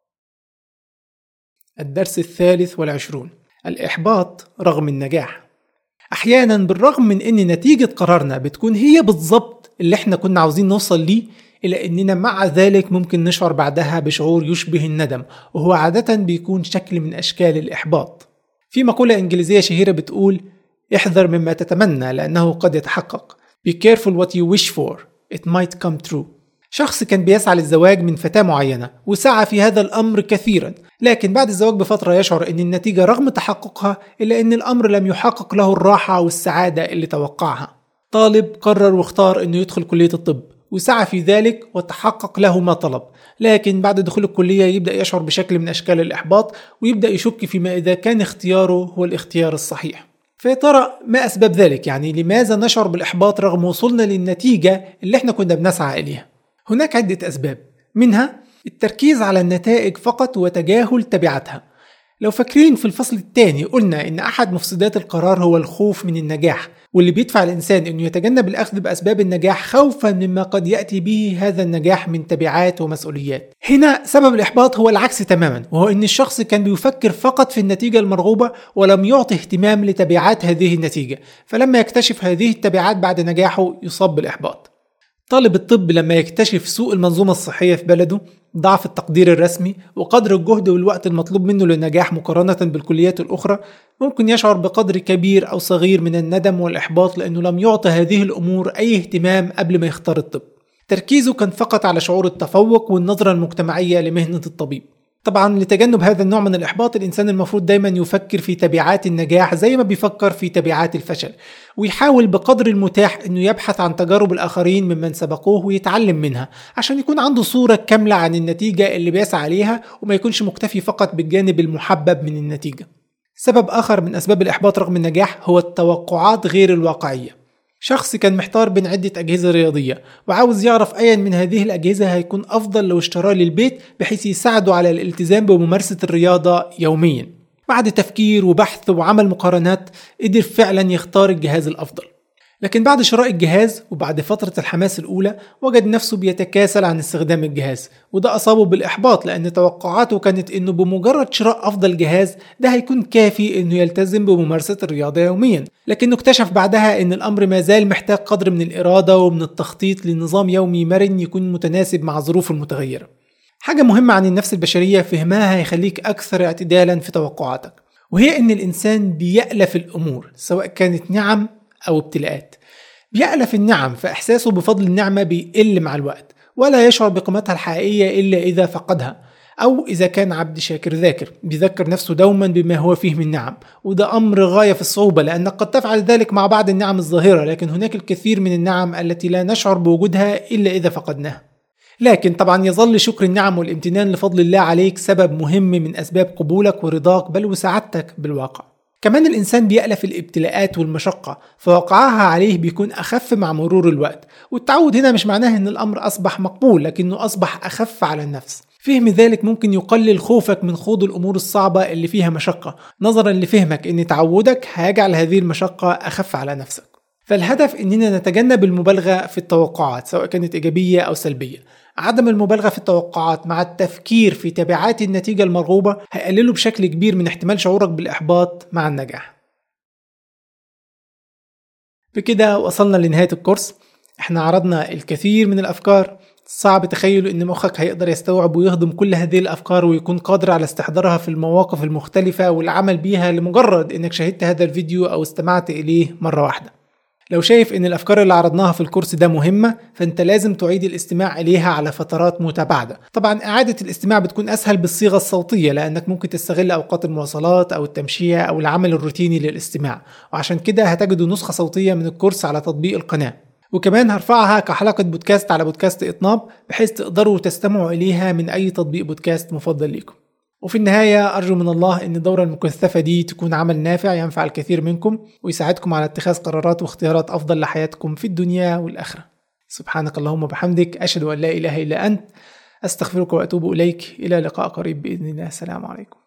الدرس الثالث والعشرون الإحباط رغم النجاح أحيانا بالرغم من أن نتيجة قرارنا بتكون هي بالظبط اللي احنا كنا عاوزين نوصل ليه إلا أننا مع ذلك ممكن نشعر بعدها بشعور يشبه الندم وهو عادة بيكون شكل من أشكال الإحباط في مقولة إنجليزية شهيرة بتقول احذر مما تتمنى لأنه قد يتحقق Be careful what you wish for It might come true شخص كان بيسعى للزواج من فتاة معينة وسعى في هذا الأمر كثيرا لكن بعد الزواج بفترة يشعر أن النتيجة رغم تحققها إلا أن الأمر لم يحقق له الراحة والسعادة اللي توقعها طالب قرر واختار أنه يدخل كلية الطب وسعى في ذلك وتحقق له ما طلب لكن بعد دخول الكلية يبدأ يشعر بشكل من أشكال الإحباط ويبدأ يشك فيما إذا كان اختياره هو الاختيار الصحيح فيا ترى ما أسباب ذلك يعني لماذا نشعر بالإحباط رغم وصولنا للنتيجة اللي احنا كنا بنسعى إليها هناك عدة أسباب منها التركيز على النتائج فقط وتجاهل تبعاتها لو فاكرين في الفصل الثاني قلنا إن أحد مفسدات القرار هو الخوف من النجاح واللي بيدفع الإنسان إنه يتجنب الأخذ بأسباب النجاح خوفا مما قد يأتي به هذا النجاح من تبعات ومسؤوليات. هنا سبب الإحباط هو العكس تماما وهو إن الشخص كان بيفكر فقط في النتيجة المرغوبة ولم يعطي اهتمام لتبعات هذه النتيجة، فلما يكتشف هذه التبعات بعد نجاحه يصاب بالإحباط. طالب الطب لما يكتشف سوء المنظومة الصحية في بلده ضعف التقدير الرسمي وقدر الجهد والوقت المطلوب منه للنجاح مقارنة بالكليات الأخرى ممكن يشعر بقدر كبير أو صغير من الندم والإحباط لأنه لم يعطى هذه الأمور أي اهتمام قبل ما يختار الطب تركيزه كان فقط على شعور التفوق والنظرة المجتمعية لمهنة الطبيب طبعا لتجنب هذا النوع من الإحباط الإنسان المفروض دايما يفكر في تبعات النجاح زي ما بيفكر في تبعات الفشل ويحاول بقدر المتاح أنه يبحث عن تجارب الآخرين ممن سبقوه ويتعلم منها عشان يكون عنده صورة كاملة عن النتيجة اللي بيسعى عليها وما يكونش مكتفي فقط بالجانب المحبب من النتيجة سبب آخر من أسباب الإحباط رغم النجاح هو التوقعات غير الواقعية شخص كان محتار بين عدة أجهزة رياضية وعاوز يعرف أيا من هذه الأجهزة هيكون أفضل لو اشتراه للبيت بحيث يساعده على الالتزام بممارسة الرياضة يوميا بعد تفكير وبحث وعمل مقارنات قدر فعلا يختار الجهاز الأفضل لكن بعد شراء الجهاز وبعد فترة الحماس الأولى وجد نفسه بيتكاسل عن استخدام الجهاز وده أصابه بالإحباط لأن توقعاته كانت إنه بمجرد شراء أفضل جهاز ده هيكون كافي إنه يلتزم بممارسة الرياضة يوميا لكنه اكتشف بعدها إن الأمر ما زال محتاج قدر من الإرادة ومن التخطيط لنظام يومي مرن يكون متناسب مع ظروفه المتغيرة حاجة مهمة عن النفس البشرية فهمها هيخليك أكثر اعتدالا في توقعاتك وهي إن الإنسان بيألف الأمور سواء كانت نعم أو ابتلاءات بيألف النعم فإحساسه بفضل النعمة بيقل مع الوقت ولا يشعر بقيمتها الحقيقية إلا إذا فقدها أو إذا كان عبد شاكر ذاكر بيذكر نفسه دوما بما هو فيه من نعم وده أمر غاية في الصعوبة لأنك قد تفعل ذلك مع بعض النعم الظاهرة لكن هناك الكثير من النعم التي لا نشعر بوجودها إلا إذا فقدناها لكن طبعا يظل شكر النعم والامتنان لفضل الله عليك سبب مهم من أسباب قبولك ورضاك بل وسعادتك بالواقع كمان الإنسان بيألف الابتلاءات والمشقة فوقعها عليه بيكون أخف مع مرور الوقت والتعود هنا مش معناه إن الأمر أصبح مقبول لكنه أصبح أخف على النفس فهم ذلك ممكن يقلل خوفك من خوض الأمور الصعبة اللي فيها مشقة نظرا لفهمك إن تعودك هيجعل هذه المشقة أخف على نفسك فالهدف إننا نتجنب المبالغة في التوقعات سواء كانت إيجابية أو سلبية عدم المبالغة في التوقعات مع التفكير في تبعات النتيجة المرغوبة هيقللوا بشكل كبير من احتمال شعورك بالإحباط مع النجاح بكده وصلنا لنهاية الكورس احنا عرضنا الكثير من الأفكار صعب تخيل ان مخك هيقدر يستوعب ويهضم كل هذه الافكار ويكون قادر على استحضارها في المواقف المختلفة والعمل بيها لمجرد انك شاهدت هذا الفيديو او استمعت اليه مرة واحدة لو شايف ان الافكار اللي عرضناها في الكورس ده مهمه فانت لازم تعيد الاستماع اليها على فترات متباعده طبعا اعاده الاستماع بتكون اسهل بالصيغه الصوتيه لانك ممكن تستغل اوقات المواصلات او التمشيه او العمل الروتيني للاستماع وعشان كده هتجدوا نسخه صوتيه من الكورس على تطبيق القناه وكمان هرفعها كحلقة بودكاست على بودكاست إطناب بحيث تقدروا تستمعوا إليها من أي تطبيق بودكاست مفضل ليكم وفي النهاية أرجو من الله أن الدورة المكثفة دي تكون عمل نافع ينفع الكثير منكم ويساعدكم على اتخاذ قرارات واختيارات أفضل لحياتكم في الدنيا والآخرة سبحانك اللهم وبحمدك أشهد أن لا إله إلا أنت أستغفرك وأتوب إليك إلى لقاء قريب بإذن الله السلام عليكم